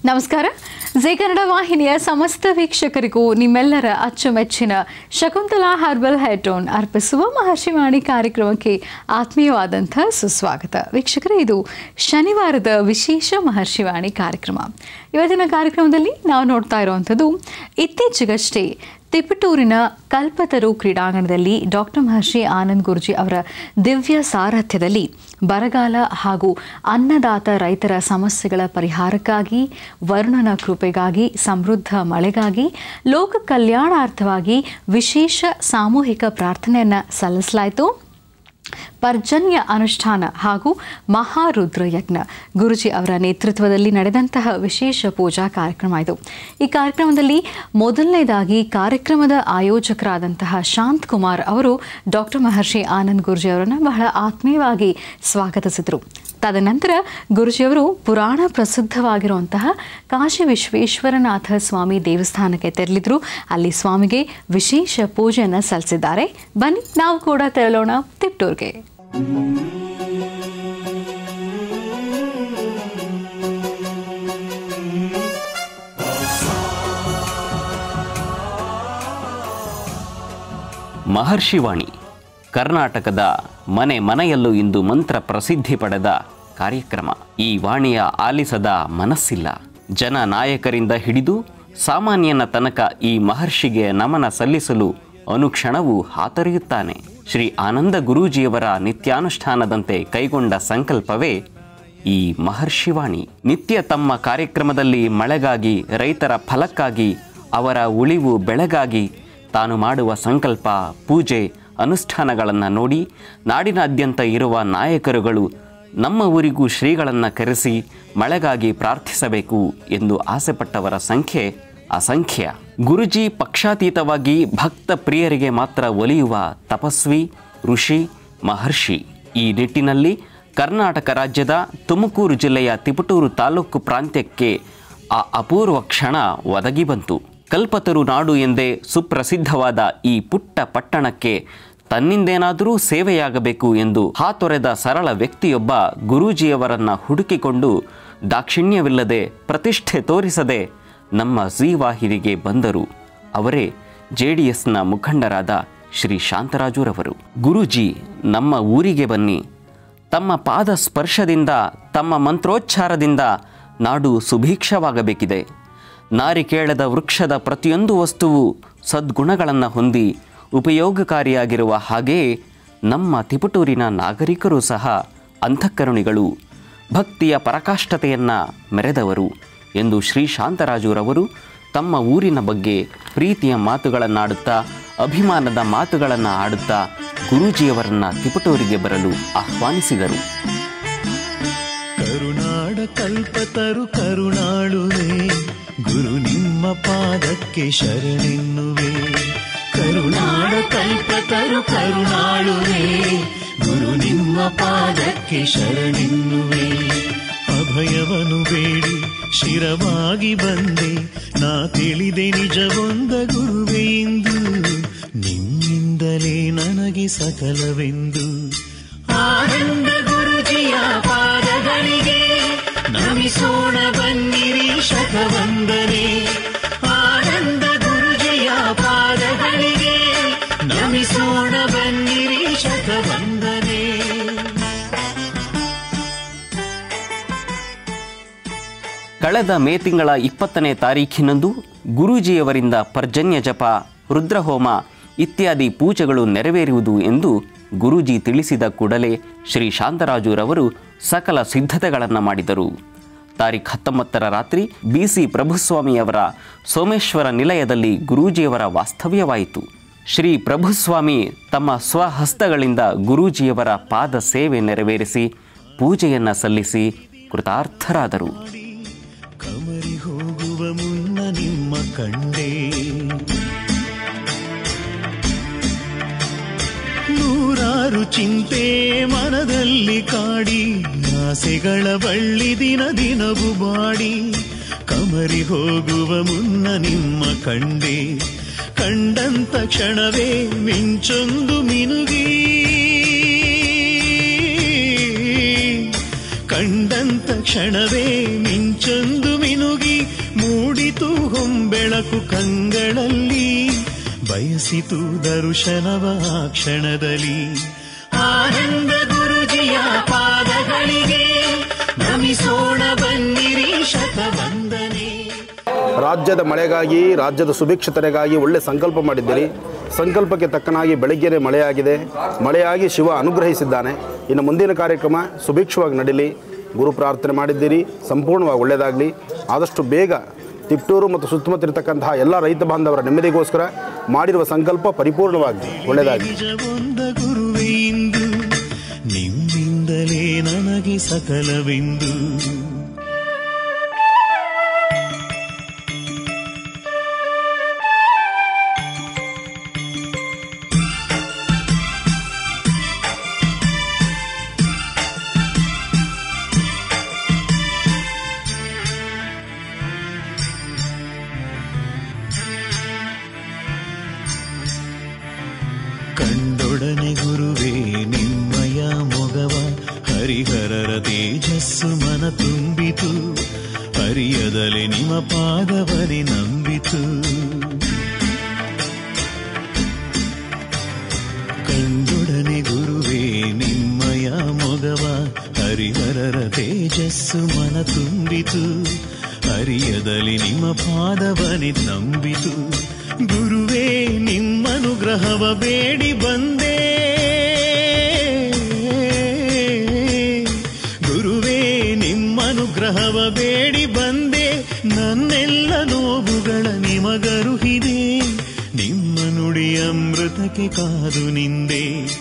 ನಮಸ್ಕಾರ ಜೆ ಕನ್ನಡ ವಾಹಿನಿಯ ಸಮಸ್ತ ವೀಕ್ಷಕರಿಗೂ ನಿಮ್ಮೆಲ್ಲರ ಅಚ್ಚುಮೆಚ್ಚಿನ ಶಕುಂತಲಾ ಹರ್ಬಲ್ ಹೆಡ್ರೋನ್ ಅರ್ಪಿಸುವ ಮಹರ್ಷಿವಾಣಿ ಕಾರ್ಯಕ್ರಮಕ್ಕೆ ಆತ್ಮೀಯವಾದಂಥ ಸುಸ್ವಾಗತ ವೀಕ್ಷಕರೇ ಇದು ಶನಿವಾರದ ವಿಶೇಷ ಮಹರ್ಷಿವಾಣಿ ಕಾರ್ಯಕ್ರಮ ಇವತ್ತಿನ ಕಾರ್ಯಕ್ರಮದಲ್ಲಿ ನಾವು ನೋಡ್ತಾ ಇರುವಂಥದ್ದು ಇತ್ತೀಚೆಗಷ್ಟೇ ತಿಪಟೂರಿನ ಕಲ್ಪತರು ಕ್ರೀಡಾಂಗಣದಲ್ಲಿ ಡಾಕ್ಟರ್ ಮಹರ್ಷಿ ಆನಂದ್ ಗುರುಜಿ ಅವರ ದಿವ್ಯ ಸಾರಥ್ಯದಲ್ಲಿ ಬರಗಾಲ ಹಾಗೂ ಅನ್ನದಾತ ರೈತರ ಸಮಸ್ಯೆಗಳ ಪರಿಹಾರಕ್ಕಾಗಿ ವರುಣನ ಕೃಪೆಗಾಗಿ ಸಮೃದ್ಧ ಮಳೆಗಾಗಿ ಲೋಕ ಕಲ್ಯಾಣಾರ್ಥವಾಗಿ ವಿಶೇಷ ಸಾಮೂಹಿಕ ಪ್ರಾರ್ಥನೆಯನ್ನು ಸಲ್ಲಿಸಲಾಯಿತು ಪರ್ಜನ್ಯ ಅನುಷ್ಠಾನ ಹಾಗೂ ಮಹಾರುದ್ರ ಯಜ್ಞ ಗುರುಜಿ ಅವರ ನೇತೃತ್ವದಲ್ಲಿ ನಡೆದಂತಹ ವಿಶೇಷ ಪೂಜಾ ಕಾರ್ಯಕ್ರಮ ಇದು ಈ ಕಾರ್ಯಕ್ರಮದಲ್ಲಿ ಮೊದಲನೇದಾಗಿ ಕಾರ್ಯಕ್ರಮದ ಆಯೋಜಕರಾದಂತಹ ಶಾಂತ್ ಕುಮಾರ್ ಅವರು ಡಾಕ್ಟರ್ ಮಹರ್ಷಿ ಆನಂದ್ ಗುರುಜಿ ಅವರನ್ನು ಬಹಳ ಆತ್ಮೀಯವಾಗಿ ಸ್ವಾಗತಿಸಿದರು ತದನಂತರ ಗುರುಜಿಯವರು ಪುರಾಣ ಪ್ರಸಿದ್ಧವಾಗಿರುವಂತಹ ಕಾಶಿ ವಿಶ್ವೇಶ್ವರನಾಥ ಸ್ವಾಮಿ ದೇವಸ್ಥಾನಕ್ಕೆ ತೆರಳಿದ್ರು ಅಲ್ಲಿ ಸ್ವಾಮಿಗೆ ವಿಶೇಷ ಪೂಜೆಯನ್ನು ಸಲ್ಲಿಸಿದ್ದಾರೆ ಬನ್ನಿ ನಾವು ಕೂಡ ತೆರಳೋಣ ತಿಪ್ಟೂರ್ಗೆ ಮಹರ್ಷಿವಾಣಿ ಕರ್ನಾಟಕದ ಮನೆ ಮನೆಯಲ್ಲೂ ಇಂದು ಮಂತ್ರ ಪ್ರಸಿದ್ಧಿ ಪಡೆದ ಕಾರ್ಯಕ್ರಮ ಈ ವಾಣಿಯ ಆಲಿಸದ ಮನಸ್ಸಿಲ್ಲ ಜನ ನಾಯಕರಿಂದ ಹಿಡಿದು ಸಾಮಾನ್ಯನ ತನಕ ಈ ಮಹರ್ಷಿಗೆ ನಮನ ಸಲ್ಲಿಸಲು ಅನುಕ್ಷಣವೂ ಹಾತೊರೆಯುತ್ತಾನೆ ಶ್ರೀ ಆನಂದ ಗುರೂಜಿಯವರ ನಿತ್ಯಾನುಷ್ಠಾನದಂತೆ ಕೈಗೊಂಡ ಸಂಕಲ್ಪವೇ ಈ ಮಹರ್ಷಿವಾಣಿ ನಿತ್ಯ ತಮ್ಮ ಕಾರ್ಯಕ್ರಮದಲ್ಲಿ ಮಳೆಗಾಗಿ ರೈತರ ಫಲಕ್ಕಾಗಿ ಅವರ ಉಳಿವು ಬೆಳೆಗಾಗಿ ತಾನು ಮಾಡುವ ಸಂಕಲ್ಪ ಪೂಜೆ ಅನುಷ್ಠಾನಗಳನ್ನು ನೋಡಿ ನಾಡಿನಾದ್ಯಂತ ಇರುವ ನಾಯಕರುಗಳು ನಮ್ಮ ಊರಿಗೂ ಶ್ರೀಗಳನ್ನು ಕರೆಸಿ ಮಳೆಗಾಗಿ ಪ್ರಾರ್ಥಿಸಬೇಕು ಎಂದು ಆಸೆಪಟ್ಟವರ ಸಂಖ್ಯೆ ಅಸಂಖ್ಯ ಗುರುಜಿ ಪಕ್ಷಾತೀತವಾಗಿ ಭಕ್ತ ಪ್ರಿಯರಿಗೆ ಮಾತ್ರ ಒಲಿಯುವ ತಪಸ್ವಿ ಋಷಿ ಮಹರ್ಷಿ ಈ ನಿಟ್ಟಿನಲ್ಲಿ ಕರ್ನಾಟಕ ರಾಜ್ಯದ ತುಮಕೂರು ಜಿಲ್ಲೆಯ ತಿಪಟೂರು ತಾಲೂಕು ಪ್ರಾಂತ್ಯಕ್ಕೆ ಆ ಅಪೂರ್ವ ಕ್ಷಣ ಒದಗಿ ಬಂತು ಕಲ್ಪತರು ನಾಡು ಎಂದೇ ಸುಪ್ರಸಿದ್ಧವಾದ ಈ ಪುಟ್ಟ ಪಟ್ಟಣಕ್ಕೆ ತನ್ನಿಂದೇನಾದರೂ ಸೇವೆಯಾಗಬೇಕು ಎಂದು ಹಾತೊರೆದ ಸರಳ ವ್ಯಕ್ತಿಯೊಬ್ಬ ಗುರೂಜಿಯವರನ್ನ ಹುಡುಕಿಕೊಂಡು ದಾಕ್ಷಿಣ್ಯವಿಲ್ಲದೆ ಪ್ರತಿಷ್ಠೆ ತೋರಿಸದೆ ನಮ್ಮ ಝೀ ವಾಹಿನಿಗೆ ಬಂದರು ಅವರೇ ಜೆ ಡಿ ಎಸ್ನ ಮುಖಂಡರಾದ ಶ್ರೀ ಶಾಂತರಾಜುರವರು ಗುರೂಜಿ ನಮ್ಮ ಊರಿಗೆ ಬನ್ನಿ ತಮ್ಮ ಪಾದ ಸ್ಪರ್ಶದಿಂದ ತಮ್ಮ ಮಂತ್ರೋಚ್ಚಾರದಿಂದ ನಾಡು ಸುಭೀಕ್ಷವಾಗಬೇಕಿದೆ ನಾರಿಕೇಳದ ವೃಕ್ಷದ ಪ್ರತಿಯೊಂದು ವಸ್ತುವು ಸದ್ಗುಣಗಳನ್ನು ಹೊಂದಿ ಉಪಯೋಗಕಾರಿಯಾಗಿರುವ ಹಾಗೆಯೇ ನಮ್ಮ ತಿಪಟೂರಿನ ನಾಗರಿಕರು ಸಹ ಅಂತಃಕರುಣಿಗಳು ಭಕ್ತಿಯ ಪರಾಕಾಷ್ಠತೆಯನ್ನು ಮೆರೆದವರು ಎಂದು ಶ್ರೀ ಶಾಂತರಾಜುರವರು ತಮ್ಮ ಊರಿನ ಬಗ್ಗೆ ಪ್ರೀತಿಯ ಮಾತುಗಳನ್ನಾಡುತ್ತಾ ಅಭಿಮಾನದ ಮಾತುಗಳನ್ನು ಆಡುತ್ತಾ ಗುರೂಜಿಯವರನ್ನ ತಿಪಟೂರಿಗೆ ಬರಲು ಆಹ್ವಾನಿಸಿದರು ಕರುನಾಡ ಕಲ್ಪತರು ಕರುಣಾಳುವೆ ಗುರು ನಿಮ್ಮ ಪಾದಕ್ಕೆ ಶರಣೆನ್ನುವೆ ಕರುನಾಡ ಕಲ್ಪತರು ಕರುಣಾಳುವೆ ಗುರು ನಿಮ್ಮ ಪಾದಕ್ಕೆ ಶರಣೆನ್ನುವೆ ಅಭಯವನು ಬೇಡಿ ಶಿರವಾಗಿ ಬಂದೆ ನಾ ತಿಳಿದೆ ನಿಜವೊಂದ ಗುರುವೆ ಎಂದು ನಿಮ್ಮಿಂದಲೇ ನನಗೆ ಸಕಲವೆಂದು ಆನಂದ ಗುರುಜಿಯ ಪಾದಗಳಿಗೆ ನಮಿಸೋಣ ಬನ್ನಿರಿ ಶತವಂದನೆ ಆನಂದ ಗುರುಜಿಯ ಪಾದಗಳಿಗೆ ನಮಿಸೋಣ ಬನ್ನಿರಿ ಶತವಂದನೆ ಕಳೆದ ಮೇ ತಿಂಗಳ ಇಪ್ಪತ್ತನೇ ತಾರೀಖಿನಂದು ಗುರೂಜಿಯವರಿಂದ ಪರ್ಜನ್ಯ ಜಪ ರುದ್ರಹೋಮ ಇತ್ಯಾದಿ ಪೂಜೆಗಳು ನೆರವೇರುವುದು ಎಂದು ಗುರೂಜಿ ತಿಳಿಸಿದ ಕೂಡಲೇ ಶ್ರೀ ಶಾಂತರಾಜುರವರು ಸಕಲ ಸಿದ್ಧತೆಗಳನ್ನು ಮಾಡಿದರು ತಾರೀಖ್ ಹತ್ತೊಂಬತ್ತರ ರಾತ್ರಿ ಬಿ ಸಿ ಪ್ರಭುಸ್ವಾಮಿಯವರ ಸೋಮೇಶ್ವರ ನಿಲಯದಲ್ಲಿ ಗುರೂಜಿಯವರ ವಾಸ್ತವ್ಯವಾಯಿತು ಶ್ರೀ ಪ್ರಭುಸ್ವಾಮಿ ತಮ್ಮ ಸ್ವಹಸ್ತಗಳಿಂದ ಗುರೂಜಿಯವರ ಪಾದ ಸೇವೆ ನೆರವೇರಿಸಿ ಪೂಜೆಯನ್ನು ಸಲ್ಲಿಸಿ ಕೃತಾರ್ಥರಾದರು ಕಮರಿ ಹೋಗುವ ಮುನ್ನ ನಿಮ್ಮ ಕಂಡೆ ನೂರಾರು ಚಿಂತೆ ಮನದಲ್ಲಿ ಕಾಡಿ ಆಸೆಗಳ ಬಳ್ಳಿ ದಿನ ದಿನವು ಬಾಡಿ ಕಮರಿ ಹೋಗುವ ಮುನ್ನ ನಿಮ್ಮ ಕಂಡೆ ಕಂಡಂತ ಕ್ಷಣವೇ ಮಿಂಚೊಂದು ಮಿನುಗಿ ಕಂಡಂತ ಕ್ಷಣವೇ ಮಿಂಚೊಂದು ಮಿನುಗಿ ಬೆಳಕು ಕಂಗಳಲ್ಲಿ ಬಯಸಿತು ದರ್ಶನವ ಆ ಕ್ಷಣದಲ್ಲಿ ಆನಂದ ಗುರುಜಿಯ ಪಾದಗಳಿಗೆ ನಮಿಸೋಣ ಬನ್ನಿರಿ ಶತವಂದನೆ ರಾಜ್ಯದ ಮಳೆಗಾಗಿ ರಾಜ್ಯದ ಸುಭಿಕ್ಷತೆಗಾಗಿ ಒಳ್ಳೆ ಸಂಕಲ್ಪ ಮಾಡಿದ್ದೀರಿ ಸಂಕಲ್ಪಕ್ಕೆ ತಕ್ಕನಾಗಿ ಬೆಳಗ್ಗೆನೇ ಮಳೆಯಾಗಿದೆ ಮಳೆಯಾಗಿ ಶಿವ ಅನುಗ್ರಹಿಸಿದ್ದಾನೆ ಇನ್ನು ಮುಂದಿನ ಕಾರ್ಯಕ್ರಮ ಸುಭಿಕ್ಷವಾಗಿ ನಡೀಲಿ ಗುರು ಪ್ರಾರ್ಥನೆ ಮಾಡಿದ್ದೀರಿ ಸಂಪೂರ್ಣವಾಗಿ ಒಳ್ಳೆಯದಾಗಲಿ ಆದಷ್ಟು ಬೇಗ ತಿಪ್ಟೂರು ಮತ್ತು ಸುತ್ತಮುತ್ತ ಇರತಕ್ಕಂತಹ ಎಲ್ಲ ರೈತ ಬಾಂಧವರ ನೆಮ್ಮದಿಗೋಸ್ಕರ ಮಾಡಿರುವ ಸಂಕಲ್ಪ ಪರಿಪೂರ್ಣವಾಗಿ ಒಳ್ಳೆಯದಾಗಲಿ ನಿಜವೊಂದ ಗುರುವೇ ಇಂದು ನಿಮ್ಮಿಂದಲೇ ನನಗೆ ಸಕಲವೆಂದು ಕಂಡೊಡನೆ ಗುರುವೇ ನಿಮ್ಮಯ ಮೊಗವ ಹರಿಹರರ ತೇಜಸ್ಸು ಮನ ತುಂಬಿತು ಹರಿಯದಲೆ ನಿಮ್ಮ ಪಾದವನೆ ನಂಬಿತು ಕಂಡೊಡನೆ ಗುರುವೇ ನಿಮ್ಮಯ ಮೊಗವ ಹರಿಹರರ ತೇಜಸ್ಸು ಮನ ತುಂಬಿತು ಹರಿಯದಲ್ಲಿ ನಿಮ್ಮ ಪಾದವನೆ ನಂಬಿತು ಗುರುವೇ ನಿಮ್ಮನುಗ್ರಹವ ಬೇಡಿ ಬಂದೆ ಗುರುವೇ ನಿಮ್ಮನುಗ್ರಹವ ಬೇಡಿ ಬಂದೆ ನನ್ನೆಲ್ಲ ನೋವುಗಳ ನಿಮಗರುಹಿದೆ ನಿಮ್ಮ ನುಡಿ ಅಮೃತಕ್ಕೆ ಕಾದು ನಿಂದೆ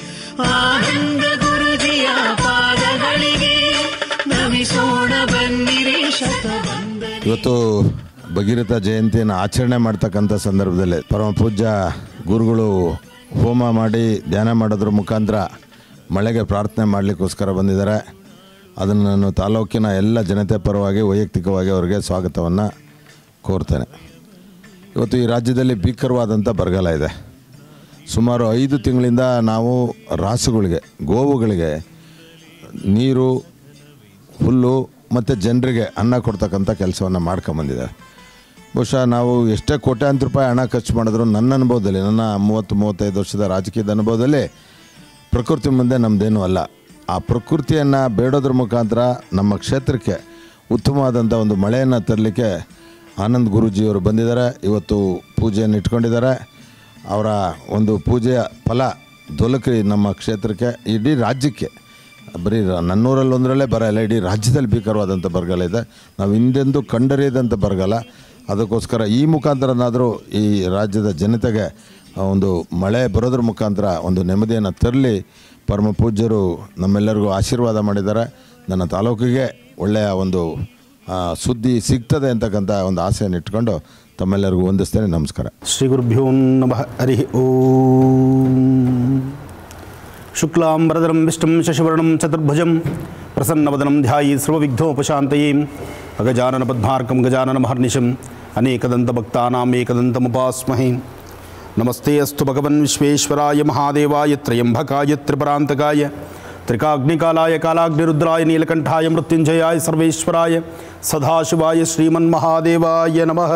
ಆನಂದ ಗುರುಜಿಯ ಪಾದಗಳಿಗೆ ನಮಿಸೋಣ ಬನ್ನಿರಿ ಶತವಂದನೆ ಇವತ್ತು ಭಗೀರಥ ಜಯಂತಿಯನ್ನು ಆಚರಣೆ ಮಾಡ್ತಕ್ಕಂಥ ಸಂದರ್ಭದಲ್ಲಿ ಪರಮ ಪೂಜ್ಯ ಗುರುಗಳು ಹೋಮ ಮಾಡಿ ಧ್ಯಾನ ಮಾಡೋದ್ರ ಮುಖಾಂತರ ಮಳೆಗೆ ಪ್ರಾರ್ಥನೆ ಮಾಡಲಿಕ್ಕೋಸ್ಕರ ಬಂದಿದ್ದಾರೆ ಅದನ್ನು ನಾನು ತಾಲೂಕಿನ ಎಲ್ಲ ಜನತೆ ಪರವಾಗಿ ವೈಯಕ್ತಿಕವಾಗಿ ಅವರಿಗೆ ಸ್ವಾಗತವನ್ನು ಕೋರ್ತೇನೆ ಇವತ್ತು ಈ ರಾಜ್ಯದಲ್ಲಿ ಭೀಕರವಾದಂಥ ಬರಗಾಲ ಇದೆ ಸುಮಾರು ಐದು ತಿಂಗಳಿಂದ ನಾವು ರಾಸುಗಳಿಗೆ ಗೋವುಗಳಿಗೆ ನೀರು ಹುಲ್ಲು ಮತ್ತು ಜನರಿಗೆ ಅನ್ನ ಕೊಡ್ತಕ್ಕಂಥ ಕೆಲಸವನ್ನು ಮಾಡ್ಕೊಂಬಂದಿದ್ದಾರೆ ಬಹುಶಃ ನಾವು ಎಷ್ಟೇ ಕೋಟ್ಯಾಂತರ ರೂಪಾಯಿ ಹಣ ಖರ್ಚು ಮಾಡಿದ್ರು ನನ್ನ ಅನುಭವದಲ್ಲಿ ನನ್ನ ಮೂವತ್ತು ಮೂವತ್ತೈದು ವರ್ಷದ ರಾಜಕೀಯದ ಅನುಭವದಲ್ಲಿ ಪ್ರಕೃತಿ ಮುಂದೆ ನಮ್ಮದೇನೂ ಅಲ್ಲ ಆ ಪ್ರಕೃತಿಯನ್ನು ಬೇಡೋದ್ರ ಮುಖಾಂತರ ನಮ್ಮ ಕ್ಷೇತ್ರಕ್ಕೆ ಉತ್ತಮವಾದಂಥ ಒಂದು ಮಳೆಯನ್ನು ತರಲಿಕ್ಕೆ ಆನಂದ್ ಗುರೂಜಿಯವರು ಬಂದಿದ್ದಾರೆ ಇವತ್ತು ಪೂಜೆಯನ್ನು ಇಟ್ಕೊಂಡಿದ್ದಾರೆ ಅವರ ಒಂದು ಪೂಜೆಯ ಫಲ ದೊಲಕ್ರಿ ನಮ್ಮ ಕ್ಷೇತ್ರಕ್ಕೆ ಇಡೀ ರಾಜ್ಯಕ್ಕೆ ಬರೀ ರ- ನನ್ನೂರಲ್ಲಿ ಒಂದರಲ್ಲೇ ಬರ ಇಲ್ಲ ಇಡೀ ರಾಜ್ಯದಲ್ಲಿ ಭೀಕರವಾದಂಥ ಬರಗಾಲ ಇದೆ ನಾವು ಹಿಂದೆಂದೂ ಕಂಡರಿಯದಂಥ ಬರಗಾಲ ಅದಕ್ಕೋಸ್ಕರ ಈ ಮುಖಾಂತರನಾದರೂ ಈ ರಾಜ್ಯದ ಜನತೆಗೆ ಆ ಒಂದು ಮಳೆ ಬರೋದ್ರ ಮುಖಾಂತರ ಒಂದು ನೆಮ್ಮದಿಯನ್ನು ತರಲಿ ಪರಮ ಪೂಜ್ಯರು ನಮ್ಮೆಲ್ಲರಿಗೂ ಆಶೀರ್ವಾದ ಮಾಡಿದ್ದಾರೆ ನನ್ನ ತಾಲೂಕಿಗೆ ಒಳ್ಳೆಯ ಒಂದು ಆ, ಸುದ್ದಿ ಸಿಗ್ತದೆ ಅಂತಕ್ಕಂಥ ಒಂದು ಆಸೆಯನ್ನು ಇಟ್ಕೊಂಡು ತಮ್ಮೆಲ್ಲರಿಗೂ ವಂದಿಸ್ತೇನೆ ನಮಸ್ಕಾರ ಶ್ರೀ ಗುರುಭ್ಯೋ ನಮಃ ಹರಿ ಓಂ ಶುಕ್ಲಾಂಬರಧರಂ ವಿಷ್ಣುಂ ಶಶಿವರ್ಣಂ ಚತುರ್ಭುಜಂ ಪ್ರಸನ್ನವದನಂ ಧ್ಯಾಯಿ ಸರ್ವವಿಘ್ನೋಪಶಾಂತಯೇ ಅಗಜಾನನ ಪದ್ಮಾರ್ಕಂ ಗಜಾನನ ಮಹರ್ನಿಶಂ ಅನೇಕದಂತಭಕ್ತಾನಾಂ ಏಕದಂತಮುಪಾಸ್ಮಹೇ ನಮಸ್ತೆ ಅಸ್ತು ಭಗವನ್ ವಿಶ್ವೇಶ್ವರಾಯ ಮಹಾದೇವಾಯ ತ್ರಯಂಬಕಾಯ ತ್ರಿಪರಾಂತಕಾಯ ತ್ರಿಕಾಗ್ನಿಕಾಲಾಯ ಕಾಲಾಗ್ನಿರುದ್ರಾಯ ನೀಲಕಂಠಾಯ ಮೃತ್ಯುಂಜಯಾಯ ಸರ್ವೇಶ್ವರಾಯ ಸದಾಶಿವಾಯ ಶ್ರೀಮನ್ಮಹಾದೇವಾಯ ನಮಃ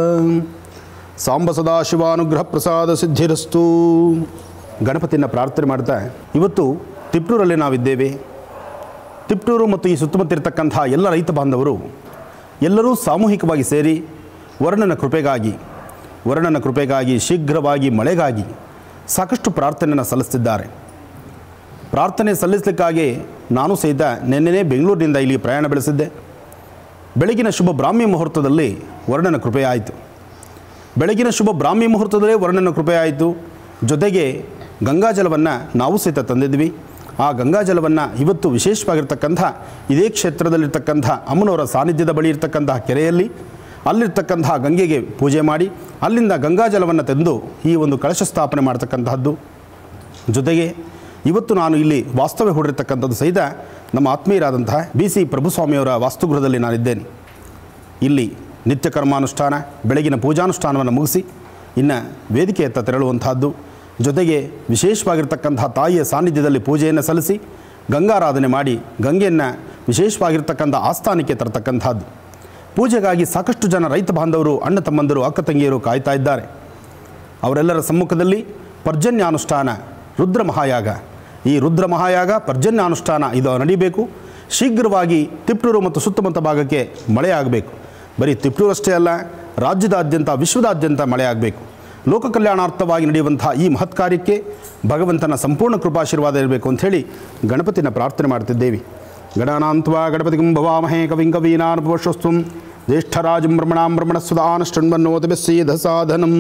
ಸಾಂಬ ಸದಾಶಿವಾನುಗ್ರಹ ಪ್ರಸಾದ ಸಿದ್ಧಿರಸ್ತು ಗಣಪತಿಯನ್ನು ಪ್ರಾರ್ಥನೆ ಮಾಡ್ತಾ ಇವತ್ತು ತಿಪ್ಟೂರಲ್ಲಿ ನಾವಿದ್ದೇವೆ ತಿಪ್ಟೂರು ಮತ್ತು ಈ ಸುತ್ತಮುತ್ತ ಇರತಕ್ಕಂಥ ಎಲ್ಲ ರೈತ ಬಾಂಧವರು ಎಲ್ಲರೂ ಸಾಮೂಹಿಕವಾಗಿ ಸೇರಿ ವರ್ಣನ ಕೃಪೆಗಾಗಿ ವರ್ಣನ ಕೃಪೆಗಾಗಿ ಶೀಘ್ರವಾಗಿ ಮಳೆಗಾಗಿ ಸಾಕಷ್ಟು ಪ್ರಾರ್ಥನೆಯನ್ನು ಸಲ್ಲಿಸ್ತಿದ್ದಾರೆ ಪ್ರಾರ್ಥನೆ ಸಲ್ಲಿಸಲಿಕ್ಕಾಗಿ ನಾನು ಸಹಿತ ನಿನ್ನೆನೇ ಬೆಂಗಳೂರಿನಿಂದ ಇಲ್ಲಿ ಪ್ರಯಾಣ ಬೆಳೆಸಿದ್ದೆ ಬೆಳಗಿನ ಶುಭ ಬ್ರಾಹ್ಮಿ ಮುಹೂರ್ತದಲ್ಲಿ ವರ್ಣನ ಕೃಪೆಯಾಯಿತು ಬೆಳಗಿನ ಶುಭ ಬ್ರಾಹ್ಮಿ ಮುಹೂರ್ತದಲ್ಲೇ ವರ್ಣನ ಕೃಪೆಯಾಯಿತು ಜೊತೆಗೆ ಗಂಗಾಜಲವನ್ನು ನಾವು ಸಹಿತ ತಂದಿದ್ವಿ ಆ ಗಂಗಾಜಲವನ್ನು ಇವತ್ತು ವಿಶೇಷವಾಗಿರ್ತಕ್ಕಂಥ ಇದೇ ಕ್ಷೇತ್ರದಲ್ಲಿರ್ತಕ್ಕಂಥ ಅಮ್ಮನವರ ಸಾನ್ನಿಧ್ಯದ ಬಳಿ ಇರ್ತಕ್ಕಂತಹ ಕೆರೆಯಲ್ಲಿ ಅಲ್ಲಿರ್ತಕ್ಕಂತಹ ಗಂಗೆಗೆ ಪೂಜೆ ಮಾಡಿ ಅಲ್ಲಿಂದ ಗಂಗಾಜಲವನ್ನು ತಂದು ಈ ಒಂದು ಕಳಶ ಸ್ಥಾಪನೆ ಮಾಡ್ತಕ್ಕಂತಹದ್ದು ಜೊತೆಗೆ ಇವತ್ತು ನಾನು ಇಲ್ಲಿ ವಾಸ್ತವ್ಯ ಹೂಡಿರ್ತಕ್ಕಂಥದ್ದು ಸಹಿತ ನಮ್ಮ ಆತ್ಮೀಯರಾದಂತಹ ಬಿ ಸಿ ಪ್ರಭುಸ್ವಾಮಿಯವರ ವಾಸ್ತುಗೃಹದಲ್ಲಿ ನಾನಿದ್ದೇನೆ ಇಲ್ಲಿ ನಿತ್ಯ ಕರ್ಮಾನುಷ್ಠಾನ ಬೆಳಗಿನ ಪೂಜಾನುಷ್ಠಾನವನ್ನು ಮುಗಿಸಿ ಇನ್ನು ವೇದಿಕೆಯತ್ತ ತೆರಳುವಂತಹದ್ದು ಜೊತೆಗೆ ವಿಶೇಷವಾಗಿರ್ತಕ್ಕಂತಹ ತಾಯಿಯ ಸಾನ್ನಿಧ್ಯದಲ್ಲಿ ಪೂಜೆಯನ್ನು ಸಲ್ಲಿಸಿ ಗಂಗಾರಾಧನೆ ಮಾಡಿ ಗಂಗೆಯನ್ನು ವಿಶೇಷವಾಗಿರ್ತಕ್ಕಂಥ ಆಸ್ಥಾನಕ್ಕೆ ತರತಕ್ಕಂಥದ್ದು ಪೂಜೆಗಾಗಿ ಸಾಕಷ್ಟು ಜನ ರೈತ ಬಾಂಧವರು ಅಣ್ಣ ತಮ್ಮಂದರು ಅಕ್ಕ ತಂಗಿಯರು ಕಾಯ್ತಾ ಇದ್ದಾರೆ ಅವರೆಲ್ಲರ ಸಮ್ಮುಖದಲ್ಲಿ ಪರ್ಜನ್ಯಾನುಷ್ಠಾನ ರುದ್ರ ಮಹಾಯಾಗ ಈ ರುದ್ರ ಮಹಾಯಾಗ ಪರ್ಜನ್ಯಾನುಷ್ಠಾನ ಇದು ನಡೀಬೇಕು ಶೀಘ್ರವಾಗಿ ತಿಪ್ಟೂರು ಮತ್ತು ಸುತ್ತಮುತ್ತ ಭಾಗಕ್ಕೆ ಮಳೆಯಾಗಬೇಕು ಬರೀ ತಿಪ್ಟೂರು ಅಷ್ಟೇ ಅಲ್ಲ ರಾಜ್ಯದಾದ್ಯಂತ ವಿಶ್ವದಾದ್ಯಂತ ಮಳೆಯಾಗಬೇಕು ಲೋಕ ಕಲ್ಯಾಣಾರ್ಥವಾಗಿ ನಡೆಯುವಂಥ ಈ ಮಹತ್ ಕಾರ್ಯಕ್ಕೆ ಭಗವಂತನ ಸಂಪೂರ್ಣ ಕೃಪಾಶೀರ್ವಾದ ಇರಬೇಕು ಅಂಥೇಳಿ ಗಣಪತಿನ ಪ್ರಾರ್ಥನೆ ಮಾಡ್ತಿದ್ದೇವೆ ಗಣಾನಾಂತ್ವಾ ಗಣಪತಿಗಂ ಭವಾಮಹೇ ಕವಿಂ ಕವೀನಾನುಪವಶ್ವಸ್ತ್ವಂ ಜ್ಯೇಷ್ಠರಾಜಂ ಬ್ರಹ್ಮಣಾಂ ಬ್ರಹ್ಮಣಸ್ವದಾನಷ್ಟಣ್ವನ್ನೋತಭಿಸ್ಸೇಧ ಸಾಧನಂ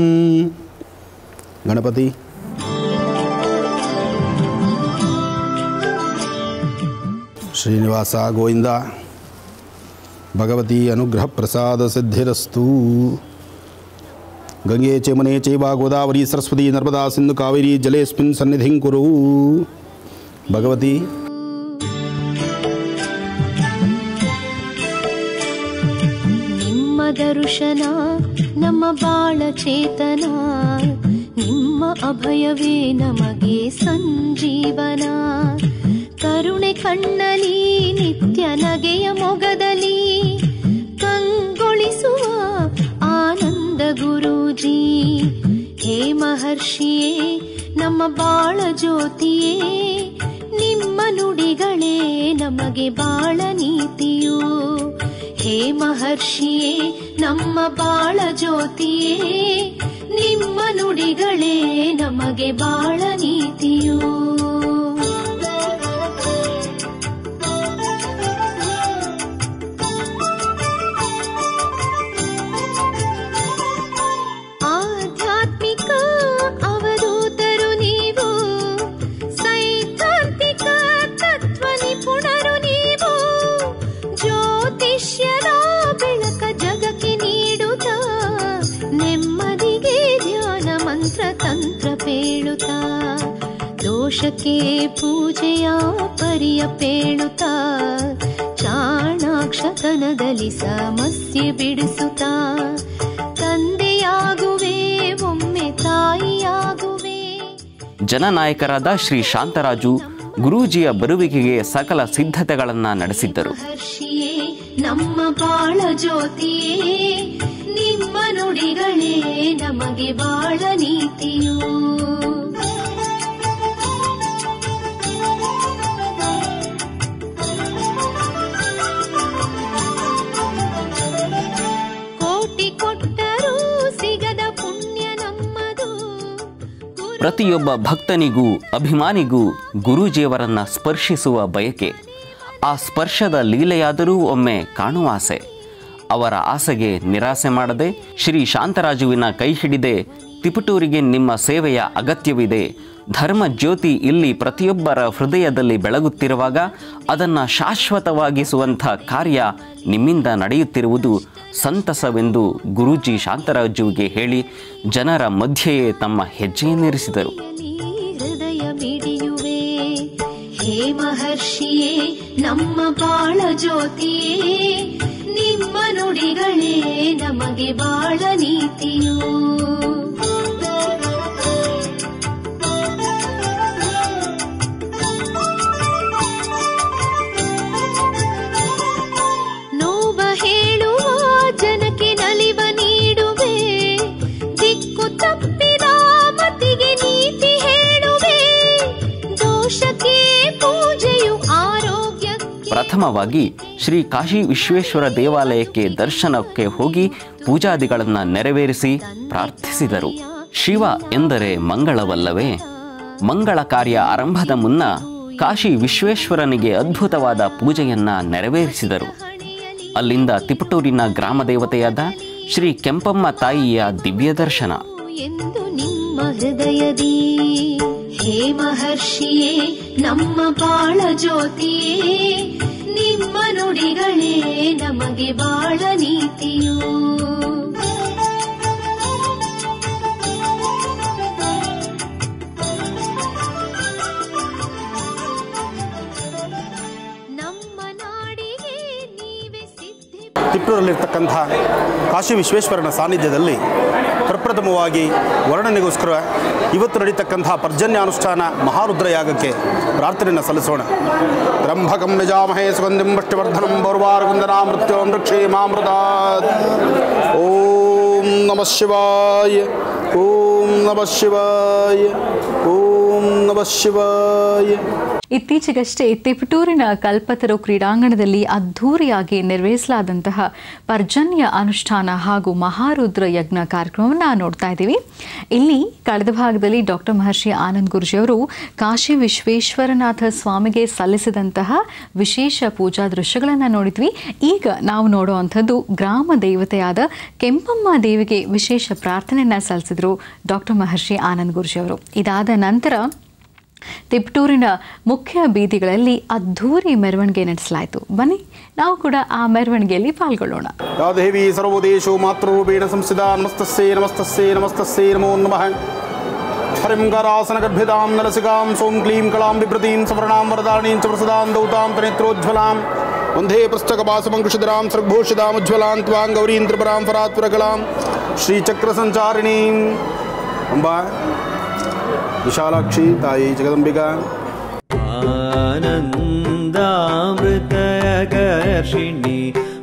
ಗಣಪತಿ ಶ್ರೀನಿವಾಸ ಗೋವಿಂದ ಭಗವತಿ ಅನುಗ್ರಹ ಪ್ರಸಾದ ಸಿದ್ಧಿರಸ್ತು ಗಂಗೆ ಚೇಮನೆ ಚೈವ ಗೋದಾವರಿ ಸರಸ್ವತಿ ನರ್ಮದಾ ಸಿಂಧು ಕಾವೇರಿ ಜಲೇಸ್ಮಿನ್ ಸನ್ನಿಧಿಂ ಕುರು ಭಗವತಿ ನಿಮ್ಮ ದರ್ಶನ ನಮ್ಮ ಬಾಳ ಚೇತನ ನಿಮ್ಮ ಅಭಯವೇ ನಮಗೆ ಸಂಜೀವನ ಕರುಣೆ ಕಣ್ಣಲಿ ನಿತ್ಯ ನಗೆಯ ಮೊಗದಲ್ಲಿ ಕಂಗೊಳಿಸುವ ಆನಂದ ಗುರೂಜಿ ಹೇ ಮಹರ್ಷಿಯೇ ನಮ್ಮ ಬಾಳ ಜ್ಯೋತಿಯೇ ನಿಮ್ಮ ನುಡಿಗಳೇ ನಮಗೆ ಬಾಳ ನೀತಿಯು ಹೇ ಮಹರ್ಷಿಯೇ ನಮ್ಮ ಬಾಳ ಜ್ಯೋತಿಯೇ ನಿಮ್ಮ ನುಡಿಗಳೇ ನಮಗೆ ಬಾಳ ನೀತಿಯು ಆಧ್ಯಾತ್ಮಿಕ ಅವಧೂತರು ನೀವು ಸೈದ್ಧಾಂತಿಕ ತತ್ವ ನಿಪುಣರು ನೀವು ಜ್ಯೋತಿಷ್ಯದ ಬೆಳಕ ಜಗಕ್ಕೆ ನೀಡುತ್ತ ನೆಮ್ಮದಿಗೆ ಧ್ಯಾನ ಮಂತ್ರ ತಂತ್ರ ಪೇಳುತ್ತ ದೋಷಕ್ಕೆ ಪೂಜೆಯ ಪರಿಯ ಪೇಳುತ್ತ ಚಾಣಾಕ್ಷತನದಲ್ಲಿ ಸಮಸ್ಯೆ ಬಿಡಿಸುತ್ತ ತಂದೆಯಾಗುವೆ ಒಮ್ಮೆ ತಾಯಿಯಾಗುವೆ ಜನನಾಯಕರಾದ ಶ್ರೀ ಶಾಂತರಾಜು ಗುರೂಜಿಯ ಬರುವಿಕೆಗೆ ಸಕಲ ಸಿದ್ಧತೆಗಳನ್ನು ನಡೆಸಿದ್ದರು ಮಹರ್ಷಿಯೇ ನಮ್ಮ ಬಾಳ ಜ್ಯೋತಿಯೇ ನಿಮ್ಮ ನುಡಿಗಳೇ ನಮಗೆ ಬಾಳ ನೀತಿಯು ಕೋಟಿ ಕೊಟ್ಟರೂ ಸಿಗದ ಪುಣ್ಯ ನಮ್ಮದು ಗುರು ಪ್ರತಿಯೊಬ್ಬ ಭಕ್ತನಿಗೂ ಅಭಿಮಾನಿಗೂ ಗುರೂಜಿಯವರನ್ನ ಸ್ಪರ್ಶಿಸುವ ಬಯಕೆ ಆ ಸ್ಪರ್ಶದ ಲೀಲೆಯಾದರೂ ಒಮ್ಮೆ ಕಾಣುವ ಆಸೆ ಅವರ ಆಸೆಗೆ ನಿರಾಸೆ ಮಾಡದೆ ಶ್ರೀ ಶಾಂತರಾಜುವಿನ ಕೈ ಹಿಡಿದೆ ತಿಪಟೂರಿಗೆ ನಿಮ್ಮ ಸೇವೆಯ ಅಗತ್ಯವಿದೆ ಧರ್ಮ ಜ್ಯೋತಿ ಇಲ್ಲಿ ಪ್ರತಿಯೊಬ್ಬರ ಹೃದಯದಲ್ಲಿ ಬೆಳಗುತ್ತಿರುವಾಗ ಅದನ್ನು ಶಾಶ್ವತವಾಗಿಸುವಂಥ ಕಾರ್ಯ ನಿಮ್ಮಿಂದ ನಡೆಯುತ್ತಿರುವುದು ಸಂತಸವೆಂದು ಗುರೂಜಿ ಶಾಂತರಾಜುವಿಗೆ ಹೇಳಿ ಜನರ ಮಧ್ಯೆಯೇ ತಮ್ಮ ಹೆಜ್ಜೆಯನ್ನಿರಿಸಿದರು ನೀ ಹೃದಯ ಮಿಡಿಯುವೆ ಹೇ ಮಹರ್ಷಿಯೇ ನಮ್ಮ ಬಾಳ ಜ್ಯೋತಿಯೇ ನಿಮ್ಮ ನುಡಿಗಳೇ ನಮಗೆ ಬಾಳ ನೀತಿಯು ನೋವ ಹೇಳುವ ಜನಕ್ಕೆ ನಲಿವ ನೀಡುವೆ ದಿಕ್ಕು ತಪ್ಪಿದ ಮತಿಗೆ ನೀತಿ ಹೇಳುವೆ ದೋಷಕ್ಕೆ ಪೂಜೆಯು ಆರೋಗ್ಯಕ್ಕೆ ಪ್ರಥಮವಾಗಿ ಶ್ರೀ ಕಾಶಿ ವಿಶ್ವೇಶ್ವರ ದೇವಾಲಯಕ್ಕೆ ದರ್ಶನಕ್ಕೆ ಹೋಗಿ ಪೂಜಾದಿಗಳನ್ನು ನೆರವೇರಿಸಿ ಪ್ರಾರ್ಥಿಸಿದರು ಶಿವ ಎಂದರೆ ಮಂಗಳವಲ್ಲವೇ ಮಂಗಳ ಕಾರ್ಯ ಆರಂಭದ ಮುನ್ನ ಕಾಶಿ ವಿಶ್ವೇಶ್ವರನಿಗೆ ಅದ್ಭುತವಾದ ಪೂಜೆಯನ್ನ ನೆರವೇರಿಸಿದರು ಅಲ್ಲಿಂದ ತಿಪಟೂರಿನ ಗ್ರಾಮ ದೇವತೆಯಾದ ಶ್ರೀ ಕೆಂಪಮ್ಮ ತಾಯಿಯ ದಿವ್ಯ ದರ್ಶನ ಎಂದು ನಿಮ್ಮ ಹೃದಯದಿ ಹೇ ಮಹರ್ಷಿಯೇ ನಮ್ಮ ಬಾಳ ಜ್ಯೋತಿಯೇ ನಿಮ್ಮ ನುಡಿಗಳೇ ನಮಗೆ ಬಾಳ ನೀತಿಯು ನಮ್ಮ ನಾಡಿಗೆ ನೀವೇ ಸಿದ್ಧಿ ತಿಪ್ಪೂರಲ್ಲಿರ್ತಕ್ಕಂಥ ಕಾಶಿ ವಿಶ್ವೇಶ್ವರನ ಸಾನ್ನಿಧ್ಯದಲ್ಲಿ ಪ್ರಪ್ರಥಮವಾಗಿ ವರ್ಣನೆಗೋಸ್ಕರ ಇವತ್ತು ನಡೀತಕ್ಕಂಥ ಪರ್ಜನ್ಯಾನುಷ್ಠಾನ ಮಹಾರುದ್ರ ಯಾಗಕ್ಕೆ ಪ್ರಾರ್ಥನೆಯನ್ನು ಸಲ್ಲಿಸೋಣ ರಂಭಕಂ ನಿಜಾಮಹೇ ಸುಗಂಧಿಂ ಪುಷ್ಟಿವರ್ಧನಂ ಬೌರ್ವಾರಗುಂದನಾ ಮೃತ್ಯೋ ಮೃಕ್ಷೇ ಮಾಮೃತಾತ್ ಓಂ ನಮಃ ಶಿವಾಯ ಓಂ ನಮಃ ಶಿವಾಯ ಓಂ ನಮಃ ಶಿವಾಯ ಇತ್ತೀಚೆಗಷ್ಟೇ ತಿಪಟೂರಿನ ಕಲ್ಪತರು ಕ್ರೀಡಾಂಗಣದಲ್ಲಿ ಅದ್ಧೂರಿಯಾಗಿ ನಿರ್ವಹಿಸಲಾದಂತಹ ಪರ್ಜನ್ಯ ಅನುಷ್ಠಾನ ಹಾಗೂ ಮಹಾರುದ್ರ ಯಜ್ಞ ಕಾರ್ಯಕ್ರಮವನ್ನು ನೋಡ್ತಾ ಇದ್ದೀವಿ ಇಲ್ಲಿ ಕಳೆದ ಭಾಗದಲ್ಲಿ ಡಾಕ್ಟರ್ ಮಹರ್ಷಿ ಆನಂದ್ ಗುರುಜಿಯವರು ಕಾಶಿ ವಿಶ್ವೇಶ್ವರನಾಥ ಸ್ವಾಮಿಗೆ ಸಲ್ಲಿಸಿದಂತಹ ವಿಶೇಷ ಪೂಜಾ ದೃಶ್ಯಗಳನ್ನು ನೋಡಿದ್ವಿ ಈಗ ನಾವು ನೋಡುವಂಥದ್ದು ಗ್ರಾಮ ದೇವತೆಯಾದ ಕೆಂಪಮ್ಮ ದೇವಿಗೆ ವಿಶೇಷ ಪ್ರಾರ್ಥನೆಯನ್ನು ಸಲ್ಲಿಸಿದರು ಡಾಕ್ಟರ್ ಮಹರ್ಷಿ ಆನಂದ್ ಗುರುಜಿಯವರು ಇದಾದ ನಂತರ ತಿಪ್ಟೂರಿನ ಮುಖ್ಯ ಬೀದಿಗಳಲ್ಲಿ ಅದ್ಧೂರಿ ಮೆರವಣಿಗೆ ನಡೆಸಲಾಯಿತು ಬನ್ನಿ ನಾವು ಕೂಡ ಆ ಮೆರವಣಿಗೆಯಲ್ಲಿ ಪಾಲ್ಗೊಳ್ಳೋಣ ಯಾ ದೇವಿ ಸರ್ವದೇಶೋ ಮಾತೃರೂಪೇಣ ಸಂಸ್ಥಿತಾ ನಮಸ್ತಸ್ಸೇ ನಮಸ್ತಸ್ಸೇ ನಮಸ್ತಸ್ಸೇ ನಮೋ ನಮಃ ಹರಿಂ ಗರಾಸನಗರ್ಭಿತಾಂ ನಲಸಿಕಾಂ ಸೋಂ ಕ್ಲೀಂ ಕಳಾಂ ಬಿಭ್ರತೀಂ ಸವರ್ಣಾಂ ವರದಾಣೀಂ ಚ ಪ್ರಸದಾಂ ದೌತಾಂ ತನೇತ್ರೋಜ್ವಲಾಂ ವಂದೇ ಪುಸ್ತಕಪಾಸಮಂಕುಶಿಧರಾಂ ಸರ್ಗಭೂಷಿತಾಮುಜ್ವಲಾಂ ತ್ವಾಂ ಗೌರೀಂ ತ್ರಿಪುರಾಂ ಫರಾತ್ಪುರಕಲಾಂ ಶ್ರೀಚಕ್ರಸಂಚಾರಿಣೀಂ ಅಂಬಾ ವಿಶಾಲಾಕ್ಷಿ ತಾಯಿ ಜಗದಂಬಿಕಾ आनन्दामृतकर्षिणि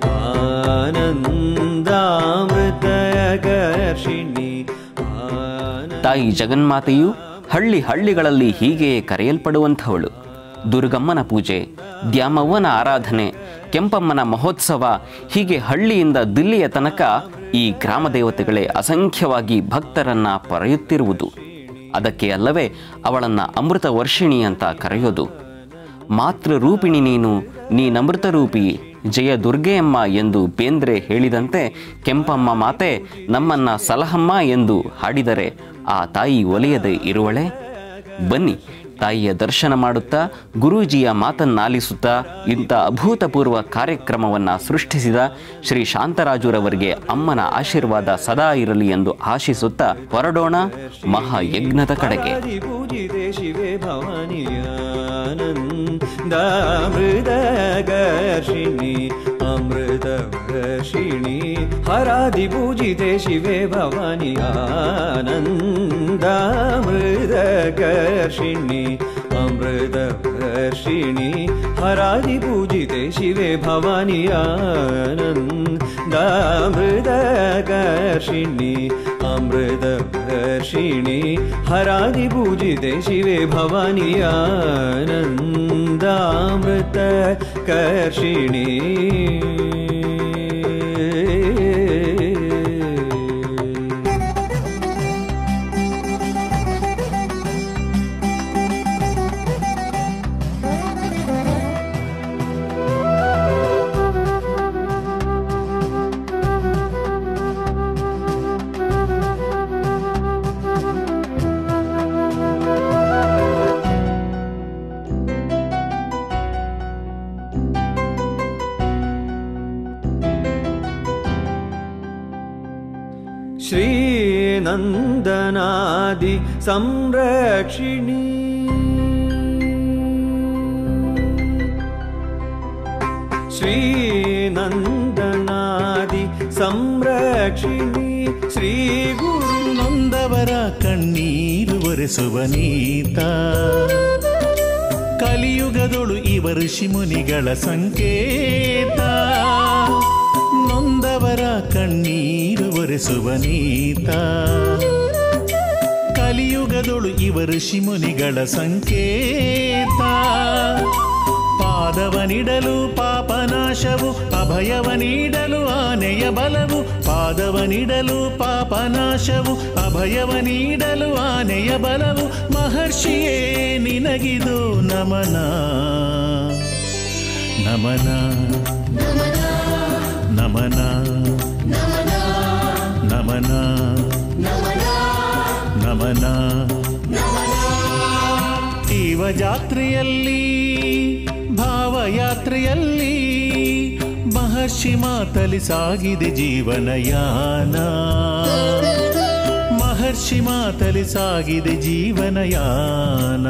आनन्दामृतकर्षिणि ತಾಯಿ ಜಗನ್ಮಾತೆಯು ಹಳ್ಳಿ ಹಳ್ಳಿಗಳಲ್ಲಿ ಹೀಗೆಯೇ ಕರೆಯಲ್ಪಡುವಂಥವಳು ದುರ್ಗಮ್ಮನ ಪೂಜೆ ದ್ಯಾಮವ್ವನ ಆರಾಧನೆ ಕೆಂಪಮ್ಮನ ಮಹೋತ್ಸವ ಹೀಗೆ ಹಳ್ಳಿಯಿಂದ ದಿಲ್ಲಿಯ ತನಕ ಈ ಗ್ರಾಮ ದೇವತೆಗಳೇ ಅಸಂಖ್ಯವಾಗಿ ಭಕ್ತರನ್ನ ಪೊರೆಯುತ್ತಿರುವುದು ಅದಕ್ಕೆ ಅಲ್ಲವೇ ಅವಳನ್ನ ಅಮೃತ ವರ್ಷಿಣಿ ಅಂತ ಕರೆಯೋದು ಮಾತೃರೂಪಿಣಿ ನೀನು ನೀನಮೃತರೂಪಿ ಜಯ ದುರ್ಗೆಯಮ್ಮ ಎಂದು ಬೇಂದ್ರೆ ಹೇಳಿದಂತೆ ಕೆಂಪಮ್ಮ ಮಾತೆ ನಮ್ಮನ್ನ ಸಲಹಮ್ಮ ಎಂದು ಹಾಡಿದರೆ ಆ ತಾಯಿ ಒಲಿಯದೆ ಇರುವಳೆ ಬನ್ನಿ ತಾಯಿಯ ದರ್ಶನ ಮಾಡುತ್ತಾ ಗುರೂಜಿಯ ಮಾತನ್ನಾಲಿಸುತ್ತಾ ಇಂಥ ಅಭೂತಪೂರ್ವ ಕಾರ್ಯಕ್ರಮವನ್ನು ಸೃಷ್ಟಿಸಿದ ಶ್ರೀ ಶಾಂತರಾಜುರವರಿಗೆ ಅಮ್ಮನ ಆಶೀರ್ವಾದ ಸದಾ ಇರಲಿ ಎಂದು ಆಶಿಸುತ್ತಾ ಹೊರಡೋಣ ಮಹಾಯಜ್ಞದ ಕಡೆಗೆ पूजिते शिवे भवानि आनन्दामृतकर्षिणि अमृतवर्षिणि हरादिपूजिते शिवे भवानि आनन्दामृतकर्षिणि अमृतवर्षिणि हरादिपूजिते शिवे भवानि आनन्दामृतकर्षिणि अमृतवर्षिणि हरादिपूजिते शिवे भवानि आनन्दामृतकर्षिणि श्रीनन्दनादि संरक्षिणी श्रीनन्दनादि संरक्षिणी श्रीगुरु ನೊಂದವರ ಕಣ್ಣೀರು ಒರೆಸುವ ನೀತ ಕಲಿಯುಗದೊಳು ಇವ ಋಷಿಮುನಿಗಳ ಸಂಕೇತ ನೊಂದವರ ಕಣ್ಣೀರು ಒರೆಸುವ ನೀತ ಕಲಿಯುಗದೊಳು ಇವ ಋಷಿಮುನಿಗಳ ಸಂಕೇತ ಪಾದವ ನೀಡಲು ಪಾಪನಾಶವು ಅಭಯವ ನೀಡಲು ಆನೆಯ ಬಲವು ಪಾದವ ನೀಡಲು ಪಾಪನಾಶವು ಅಭಯವ ನೀಡಲು ಆನೆಯ ಬಲವು ಮಹರ್ಷಿಯೇ ನಿನಗಿದು ನಮನ ನಮನ ನಮನ ನಮನ ನಮನ ಜೀವ ಜಾತ್ರೆಯಲ್ಲಿ ಭಾವಯಾತ್ರೆಯಲ್ಲಿ ಮಹರ್ಷಿ ಮಾತಲಿ ಸಾಗಿದೆ ಜೀವನಯಾನ ಮಹರ್ಷಿ ಮಾತಲಿ ಸಾಗಿದೆ ಜೀವನಯಾನ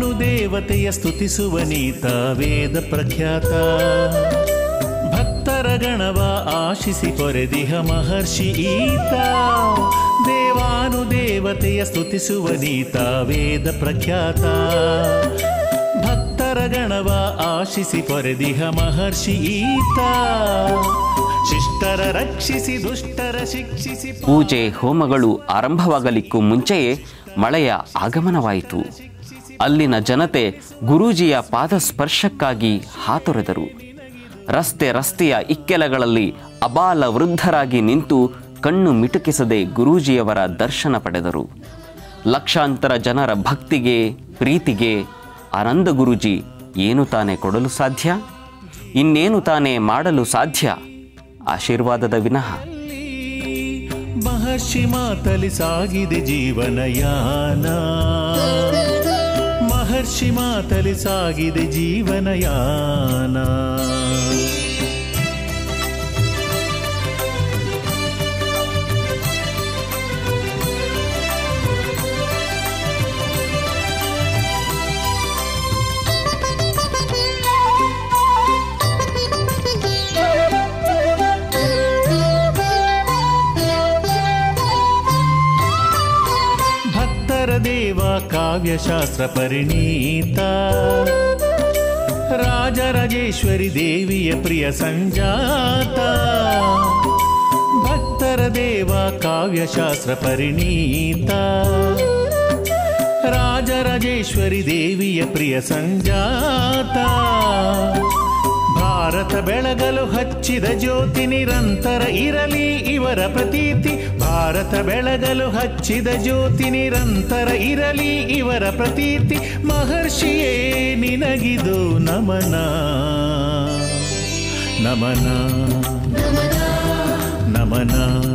ದೇವಾನುದೇವತೆಯ ಸ್ತುತಿಸುವ ನೀತ ವೇದ ಪ್ರಖ್ಯಾತ ಭಕ್ತರ ಗಣವ ಆಶಿಸಿ ಪೊರೆದಿಹ ಮಹರ್ಷಿ ಈತ ದೇವಾನುದೇವತೆಯ ಸ್ತುತಿಸುವ ನೀತ ವೇದ ಪ್ರಖ್ಯಾತ ಭಕ್ತರ ಗಣವ ಆಶಿಸಿ ಪೊರೆದಿಹ ಮಹರ್ಷಿ ಈತ ಶಿಷ್ಟರ ರಕ್ಷಿಸಿ ದುಷ್ಟರ ಶಿಕ್ಷಿಸಿ ಪೂಜೆ ಹೋಮಗಳು ಆರಂಭವಾಗಲಿಕ್ಕೂ ಮುಂಚೆಯೇ ಮಳೆಯ ಆಗಮನವಾಯಿತು ಅಲ್ಲಿನ ಜನತೆ ಗುರೂಜಿಯ ಪಾದಸ್ಪರ್ಶಕ್ಕಾಗಿ ಹಾತೊರೆದರು ರಸ್ತೆ ರಸ್ತೆಯ ಇಕ್ಕೆಲಗಳಲ್ಲಿ ಅಬಾಲ ವೃದ್ಧರಾಗಿ ನಿಂತು ಕಣ್ಣು ಮಿಟುಕಿಸದೆ ಗುರೂಜಿಯವರ ದರ್ಶನ ಪಡೆದರು ಲಕ್ಷಾಂತರ ಜನರ ಭಕ್ತಿಗೆ ಪ್ರೀತಿಗೆ ಆನಂದ ಗುರೂಜಿ ಏನು ತಾನೇ ಕೊಡಲು ಸಾಧ್ಯ ಇನ್ನೇನು ತಾನೇ ಮಾಡಲು ಸಾಧ್ಯ ಆಶೀರ್ವಾದದ ವಿನಃ ಮಹರ್ಷಿ ಮಾತಲಿ ಸಾಗಿದೆ ಜೀವನಯಾನ ಮಹರ್ಷಿ ಮಾತಲಿ ಸಾಗಿದೆ ಜೀವನಯಾನ ಭಕ್ತರ ದೇವ ಕಾವ್ಯಶಾಸ್ತ್ರ ಪರಿಣೀತ ರಾಜರಾಜೇಶ್ವರಿ ದೇವಿಯ ಪ್ರಿಯ ಸಂಜಾತ ಭಕ್ತರ ದೇವ ಕಾವ್ಯಶಾಸ್ತ್ರ ಪರಿಣೀತ ರಾಜರಾಜೇಶ್ವರಿ ದೇವಿಯ ಪ್ರಿಯ ಸಂಜಾತ ಭಾರತ ಬೆಳಗಲು ಹಚ್ಚಿದ ಜ್ಯೋತಿ ನಿರಂತರ ಇರಲಿ ಇವರ ಪ್ರತೀತಿ ಭಾರತ ಬೆಳಗಲು ಹಚ್ಚಿದ ಜ್ಯೋತಿ ನಿರಂತರ ಇರಲಿ ಇವರ ಪ್ರತೀತಿ ಮಹರ್ಷಿಯೇ ನಿನಗಿದು ನಮನ ನಮನ ನಮನ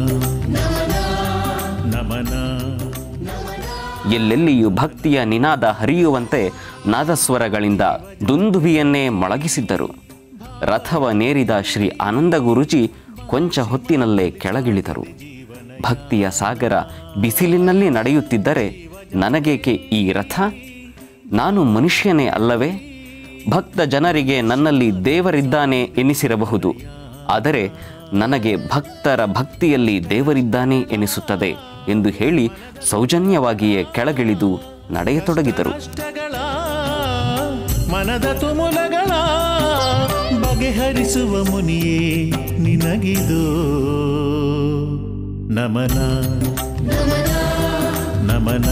ನಮನ ಎಲ್ಲೆಲ್ಲಿಯೂ ಭಕ್ತಿಯ ನಿನಾದ ಹರಿಯುವಂತೆ ನಾದಸ್ವರಗಳಿಂದ ದುಂದುಭಿಯನ್ನೇ ಮೊಳಗಿಸಿದ್ದರು ರಥವನೇರಿದ ಶ್ರೀ ಆನಂದ ಗುರುಜಿ ಕೊಂಚ ಹೊತ್ತಿನಲ್ಲೇ ಕೆಳಗಿಳಿದರು ಭಕ್ತಿಯ ಸಾಗರ ಬಿಸಿಲಿನಲ್ಲಿ ನಡೆಯುತ್ತಿದ್ದರೆ ನನಗೇಕೆ ಈ ರಥ ನಾನು ಮನುಷ್ಯನೇ ಅಲ್ಲವೇ ಭಕ್ತ ಜನರಿಗೆ ನನ್ನಲ್ಲಿ ದೇವರಿದ್ದಾನೆ ಎನಿಸಿರಬಹುದು ಆದರೆ ನನಗೆ ಭಕ್ತರ ಭಕ್ತಿಯಲ್ಲಿ ದೇವರಿದ್ದಾನೆ ಎನಿಸುತ್ತದೆ ಎಂದು ಹೇಳಿ ಸೌಜನ್ಯವಾಗಿಯೇ ಕೆಳಗಿಳಿದು ನಡೆಯತೊಡಗಿದರು ಕಷ್ಟಗಳ ಮನದ ತುಮುಲಗಳ ಬಗೆಹರಿಸುವ ಮುನಿಯೇ ನಿನಗಿದು ನಮನ ನಮನ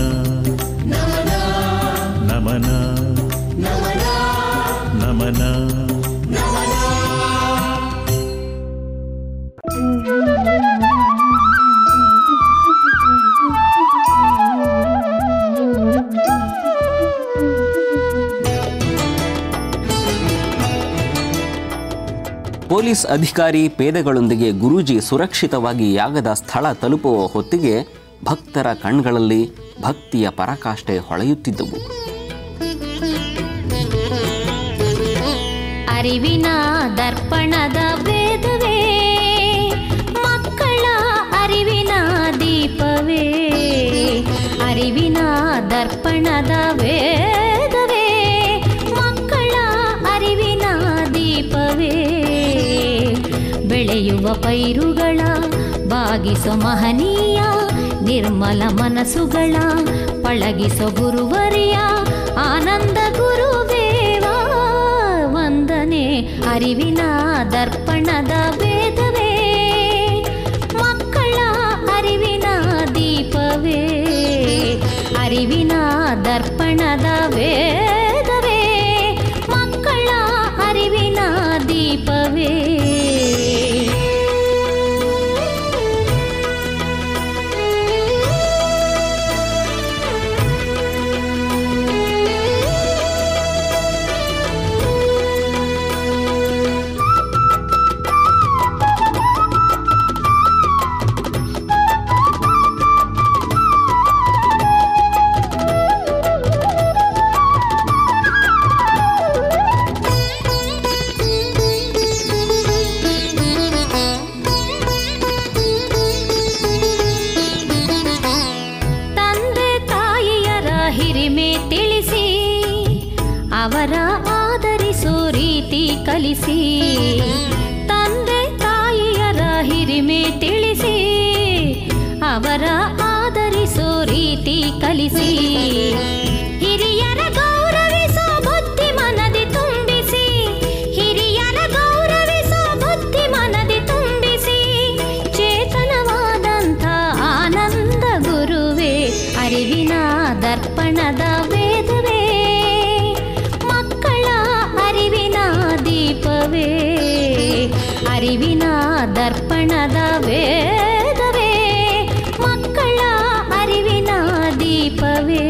ನಮನ ನಮನ ಪೊಲೀಸ್ ಅಧಿಕಾರಿ ಪೇದೆಗಳೊಂದಿಗೆ ಗುರೂಜಿ ಸುರಕ್ಷಿತವಾಗಿ ಯಾಗದ ಸ್ಥಳ ತಲುಪುವ ಹೊತ್ತಿಗೆ ಭಕ್ತರ ಕಣ್ಗಳಲ್ಲಿ ಭಕ್ತಿಯ ಪರಾಕಾಷ್ಠೆ ಹೊಳೆಯುತ್ತಿದ್ದವು ಅರಿವಿನ ದರ್ಪಣದ ಭೇದವೇ ಮಕ್ಕಳ ಅರಿವಿನ ದೀಪವೇ ಅರಿವಿನ ದರ್ಪಣದ ವೇದವೇ ಮಕ್ಕಳ ಅರಿವಿನ ದೀಪವೇ ಬೆಳೆಯುವ ಪೈರುಗಳ ಬಾಗಿಸೋ ಮಹನೀಯ ನಿರ್ಮಲ ಮನಸ್ಸುಗಳ ಪಳಗಿಸೋ ಗುರುವರಿಯ ಆನಂದ ಗುರುದೇವ ವಂದನೆ ಅರಿವಿನ ದರ್ಪಣದ ವೇದವೇ ಮಕ್ಕಳ ಅರಿವಿನ ದೀಪವೇ ಅರಿವಿನ ದರ್ಪಣದ ವೇದವೇ ಮಕ್ಕಳ ಅರಿವಿನ ದೀಪವೇ ಅವರ ಆದರಿಸೋ ರೀತಿ ಕಲಿಸಿ ತಂದೆ ತಾಯಿಯರ ಹಿರಿಮೆ ತಿಳಿಸಿ ಅವರ ಆದರಿಸೋ ರೀತಿ ಕಲಿಸಿ ಹಿರಿಯರ ಗೌರವಿಸೋ ಬುದ್ಧಿ ಮನದಿ ತುಂಬಿಸಿ ಹಿರಿಯರ ಗೌರವಿಸೋ ಬುದ್ಧಿ ಮನದಿ ತುಂಬಿಸಿ ಚೇತನವಾದಂಥ ಆನಂದ ಗುರುವೇ ಅರಿವಿನ ದರ್ಪಣದ ವೇದವೇ ಮಕ್ಕಳ ಅರಿವಿನ ದೀಪವೇ ಅರಿವಿನ ದರ್ಪಣದ ವೇದವೇ ಮಕ್ಕಳ ಅರಿವಿನ ದೀಪವೇ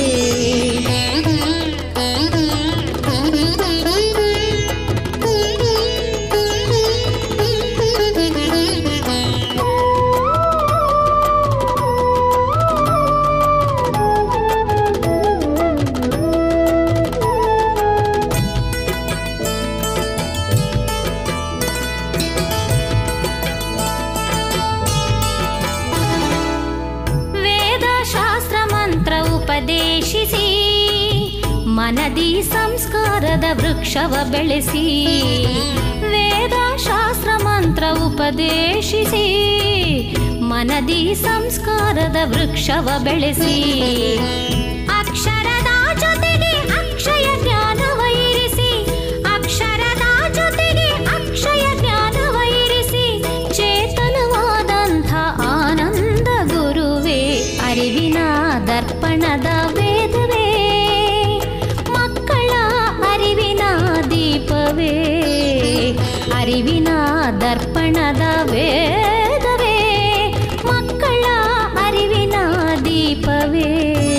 ವೇದ ಶಾಸ್ತ್ರ ಮಂತ್ರ ಉಪದೇಶಿಸಿ ಮನದಿ ಸಂಸ್ಕಾರದ ವೃಕ್ಷವ ಬೆಳೆಸಿ ವೇದ ಶಾಸ್ತ್ರ ಮಂತ್ರ ಉಪದೇಶಿಸಿ ಮನದಿ ಸಂಸ್ಕಾರದ ವೃಕ್ಷವ ಬೆಳೆಸಿ ಅಕ್ಷರದ ಜೊತೆಗೆ ಅಕ್ಷಯ ಜ್ಞಾನವ ಇರಿಸಿ ಅಕ್ಷರದ ಜೊತೆಗೆ ಅಕ್ಷಯ ಜ್ಞಾನವ ಇರಿಸಿ ಚೇತನವಾದಂಥ ಆನಂದ ಗುರುವೇ ಅರಿವಿನ ದರ್ಪಣದ ವೇದವೇ ಮಕ್ಕಳ ಅರಿವಿನ ದೀಪವೇ ಅರಿವಿನ ದರ್ಪಣದ ವೇದವೇ ಮಕ್ಕಳ ಅರಿವಿನ ದೀಪವೇ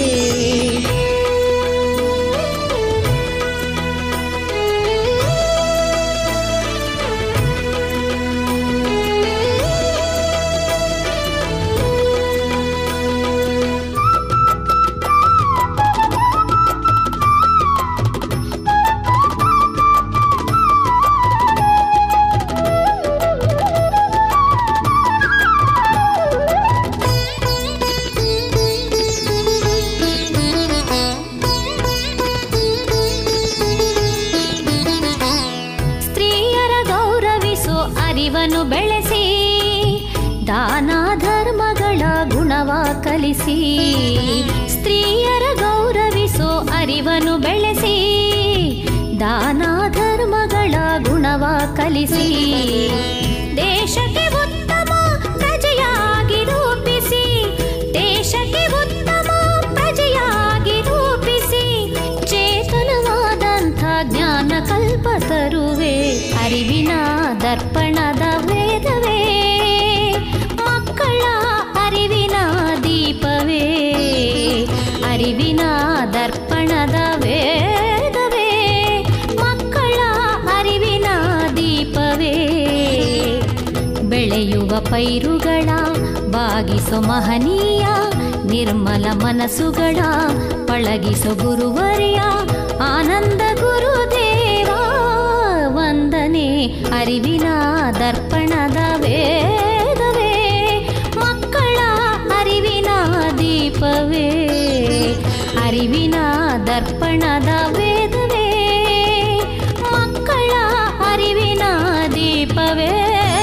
ಸ್ತ್ರೀಯರ ಗೌರವಿಸೋ ಅರಿವನ್ನು ಬೆಳೆಸಿ ದಾನ ಧರ್ಮಗಳ ಗುಣವ ಕಲಿಸಿ ಸ್ತ್ರೀಯರ ಗೌರವಿಸೋ ಅರಿವನ್ನು ಬೆಳೆಸಿ ದಾನ ಧರ್ಮಗಳ ಗುಣವ ಕಲಿಸಿ ದೇಶಕ್ಕೆ ಉತ್ತಮ ಪ್ರಜೆಯಾಗಿ ರೂಪಿಸಿ ದೇಶಕ್ಕೆ ಉತ್ತಮ ಪ್ರಜೆಯಾಗಿ ರೂಪಿಸಿ ಚೇತನವಾದಂಥ ಜ್ಞಾನ ಕಲ್ಪ ತರುವೆ ಅರಿವಿನ ದರ್ಪಣದ ವೇದವೇ ಮಕ್ಕಳ ಅರಿವಿನ ದೀಪವೇ ಅರಿವಿನ ದರ್ಪಣದ ವೇದವೇ ಮಕ್ಕಳ ಅರಿವಿನ ದೀಪವೇ ಬೆಳೆಯುವ ಪೈರುಗಳ ಬಾಗಿಸೋ ಮಹನೀಯ ನಿರ್ಮಲ ಮನಸ್ಸುಗಳ ಪಳಗಿಸೋ ಗುರುವರ್ಯ ಆನಂದ ಗುರುದೇವ ವಂದನೆ ಅರಿವಿನ ದರ್ಪಣದ ವೇದವೇ ಮಕ್ಕಳ ಅರಿವಿನ ದೀಪವೇ ಅರಿವಿನ ದರ್ಪಣದ ವೇದವೇ ಮಕ್ಕಳ ಅರಿವಿನ ದೀಪವೇ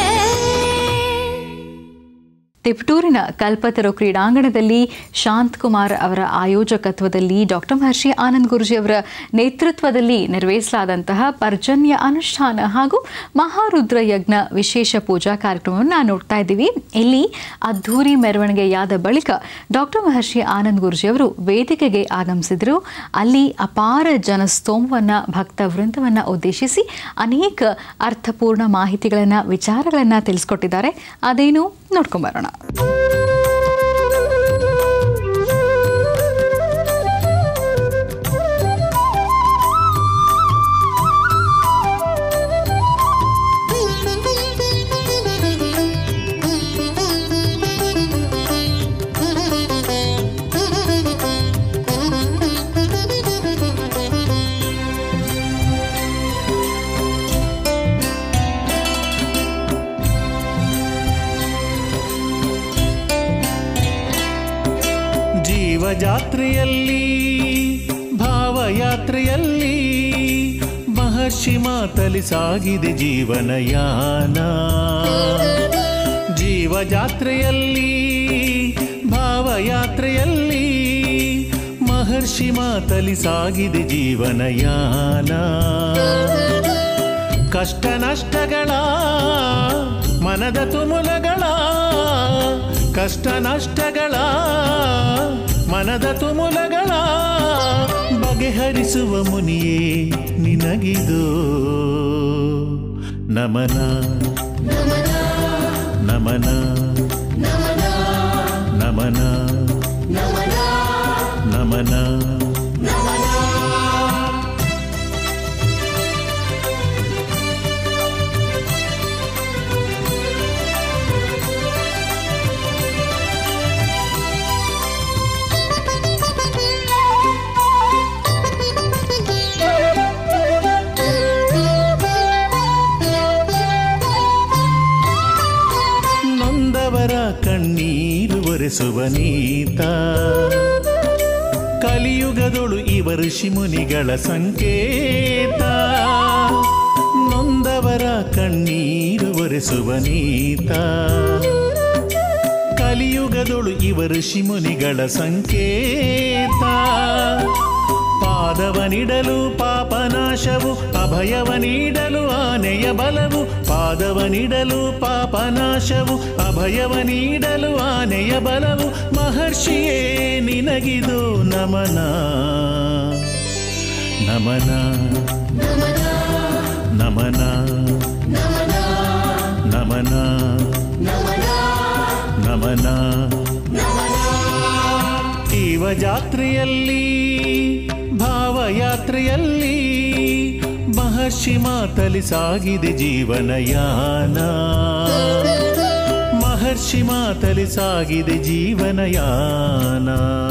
ತಿಪಟೂರಿನ ಕಲ್ಪತರು ಕ್ರೀಡಾಂಗಣದಲ್ಲಿ ಶಾಂತ್ ಕುಮಾರ್ ಅವರ ಆಯೋಜಕತ್ವದಲ್ಲಿ ಡಾಕ್ಟರ್ ಮಹರ್ಷಿ ಆನಂದ್ ಗುರುಜಿ ಅವರ ನೇತೃತ್ವದಲ್ಲಿ ನೆರವೇರಿಸಲಾದಂತಹ ಪರ್ಜನ್ಯ ಅನುಷ್ಠಾನ ಹಾಗೂ ಮಹಾರುದ್ರ ಯಜ್ಞ ವಿಶೇಷ ಪೂಜಾ ಕಾರ್ಯಕ್ರಮವನ್ನು ನಾವು ನೋಡ್ತಾ ಇದ್ದೀವಿ ಇಲ್ಲಿ ಅದ್ಧೂರಿ ಮೆರವಣಿಗೆಯಾದ ಬಳಿಕ ಡಾಕ್ಟರ್ ಮಹರ್ಷಿ ಆನಂದ್ ಗುರುಜಿ ಅವರು ವೇದಿಕೆಗೆ ಆಗಮಿಸಿದರು ಅಲ್ಲಿ ಅಪಾರ ಜನಸ್ತೋಮವನ್ನು ಭಕ್ತ ವೃಂದವನ್ನು ಉದ್ದೇಶಿಸಿ ಅನೇಕ ಅರ್ಥಪೂರ್ಣ ಮಾಹಿತಿಗಳನ್ನು ವಿಚಾರಗಳನ್ನು ತಿಳಿಸ್ಕೊಟ್ಟಿದ್ದಾರೆ ಅದೇನು ನೋಡ್ಕೊಂಬರೋಣ ಜೀವಜಾತ್ರೆಯಲ್ಲಿ ಭಾವ ಭಾವಯಾತ್ರೆಯಲ್ಲಿ ಮಹರ್ಷಿ ಮಾತಲಿ ಸಾಗಿದೆ ಜೀವನಯಾನ ಜೀವಜಾತ್ರೆಯಲ್ಲಿ ಭಾವಯಾತ್ರೆಯಲ್ಲಿ ಮಹರ್ಷಿ ಮಾತಲಿ ಸಾಗಿದೆ ಜೀವನಯಾನ ಕಷ್ಟ ನಷ್ಟಗಳ ಮನದ ತುಮುಲಗಳ ಕಷ್ಟ ನಷ್ಟಗಳ ಮನದ ತುಮುಲಗಳ ಬಗೆಹರಿಸುವ ಮುನಿಯೇ ನಿನಗಿದು ನಮನ ನಮನ ನಮನ ನಮನ ನೊಂದವರ ಕಣ್ಣೀರು ಒರೆಸುವ ನೀತ ಕಲಿಯುಗದೊಳು ಇವ ಋಷಿಮುನಿಗಳ ಸಂಕೇತ ನೊಂದವರ ಕಣ್ಣೀರು ಒರೆಸುವ ನೀತ ಕಲಿಯುಗದೊಳು ಇವ ಋಷಿಮುನಿಗಳ ಸಂಕೇತ ಪಾದವ ನೀಡಲು ಪಾಪನಾಶವು ಅಭಯವ ನೀಡಲು ಆನೆಯ ಬಲವು ಪಾದವ ನೀಡಲು ಪಾಪನಾಶವು ಅಭಯವ ನೀಡಲು ಆನೆಯ ಬಲವು ಮಹರ್ಷಿಯೇ ನಿನಗಿದು ನಮನ ನಮನ ನಮನ ನಮನ ನಮನ ಜೀವ ಜಾತ್ರೆಯಲ್ಲಿ ಭಾವಯಾತ್ರೆಯಲ್ಲಿ ಮಹರ್ಷಿ ಮಾತಲಿ ಸಾಗಿದೆ ಜೀವನಯಾನ ಮಹರ್ಷಿ ಮಾತಲಿ ಸಾಗಿದೆ ಜೀವನಯಾನ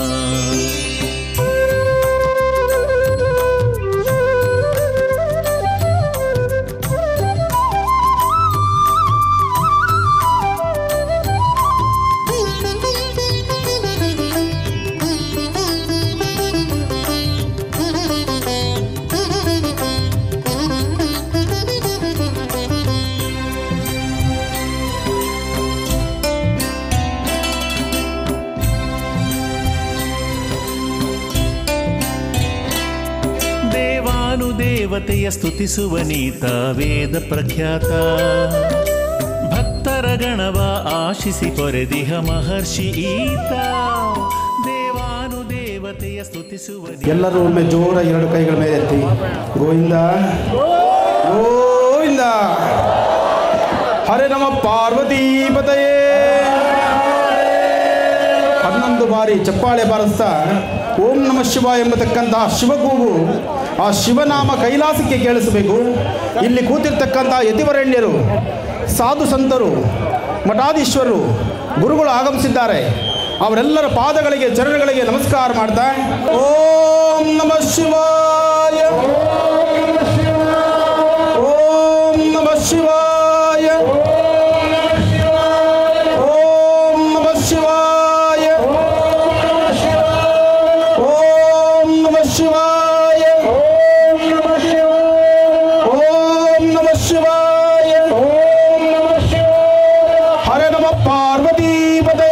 ದೇವಾನು ದೇವತೆಯ ಸ್ತುತಿಸುವ ನೀತ ವೇದ ಪ್ರಖ್ಯಾತ ಭಕ್ತರ ಗಣವ ಆಶಿಸಿ ಪೊರೆದಿಹ ಮಹರ್ಷಿ ಈತ ದೇವಾನು ದೇವತೆಯ ಸ್ತುತಿಸುವ ನೀತ ಎಲ್ಲರೂ ಒಮ್ಮೆ ಜೋರ ಎರಡು ಕೈಗಳ ಮೇಲೆ ಎತ್ತಿ ಗೋವಿಂದ ಗೋವಿಂದ ಹರೇ ನಮ ಪಾರ್ವತೀಪತಯೇ ಹನ್ನೊಂದು ಬಾರಿ ಚಪ್ಪಾಳೆ ಬಾರಿಸ್ತಾ ಓಂ ನಮ ಶಿವ ಎಂಬತಕ್ಕಂತಹ ಶಿವಗೂಗು ಆ ಶಿವನಾಮ ಕೈಲಾಸಕ್ಕೆ ಕೇಳಿಸಬೇಕು ಇಲ್ಲಿ ಕೂತಿರ್ತಕ್ಕಂಥ ಯತಿವರಣ್ಯರು ಸಾಧು ಸಂತರು ಮಠಾಧೀಶ್ವರರು ಗುರುಗಳು ಆಗಮಿಸಿದ್ದಾರೆ ಅವರೆಲ್ಲರ ಪಾದಗಳಿಗೆ ಚರಣಗಳಿಗೆ ನಮಸ್ಕಾರ ಮಾಡ್ತಾ ಓಂ ನಮ ಶಿವಾಯ ಓಂ ನಮ ಶಿವಾಯ ಓಂ ನಮ ಶಿವಾಯ ಓಂ ನಮ ಶಿವಾಯ ಓಂ ನಮ ಶಿವಾಯ ಓಂ ನಮ ಶಿವಾಯ ಓಂ ನಮ ಶಿವಾಯ ಹರ ನಮ ಪಾರ್ವತಿ ಪದೇ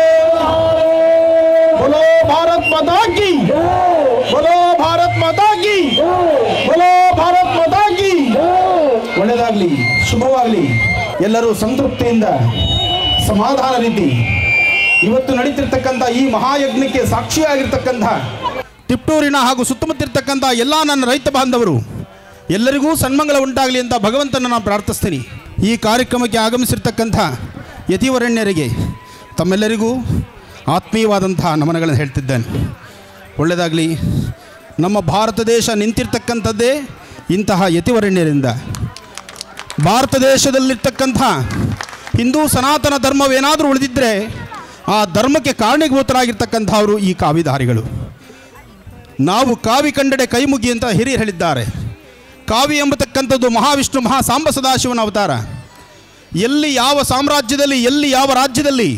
बोलो भारत माता की बोलो भारत माता की बोलो ಭಾರತ್ ಮಾತಾ ಕಿ ಒಳ್ಳೆಯದಾಗಲಿ ಶುಭವಾಗಲಿ ಎಲ್ಲರೂ ಸಂತೃಪ್ತಿಯಿಂದ ಸಮಾಧಾನ ರೀತಿ ಇವತ್ತು ನಡೀತಿರ್ತಕ್ಕಂಥ ಈ ಮಹಾಯಜ್ಞಕ್ಕೆ ಸಾಕ್ಷಿಯಾಗಿರ್ತಕ್ಕಂಥ ತಿಪ್ಟೂರಿನ ಹಾಗೂ ಸುತ್ತಮುತ್ತಿರ್ತಕ್ಕಂಥ ಎಲ್ಲ ನನ್ನ ರೈತ ಬಾಂಧವರು ಎಲ್ಲರಿಗೂ ಸನ್ಮಂಗಲ ಉಂಟಾಗಲಿ ಅಂತ ಭಗವಂತನ ನಾನು ಪ್ರಾರ್ಥಿಸ್ತೀನಿ ಈ ಕಾರ್ಯಕ್ರಮಕ್ಕೆ ಆಗಮಿಸಿರ್ತಕ್ಕಂಥ ಯತಿವರಣ್ಯರಿಗೆ ತಮ್ಮೆಲ್ಲರಿಗೂ ಆತ್ಮೀಯವಾದಂಥ ನಮನಗಳನ್ನು ಹೇಳ್ತಿದ್ದೇನೆ ಒಳ್ಳೆಯದಾಗಲಿ ನಮ್ಮ ಭಾರತ ದೇಶ ನಿಂತಿರ್ತಕ್ಕಂಥದ್ದೇ ಇಂತಹ ಯತಿವರಣ್ಯರಿಂದ ಭಾರತ ದೇಶದಲ್ಲಿರ್ತಕ್ಕಂಥ ಹಿಂದೂ ಸನಾತನ ಧರ್ಮವೇನಾದರೂ ಉಳಿದಿದ್ದರೆ ಆ ಧರ್ಮಕ್ಕೆ ಕಾರಣೀಭೂತರಾಗಿರ್ತಕ್ಕಂಥವರು ಈ ಕಾವಿಧಾರಿಗಳು ನಾವು ಕಾವಿ ಕಂಡಡೆ ಕೈ ಮುಗಿ ಅಂತ ಹಿರಿಯರು ಹೇಳಿದ್ದಾರೆ ಕಾವಿ ಎಂಬತಕ್ಕಂಥದ್ದು ಮಹಾವಿಷ್ಣು ಮಹಾ ಸಾಂಬ ಸದಾಶಿವನ ಅವತಾರ ಎಲ್ಲಿ ಯಾವ ಸಾಮ್ರಾಜ್ಯದಲ್ಲಿ ಎಲ್ಲಿ ಯಾವ ರಾಜ್ಯದಲ್ಲಿ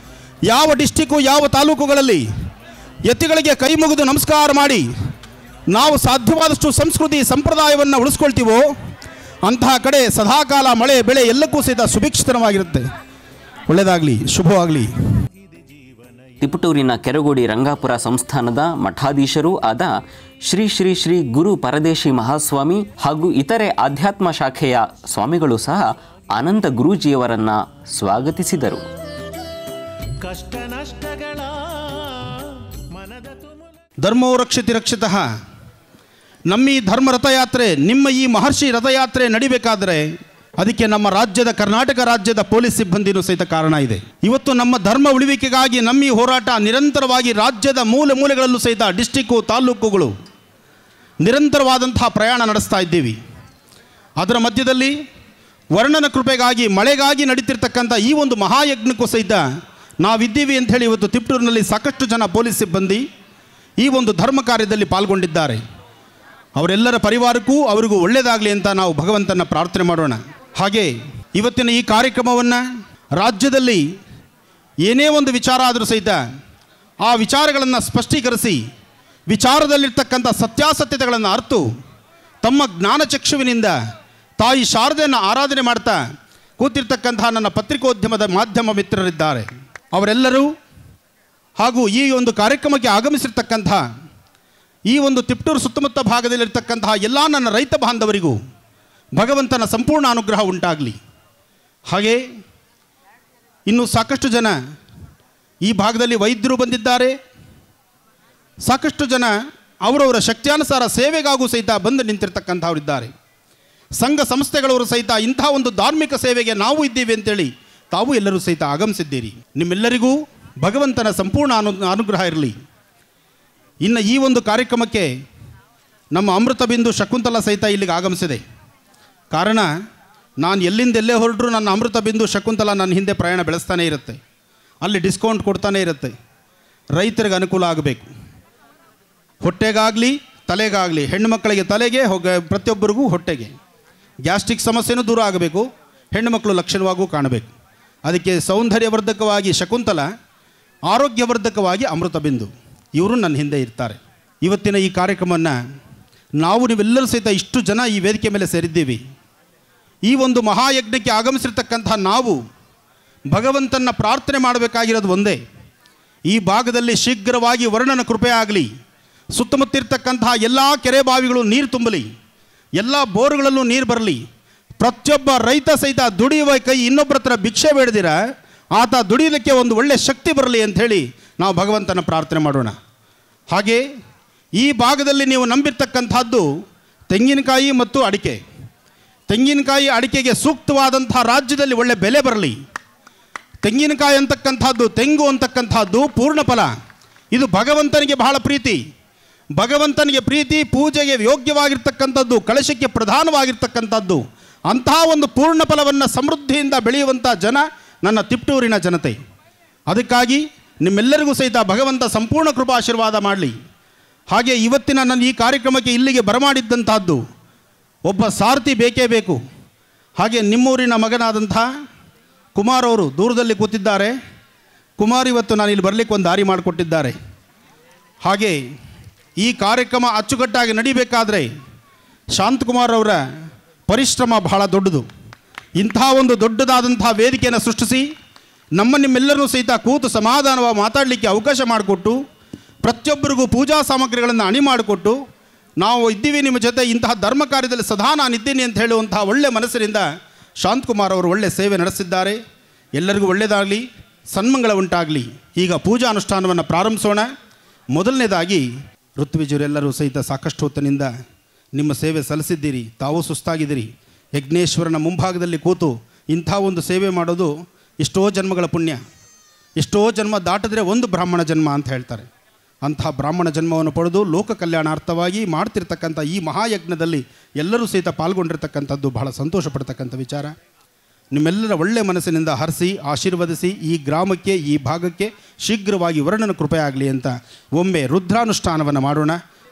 ಯಾವ ಡಿಸ್ಟಿಕ್ಕು ಯಾವ ತಾಲೂಕುಗಳಲ್ಲಿ ಯತಿಗಳಿಗೆ ಕೈ ಮುಗಿದು ನಮಸ್ಕಾರ ಮಾಡಿ ನಾವು ಸಾಧ್ಯವಾದಷ್ಟು ಸಂಸ್ಕೃತಿ ಸಂಪ್ರದಾಯವನ್ನು ಉಳಿಸ್ಕೊಳ್ತೀವೋ ಅಂತಹ ಕಡೆ ಸದಾಕಾಲ ಮಳೆ ಬೆಳೆ ಎಲ್ಲಕ್ಕೂ ಸಹಿತ ಸುಭಿಕ್ಷಿತವಾಗಿರುತ್ತೆ ಒಳ್ಳೆಯದಾಗಲಿ ಶುಭವಾಗಲಿ ತಿಪಟೂರಿನ ಕೆರಗೋಡಿ ರಂಗಾಪುರ ಸಂಸ್ಥಾನದ ಮಠಾಧೀಶರೂ ಆದ ಶ್ರೀ ಶ್ರೀ ಶ್ರೀ ಗುರು ಪರದೇಶಿ ಮಹಾಸ್ವಾಮಿ ಹಾಗೂ ಇತರೆ ಆಧ್ಯಾತ್ಮ ಶಾಖೆಯ ಸ್ವಾಮಿಗಳು ಸಹ ಅನಂತ ಗುರೂಜಿಯವರನ್ನ ಸ್ವಾಗತಿಸಿದರು ಕಷ್ಟ ನಷ್ಟಗಳ ಮನದ ತುಮುಲ ಧರ್ಮೋ ರಕ್ಷಿತಿ ರಕ್ಷಿತಃ ನಮ್ಮ ಈ ಧರ್ಮ ರಥಯಾತ್ರೆ ನಿಮ್ಮ ಈ ಮಹರ್ಷಿ ರಥಯಾತ್ರೆ ನಡಿಬೇಕಾದರೆ ಅದಕ್ಕೆ ನಮ್ಮ ರಾಜ್ಯದ ಕರ್ನಾಟಕ ರಾಜ್ಯದ ಪೊಲೀಸ್ ಸಿಬ್ಬಂದಿನೂ ಸಹಿತ ಕಾರಣ ಇದೆ ಇವತ್ತು ನಮ್ಮ ಧರ್ಮ ಉಳಿವಿಕೆಗಾಗಿ ನಮ್ಮ ಈ ಹೋರಾಟ ನಿರಂತರವಾಗಿ ರಾಜ್ಯದ ಮೂಲೆ ಮೂಲೆಗಳಲ್ಲೂ ಸಹಿತ ಡಿಸ್ಟಿಕ್ಕು ತಾಲೂಕುಗಳು ನಿರಂತರವಾದಂತಹ ಪ್ರಯಾಣ ನಡೆಸ್ತಾ ಇದ್ದೀವಿ ಅದರ ಮಧ್ಯದಲ್ಲಿ ವರ್ಣನ ಕೃಪೆಗಾಗಿ ಮಳೆಗಾಗಿ ನಡೀತಿರ್ತಕ್ಕಂಥ ಈ ಒಂದು ಮಹಾಯಜ್ಞಕ್ಕೂ ಸಹಿತ ನಾವಿದ್ದೀವಿ ಅಂತ ಹೇಳಿ ಇವತ್ತು ತಿಪ್ಟೂರಿನಲ್ಲಿ ಸಾಕಷ್ಟು ಜನ ಪೊಲೀಸ್ ಸಿಬ್ಬಂದಿ ಈ ಒಂದು ಧರ್ಮ ಕಾರ್ಯದಲ್ಲಿ ಪಾಲ್ಗೊಂಡಿದ್ದಾರೆ ಅವರೆಲ್ಲರ ಪರಿವಾರಕ್ಕೂ ಅವರಿಗೂ ಒಳ್ಳೆಯದಾಗಲಿ ಅಂತ ನಾವು ಭಗವಂತನ ಪ್ರಾರ್ಥನೆ ಮಾಡೋಣ ಹಾಗೆ ಇವತ್ತಿನ ಈ ಕಾರ್ಯಕ್ರಮವನ್ನು ರಾಜ್ಯದಲ್ಲಿ ಏನೇ ಒಂದು ವಿಚಾರ ಆದರೂ ಸಹಿತ ಆ ವಿಚಾರಗಳನ್ನು ಸ್ಪಷ್ಟೀಕರಿಸಿ ವಿಚಾರದಲ್ಲಿರ್ತಕ್ಕಂಥ ಸತ್ಯಾಸತ್ಯತೆಗಳನ್ನು ಅರ್ತು ತಮ್ಮ ಜ್ಞಾನಚಕ್ಷುವಿನಿಂದ ತಾಯಿ ಶಾರದೆಯನ್ನು ಆರಾಧನೆ ಮಾಡ್ತಾ ಕೂತಿರ್ತಕ್ಕಂತಹ ನನ್ನ ಪತ್ರಿಕೋದ್ಯಮದ ಮಾಧ್ಯಮ ಮಿತ್ರರಿದ್ದಾರೆ ಅವರೆಲ್ಲರೂ ಹಾಗೂ ಈ ಒಂದು ಕಾರ್ಯಕ್ರಮಕ್ಕೆ ಆಗಮಿಸಿರ್ತಕ್ಕಂತಹ ಈ ಒಂದು ತಿಪ್ಟೂರು ಸುತ್ತಮುತ್ತ ಭಾಗದಲ್ಲಿರ್ತಕ್ಕಂತಹ ಎಲ್ಲ ನನ್ನ ರೈತ ಬಾಂಧವರಿಗೂ ಭಗವಂತನ ಸಂಪೂರ್ಣ ಅನುಗ್ರಹ ಉಂಟಾಗಲಿ ಹಾಗೆ ಇನ್ನು ಸಾಕಷ್ಟು ಜನ ಈ ಭಾಗದಲ್ಲಿ ವೈದ್ಯರು ಬಂದಿದ್ದಾರೆ ಸಾಕಷ್ಟು ಜನ ಅವರವರ ಶಕ್ತ್ಯಾನುಸಾರ ಸೇವೆಗಾಗೂ ಸಹಿತ ಬಂದು ನಿಂತಿರ್ತಕ್ಕಂಥವರಿದ್ದಾರೆ ಸಂಘ ಸಂಸ್ಥೆಗಳವರು ಸಹಿತ ಇಂಥ ಒಂದು ಧಾರ್ಮಿಕ ಸೇವೆಗೆ ನಾವು ಇದ್ದೀವಿ ಅಂತೇಳಿ ತಾವು ಎಲ್ಲರೂ ಸಹಿತ ಆಗಮಿಸಿದ್ದೀರಿ ನಿಮ್ಮೆಲ್ಲರಿಗೂ ಭಗವಂತನ ಸಂಪೂರ್ಣ ಅನು ಅನುಗ್ರಹ ಇರಲಿ ಇನ್ನು ಈ ಒಂದು ಕಾರ್ಯಕ್ರಮಕ್ಕೆ ನಮ್ಮ ಅಮೃತ ಬಿಂದು ಶಕುಂತಲ ಸಹಿತ ಇಲ್ಲಿಗೆ ಆಗಮಿಸಿದೆ ಕಾರಣ ನಾನು ಎಲ್ಲಿಂದ ಎಲ್ಲೇ ಹೊರಟರು ನನ್ನ ಅಮೃತ ಬಿಂದು ಶಕುಂತಲ ನನ್ನ ಹಿಂದೆ ಪ್ರಯಾಣ ಬೆಳೆಸ್ತಾನೇ ಇರುತ್ತೆ ಅಲ್ಲಿ ಡಿಸ್ಕೌಂಟ್ ಕೊಡ್ತಾನೇ ಇರುತ್ತೆ ರೈತರಿಗೆ ಅನುಕೂಲ ಆಗಬೇಕು ಹೊಟ್ಟೆಗಾಗಲಿ ತಲೆಗಾಗಲಿ ಹೆಣ್ಣು ಮಕ್ಕಳಿಗೆ ತಲೆಗೆ ಹೋಗ ಪ್ರತಿಯೊಬ್ಬರಿಗೂ ಹೊಟ್ಟೆಗೆ ಗ್ಯಾಸ್ಟ್ರಿಕ್ ಸಮಸ್ಯೆನೂ ದೂರ ಆಗಬೇಕು ಹೆಣ್ಣು ಮಕ್ಕಳು ಲಕ್ಷಣವಾಗೂ ಕಾಣಬೇಕು ಅದಕ್ಕೆ ಸೌಂದರ್ಯವರ್ಧಕವಾಗಿ ಶಕುಂತಲ ಆರೋಗ್ಯವರ್ಧಕವಾಗಿ ಅಮೃತ ಬಿಂದು ಇವರು ನನ್ನ ಹಿಂದೆ ಇರ್ತಾರೆ ಇವತ್ತಿನ ಈ ಕಾರ್ಯಕ್ರಮವನ್ನು ನಾವು ನೀವೆಲ್ಲರೂ ಸಹಿತ ಇಷ್ಟು ಜನ ಈ ವೇದಿಕೆ ಮೇಲೆ ಸೇರಿದ್ದೀವಿ ಈ ಒಂದು ಮಹಾಯಜ್ಞಕ್ಕೆ ಆಗಮಿಸಿರ್ತಕ್ಕಂತಹ ನಾವು ಭಗವಂತನ ಪ್ರಾರ್ಥನೆ ಮಾಡಬೇಕಾಗಿರೋದು ಒಂದೇ ಈ ಭಾಗದಲ್ಲಿ ಶೀಘ್ರವಾಗಿ ವರ್ಣನ ಕೃಪೆ ಆಗಲಿ ಸುತ್ತಮುತ್ತಿರ್ತಕ್ಕಂತಹ ಎಲ್ಲ ಕೆರೆ ಬಾವಿಗಳು ನೀರು ತುಂಬಲಿ ಎಲ್ಲ ಬೋರ್ಗಳಲ್ಲೂ ನೀರು ಬರಲಿ ಪ್ರತಿಯೊಬ್ಬ ರೈತ ಸಹಿತ ದುಡಿಯುವ ಕೈ ಇನ್ನೊಬ್ಬರ ಹತ್ರ ಭಿಕ್ಷೆ ಬೇಡದಿರ ಆತ ದುಡಿಯೋದಕ್ಕೆ ಒಂದು ಒಳ್ಳೆಯ ಶಕ್ತಿ ಬರಲಿ ಅಂಥೇಳಿ ನಾವು ಭಗವಂತನ ಪ್ರಾರ್ಥನೆ ಮಾಡೋಣ ಹಾಗೆ ಈ ಭಾಗದಲ್ಲಿ ನೀವು ನಂಬಿರ್ತಕ್ಕಂಥದ್ದು ತೆಂಗಿನಕಾಯಿ ಮತ್ತು ಅಡಿಕೆ ತೆಂಗಿನಕಾಯಿ ಅಡಿಕೆಗೆ ಸೂಕ್ತವಾದಂಥ ರಾಜ್ಯದಲ್ಲಿ ಒಳ್ಳೆ ಬೆಲೆ ಬರಲಿ ತೆಂಗಿನಕಾಯಿ ಅಂತಕ್ಕಂಥದ್ದು ತೆಂಗು ಅಂತಕ್ಕಂಥದ್ದು ಪೂರ್ಣ ಫಲ ಇದು ಭಗವಂತನಿಗೆ ಬಹಳ ಪ್ರೀತಿ ಭಗವಂತನಿಗೆ ಪ್ರೀತಿ ಪೂಜೆಗೆ ಯೋಗ್ಯವಾಗಿರ್ತಕ್ಕಂಥದ್ದು ಕಳಶಕ್ಕೆ ಪ್ರಧಾನವಾಗಿರ್ತಕ್ಕಂಥದ್ದು ಅಂತಹ ಒಂದು ಪೂರ್ಣ ಫಲವನ್ನು ಸಮೃದ್ಧಿಯಿಂದ ಬೆಳೆಯುವಂಥ ಜನ ನನ್ನ ತಿಪ್ಟೂರಿನ ಜನತೆ ಅದಕ್ಕಾಗಿ ನಿಮ್ಮೆಲ್ಲರಿಗೂ ಸಹಿತ ಭಗವಂತ ಸಂಪೂರ್ಣ ಕೃಪಾಶೀರ್ವಾದ ಮಾಡಲಿ ಹಾಗೆ ಇವತ್ತಿನ ನನ್ನ ಈ ಕಾರ್ಯಕ್ರಮಕ್ಕೆ ಇಲ್ಲಿಗೆ ಬರಮಾಡಿದ್ದಂತಹದ್ದು ಒಬ್ಬ ಸಾರಥಿ ಬೇಕೇ ಬೇಕು ಹಾಗೆ ನಿಮ್ಮೂರಿನ ಮಗನಾದಂಥ ಕುಮಾರ್ ಅವರು ದೂರದಲ್ಲಿ ಕೂತಿದ್ದಾರೆ ಕುಮಾರ್ ಇವತ್ತು ನಾನು ಇಲ್ಲಿ ಬರಲಿಕ್ಕೆ ಒಂದು ದಾರಿ ಮಾಡಿಕೊಟ್ಟಿದ್ದಾರೆ ಹಾಗೆ ಈ ಕಾರ್ಯಕ್ರಮ ಅಚ್ಚುಕಟ್ಟಾಗಿ ನಡಿಬೇಕಾದರೆ ಶಾಂತಕುಮಾರ್ ಅವರ ಪರಿಶ್ರಮ ಬಹಳ ದೊಡ್ಡದು ಇಂಥ ಒಂದು ದೊಡ್ಡದಾದಂಥ ವೇದಿಕೆಯನ್ನು ಸೃಷ್ಟಿಸಿ ನಮ್ಮ ನಿಮ್ಮೆಲ್ಲರೂ ಸಹಿತ ಕೂತು ಸಮಾಧಾನವಾಗಿ ಮಾತಾಡಲಿಕ್ಕೆ ಅವಕಾಶ ಮಾಡಿಕೊಟ್ಟು ಪ್ರತಿಯೊಬ್ಬರಿಗೂ ಪೂಜಾ ಸಾಮಗ್ರಿಗಳನ್ನು ಅಣಿ ಮಾಡಿಕೊಟ್ಟು ನಾವು ಇದ್ದೀವಿ ನಿಮ್ಮ ಜೊತೆ ಇಂತಹ ಧರ್ಮ ಕಾರ್ಯದಲ್ಲಿ ಸದಾ ನಾನು ಇದ್ದೀನಿ ಅಂತ ಹೇಳುವಂತಹ ಒಳ್ಳೆ ಮನಸ್ಸಿನಿಂದ ಶಾಂತಕುಮಾರ್ ಅವರು ಒಳ್ಳೆ ಸೇವೆ ನಡೆಸಿದ್ದಾರೆ ಎಲ್ಲರಿಗೂ ಒಳ್ಳೆಯದಾಗಲಿ ಸನ್ಮಂಗಳ ಉಂಟಾಗಲಿ ಈಗ ಪೂಜಾ ಅನುಷ್ಠಾನವನ್ನು ಪ್ರಾರಂಭಿಸೋಣ ಮೊದಲನೇದಾಗಿ ಋತ್ವಿಜರೆಲ್ಲರೂ ಸಹಿತ ಸಾಕಷ್ಟು ಹೊತ್ತಿನಿಂದ ನಿಮ್ಮ ಸೇವೆ ಸಲ್ಲಿಸಿದ್ದೀರಿ ತಾವು ಸುಸ್ತಾಗಿದ್ದೀರಿ ಯಜ್ಞೇಶ್ವರನ ಮುಂಭಾಗದಲ್ಲಿ ಕೂತು ಇಂಥ ಒಂದು ಸೇವೆ ಮಾಡೋದು ಎಷ್ಟೋ ಜನ್ಮಗಳ ಪುಣ್ಯ ಎಷ್ಟೋ ಜನ್ಮ ದಾಟಿದ್ರೆ ಒಂದು ಬ್ರಾಹ್ಮಣ ಜನ್ಮ ಅಂತ ಹೇಳ್ತಾರೆ ಅಂತಹ ಬ್ರಾಹ್ಮಣ ಜನ್ಮವನ್ನು ಪಡೆದು ಲೋಕ ಕಲ್ಯಾಣಾರ್ಥವಾಗಿ ಮಾಡ್ತಿರ್ತಕ್ಕಂಥ ಈ ಮಹಾಯಜ್ಞದಲ್ಲಿ ಎಲ್ಲರೂ ಸಹಿತ ಪಾಲ್ಗೊಂಡಿರ್ತಕ್ಕಂಥದ್ದು ಬಹಳ ಸಂತೋಷ ಪಡ್ತಕ್ಕಂಥ ವಿಚಾರ ನಿಮ್ಮೆಲ್ಲರ ಒಳ್ಳೆ ಮನಸ್ಸಿನಿಂದ ಹರಿಸಿ ಆಶೀರ್ವದಿಸಿ ಈ ಗ್ರಾಮಕ್ಕೆ ಈ ಭಾಗಕ್ಕೆ ಶೀಘ್ರವಾಗಿ ವರ್ಣನ ಕೃಪೆ ಆಗಲಿ ಅಂತ ಒಮ್ಮೆ ರುದ್ರಾನುಷ್ಠಾನವನ್ನು ಮಾಡೋಣ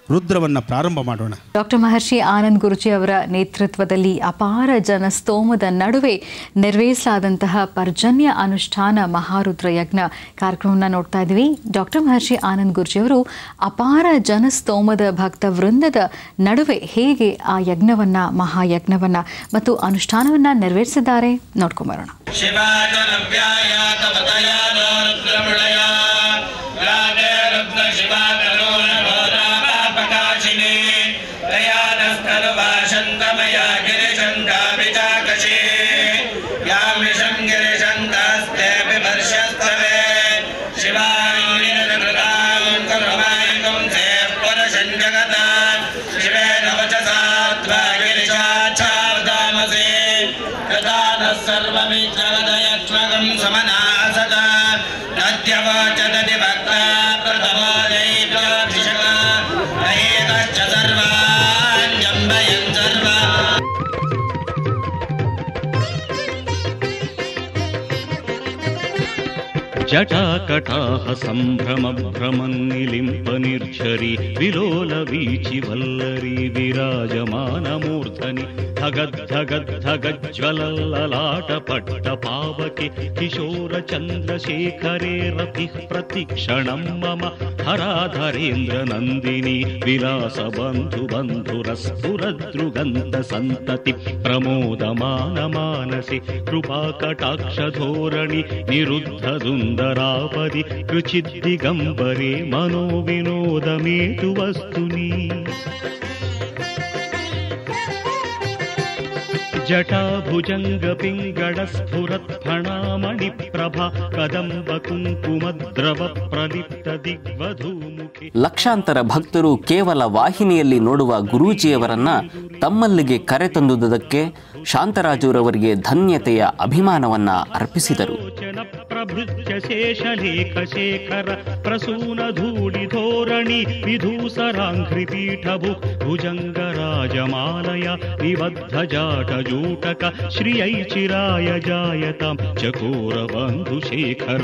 ರುದ್ರವನ್ನು ಪ್ರಾರಂಭ ಮಾಡೋಣ ಡಾಕ್ಟರ್ ಮಹರ್ಷಿ ಆನಂದ್ ಗುರುಜಿ ಅವರ ನೇತೃತ್ವದಲ್ಲಿ ಅಪಾರ ಜನಸ್ತೋಮದ ನಡುವೆ ನೆರವೇರಿಸಲಾದಂತಹ ಪರ್ಜನ್ಯ ಅನುಷ್ಠಾನ ಮಹಾರುದ್ರ ಯಜ್ಞ ಕಾರ್ಯಕ್ರಮವನ್ನು ನೋಡ್ತಾ ಇದ್ದೀವಿ ಡಾಕ್ಟರ್ ಮಹರ್ಷಿ ಆನಂದ್ ಗುರುಜಿ ಅವರು ಅಪಾರ ಜನಸ್ತೋಮದ ಭಕ್ತ ವೃಂದದ ನಡುವೆ ಹೇಗೆ ಆ ಯಜ್ಞವನ್ನ ಮಹಾಯಜ್ಞವನ್ನ ಮತ್ತು ಅನುಷ್ಠಾನವನ್ನ ನೆರವೇರಿಸಿದ್ದಾರೆ ನೋಡ್ಕೊಂಬರೋಣ ಶಿವಾಜನವ್ಯಾಯ ತಪತಯ ರುದ್ರಮೃಳಯ ರಾಜೇ ರುದ್ರ ಶಿವಾ ಪ್ರಕಾಶಿನಿ ದಯಾನಸ್ತನುವಾಶಂತಮಯ ಗಿರಿಶಂಕಾಭಿಚಾಕಶಿ ಯಾಮಿಷಂ ಗಿರಿಶಂತಾಸ್ತೆ ಬಿಭರ್ಷಸ್ತವೆ ಶಿವಾಂಗಿರಕೃತಾಂ ಕರುಮಾಯಿಕಂ ಸೇ ಪುರಶಂಜಗತ ಶಿವೇನ ವಚಸಾತ್ವಾ ಗಿರಿಶಾಚ್ಛಾವತಾಮಸೆ कृतानः सर्वमित्रवदयक्ष्मकं समनासद नद्यवचदति भक्ता प्रथमो दैवाभिषक नयेतश्च सर्वाण्यम्बयं सर्वा ಜಟಾಕಟಾಹ ಸಂಭ್ರಮ ಭ್ರಮನ್ನಿಲಿಂಪ ನಿರ್ಝರಿ ವಿಲೋಲ ವೀಚಿ ವಲ್ಲರಿ ವಿರಾಜಮಾನ ಮೂರ್ಧನಿ ಧಗದ್ಧಗದ್ಧಗಜ್ವಲಲ್ಲಲಾಟ ಪಟ್ಟ ಪಾವಕೆ ಕಿಶೋರ ಚಂದ್ರಶೇಖರೇ ರತಿ ಪ್ರತಿಕ್ಷಣಂ ಮಮ ಹರಾಧರೇಂದ್ರ ನಂದಿನಿ ವಿಲಾಸ ಬಂಧು ಬಂಧುರಸ್ಫುರದೃಗಂಧ ಸಂತತಿ ಪ್ರಮೋದಮಾನ ಮಾನಸಿ ಕೃಪಾ ಕಟಾಕ್ಷ ಧೋರಣಿ ನಿರುದ್ಧ ಸುಂದರಾಪದಿ ಕೃಚಿದ್ದಿಗಂಬರೆ ಮನೋ ವಿನೋದಮೇತು ವಸ್ತುನಿ ಜಟಾಭುಜಂಗ ಪಿಂಗಡ ಸ್ಫುರತ್ ಫಣಾಮಣಿ ಪ್ರಭಾ ಕದಂಬ ಕುಂಕುಮದ್ರವ ಪ್ರಲಿಪ್ತ ದಿಗ್ವಧೂಮುಖಿ ಲಕ್ಷಾಂತರ ಭಕ್ತರು ಕೇವಲ ವಾಹಿನಿಯಲ್ಲಿ ನೋಡುವ ಗುರೂಜಿಯವರನ್ನ ತಮ್ಮಲ್ಲಿಗೆ ಕರೆತಂದುದಕ್ಕೆ ಶಾಂತರಾಜುರವರಿಗೆ ಧನ್ಯತೆಯ ಅಭಿಮಾನವನ್ನ ಅರ್ಪಿಸಿದರು ಲೋಚನ ಪ್ರಭೃತ್ಯ ಶೇಷಲೇಖ ಶೇಖರ ಪ್ರಸೂನ ಧೂಳಿ ಧೋರಣಿ ವಿಧೂಸರಾಂಘ್ರಿ ಪೀಠಭು ಭುಜಂಗ ರಾಜಮಾಲಯ ನಿಬದ್ಧ ಜಾಟ ಜೂಟಕ ಶ್ರಿಯೈ ಚಿರಾಯ ಜಾಯತಾಂ ಚಕೋರ ಬಂಧು ಶೇಖರ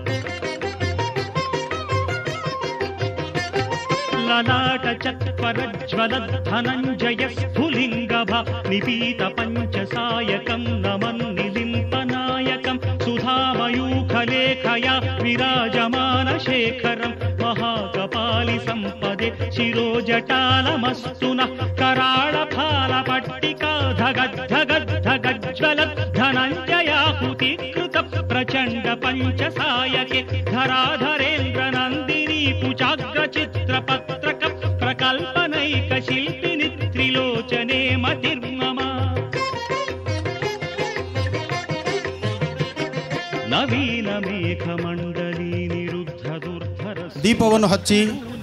ಲಲಾಟ ಚತ್ವರಜ್ವಲ ಧನಂಜಯ ಸ್ಫುಲಿಂಗಭ ನಿಪೀತ ಪಂಚಸಾಯಕಂ ನಮನ್ ನಿಲಿಂಪನಾಯಕಂ ಸುಧಾಮಯೂಖಲೇಖಯ ವಿರಾಜಮಾನ ಶೇಖರಂ ಮಹಾಕಪಾಲಿ ಸಂಪದೆ ಶಿರೋಜಟಾಲಮಸ್ತು ನಃ ಕರಾಳ ಫಾಲ ಪಟ್ಟಿಕಾ ಧಗದ್ಧಗದ್ಧಗಜ್ವಲ ಧನಂಜಯಾಹುತಿ ಕೃತ ಪ್ರಚಂಡ ಪಂಚಸಾಯಕೆ ಧರಾಧರೇಂದ್ರ ನಂದಿನಿ ಕುಚಾಗ್ರ ಚಿತ್ರ ಪತ್ರಕ ಪ್ರಕಲ್ಪನೈಕ ಶಿಲ್ಪಿನಿ ತ್ರಿಲೋಚನೆ ಮತಿರ್ಮಮ ನವೀನ ಮೇಘ ಮಂಡಲಿ ನಿರುದ್ಧ ದುರ್ಧರ ದೀಪವನ್ನು ಹಚ್ಚಿ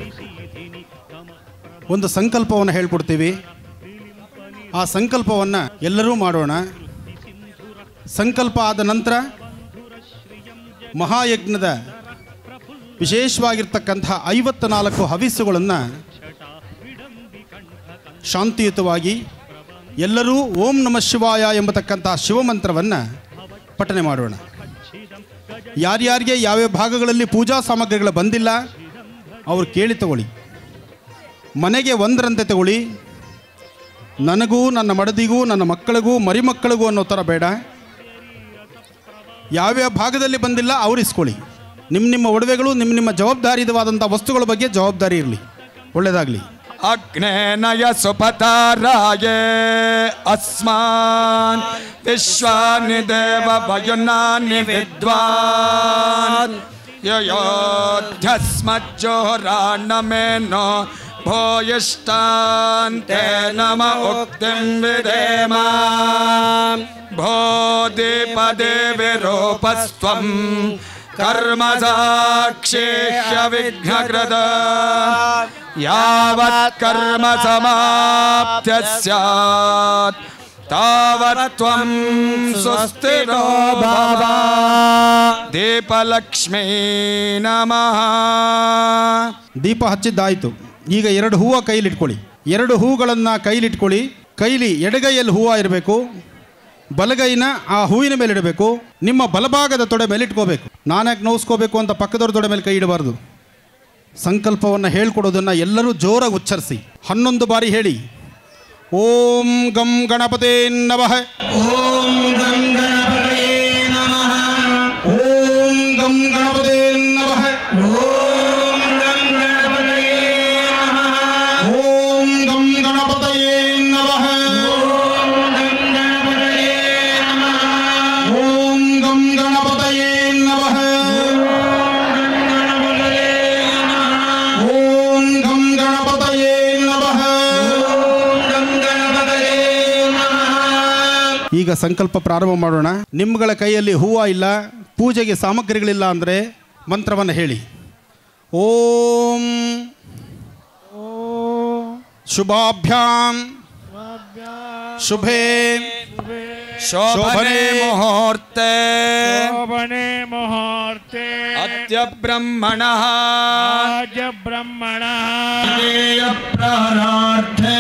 ಒಂದು ಸಂಕಲ್ಪವನ್ನು ಹೇಳ್ಕೊಡ್ತೀವಿ ಆ ಸಂಕಲ್ಪವನ್ನು ಎಲ್ಲರೂ ಮಾಡೋಣ ಸಂಕಲ್ಪ ಆದ ನಂತರ ಮಹಾಯಜ್ಞದ ವಿಶೇಷವಾಗಿರ್ತಕ್ಕಂತಹ ಐವತ್ತ ನಾಲ್ಕು ಹವಿಸ್ಸುಗಳನ್ನು ಶಾಂತಿಯುತವಾಗಿ ಎಲ್ಲರೂ ಓಂ ನಮಃ ಶಿವಾಯ ಎಂಬತಕ್ಕಂತಹ ಶಿವಮಂತ್ರವನ್ನು ಪಠನೆ ಮಾಡೋಣ ಯಾರ್ಯಾರಿಗೆ ಯಾವ್ಯಾವ ಭಾಗಗಳಲ್ಲಿ ಪೂಜಾ ಸಾಮಗ್ರಿಗಳು ಬಂದಿಲ್ಲ ಅವ್ರು ಕೇಳಿ ತಗೊಳ್ಳಿ ಮನೆಗೆ ಒಂದರಂತೆ ತಗೊಳ್ಳಿ ನನಗೂ ನನ್ನ ಮಡದಿಗೂ ನನ್ನ ಮಕ್ಕಳಿಗೂ ಮರಿಮಕ್ಕಳಿಗೂ ಅನ್ನೋ ಥರ ಬೇಡ ಯಾವ್ಯಾವ ಭಾಗದಲ್ಲಿ ಬಂದಿಲ್ಲ ಅವ್ರು ಇಸ್ಕೊಳ್ಳಿ ನಿಮ್ಮ ನಿಮ್ಮ ಒಡವೆಗಳು ನಿಮ್ಮ ನಿಮ್ಮ ಜವಾಬ್ದಾರಿಯುತವಾದಂಥ ವಸ್ತುಗಳ ಬಗ್ಗೆ ಜವಾಬ್ದಾರಿ ಇರಲಿ ಒಳ್ಳೆಯದಾಗಲಿ अग्नेनय सुपताराये अस्मान् विश्वानि देव वयुनानि विद्वान् ययोध्यस्मज्जोराणमेनो भूयिष्ठान्ते नम उक्तिं विधेम भो दीपदेविरूपस्त्वम् कर्मसाक्षेह्य विघ्नकृत यावत् कर्म समाप्त्य स्यात् तावत् त्वं सुस्थिरो भव दीपलक्ष्मी नमः ದೀಪ ಹಚ್ಚಿದ್ದಾಯಿತು ಈಗ ಎರಡು ಹೂವು ಕೈಲಿಟ್ಕೊಳ್ಳಿ ಎರಡು ಹೂಗಳನ್ನು ಕೈಲಿಟ್ಕೊಳ್ಳಿ ಕೈಲಿ ಎಡಗೈಯಲ್ಲಿ ಹೂವು ಇರಬೇಕು ಬಲಗೈನ ಆ ಹೂವಿನ ಮೇಲೆ ಇಡಬೇಕು ನಿಮ್ಮ ಬಲಭಾಗದ ತೊಡೆ ಮೇಲೆ ಇಟ್ಕೋಬೇಕು ನಾನ್ಯಾಕೆ ನೋವಿಸ್ಕೋಬೇಕು ಅಂತ ಪಕ್ಕದವ್ರ ತೊಡೆ ಮೇಲೆ ಕೈ ಇಡಬಾರ್ದು ಸಂಕಲ್ಪವನ್ನು ಹೇಳ್ಕೊಡೋದನ್ನು ಎಲ್ಲರೂ ಜೋರಾಗಿ ಉಚ್ಚರಿಸಿ ಹನ್ನೊಂದು ಬಾರಿ ಹೇಳಿ ಓಂ ಗಂ ಗಣಪತೆ ನಮಃ ಓಂ ಗಂ ಗಣಪತಯೇ ನಮಃ ಓಂ ಗಂ ಗಣಪತೆ ನಮಃ ಓಂ ಗಂ ಗಣಪತಯೇ ನಮಃ ಓಂ ಗಂ ಗಣಪತಯೇ ನಮಃ ಓಂ ಗಂ ಗಣಪತಯೇ ನಮಃ ಓಂ ಗಂ ಗಣಪತಯೇ ನಮಃ ಓಂ ಗಂ ಗಣಪತಯೇ ನಮಃ ಈಗ ಸಂಕಲ್ಪ ಪ್ರಾರಂಭ ಮಾಡೋಣ ನಿಮ್ಮಗಳ ಕೈಯಲ್ಲಿ ಹೂವು ಇಲ್ಲ ಪೂಜೆಗೆ ಸಾಮಗ್ರಿಗಳಿಲ್ಲ ಅಂದರೆ ಮಂತ್ರವನ್ನು ಹೇಳಿ ಓಂ ಶುಭಾಭ್ಯಾಂ ಶುಭೇ ಶೋಭನೆ ಮುಹೂರ್ತೆ ಶೋಭನೆ ಮುಹೂರ್ತೆ ಅದ್ಯ ಬ್ರಹ್ಮಣಃ ಆದ್ಯ ಬ್ರಹ್ಮಣ ಪ್ರಹರಾರ್ಥೆ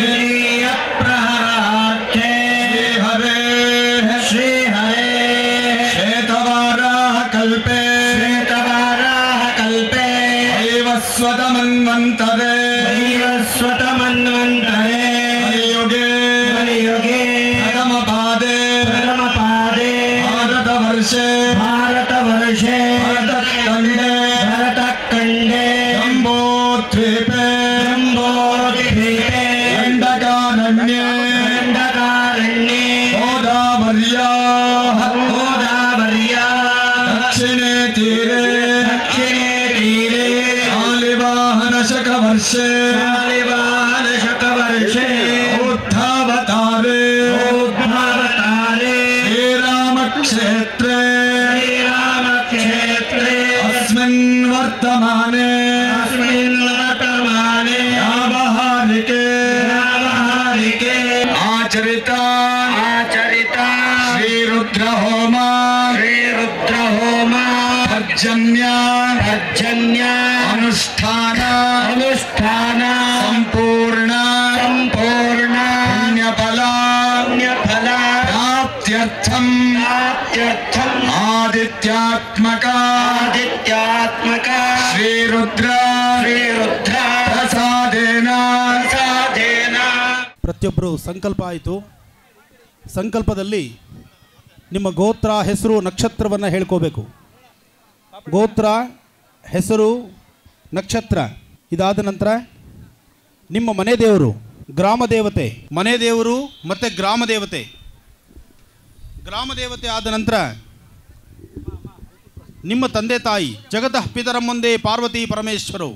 ಪ್ರಹರಾರ್ಥೆ ಹರೇ ಶ್ರೀ ಹರೇ ಶ್ವೇತವಾರಾಹ ಕಲ್ಪೆ ಶ್ವೇತವಾರಾಹ ಕಲ್ಪೆ ಐವಸ್ವತ ಮನ್ವಂತರೆ ಐವಸ್ವತ ಮನ್ವಂತರೆ ಕಲಿಯುಗೆ ಕಲಿಯುಗೆ ಪ್ರಥಮ ಪಾದೆ ಪ್ರಥಮ ಪಾದೆ ಭಾರತ ವರ್ಷೆ ಭಾರತ ವರ್ಷೆ ಭರತ ಖಂಡೆ ಭರತ ಖಂಡೆ ಜಂಬೋದ್ವೀಪೆ ಜಂಬೋದ್ವೀಪೆ ಗಂಡಕಾರಣ್ಯೆ ಗಂಡಕಾರಣ್ಯೆ ಗೋದಾವರ್ಯಾ ಗೋದಾವರ್ಯಾ ದಕ್ಷಿಣೆ ತೀರೆ ದಕ್ಷಿಣೆ ತೀರೆ ಶಾಲಿವಾಹನ ಶಕ ವರ್ಷೆ ಶಾಲಿವಾಹನ ಶಕ ವರ್ಷೆ ಉದ್ಧಾವತಾರೆ ಉದ್ಧಾವತಾರೆ ಶ್ರೀರಾಮ ಕ್ಷೇತ್ರೆ ಶ್ರೀರಾಮ ಕ್ಷೇತ್ರೆ ಅಸ್ಮಿನ್ ವರ್ತಮಾನೆ ಅಸ್ಮಿನ್ ವರ್ತಮಾನೆ ವ್ಯಾವಹಾರಿಕೆ ವ್ಯಾವಹಾರಿಕೆ ಆಚರಿತ ಆಚರಿತ ಶ್ರೀರುದ್ರ ಹೋಮ ಶ್ರೀರುದ್ರ ಹೋಮ ಪರ್ಜನ್ಯ ಪರ್ಜನ್ಯ ಅನುಷ್ಠಾನ ಅನುಷ್ಠಾನ ಸಂಪೂರ್ಣ ಸಂಪೂರ್ಣ ಪುಣ್ಯಫಲ ಪುಣ್ಯಫಲ ಪ್ರಾಪ್ತ್ಯರ್ಥಂ ಪ್ರಾಪ್ತ್ಯರ್ಥಂ ಆದಿತ್ಯಾತ್ಮಕ ಆದಿತ್ಯಾತ್ಮಕ ಶ್ರೀರುದ್ರ ಶ್ರೀರುದ್ರ ಪ್ರಸಾದೇನ ಪ್ರಸಾದೇನ ಪ್ರತಿಯೊಬ್ಬರು ಸಂಕಲ್ಪ ಆಯಿತು ಸಂಕಲ್ಪದಲ್ಲಿ ನಿಮ್ಮ ಗೋತ್ರ ಹೆಸರು ನಕ್ಷತ್ರವನ್ನು ಹೇಳ್ಕೋಬೇಕು ಗೋತ್ರ ಹೆಸರು ನಕ್ಷತ್ರ ಇದಾದ ನಂತರ ನಿಮ್ಮ ಮನೆ ದೇವರು ಗ್ರಾಮ ದೇವತೆ ಮನೆ ದೇವರು ಮತ್ತು ಗ್ರಾಮ ದೇವತೆ ಗ್ರಾಮ ದೇವತೆ ಆದ ನಂತರ ನಿಮ್ಮ ತಂದೆ ತಾಯಿ ಜಗತಃ ಪಿತರಂ ಮುಂದೆ ಪಾರ್ವತಿ ಪರಮೇಶ್ವರು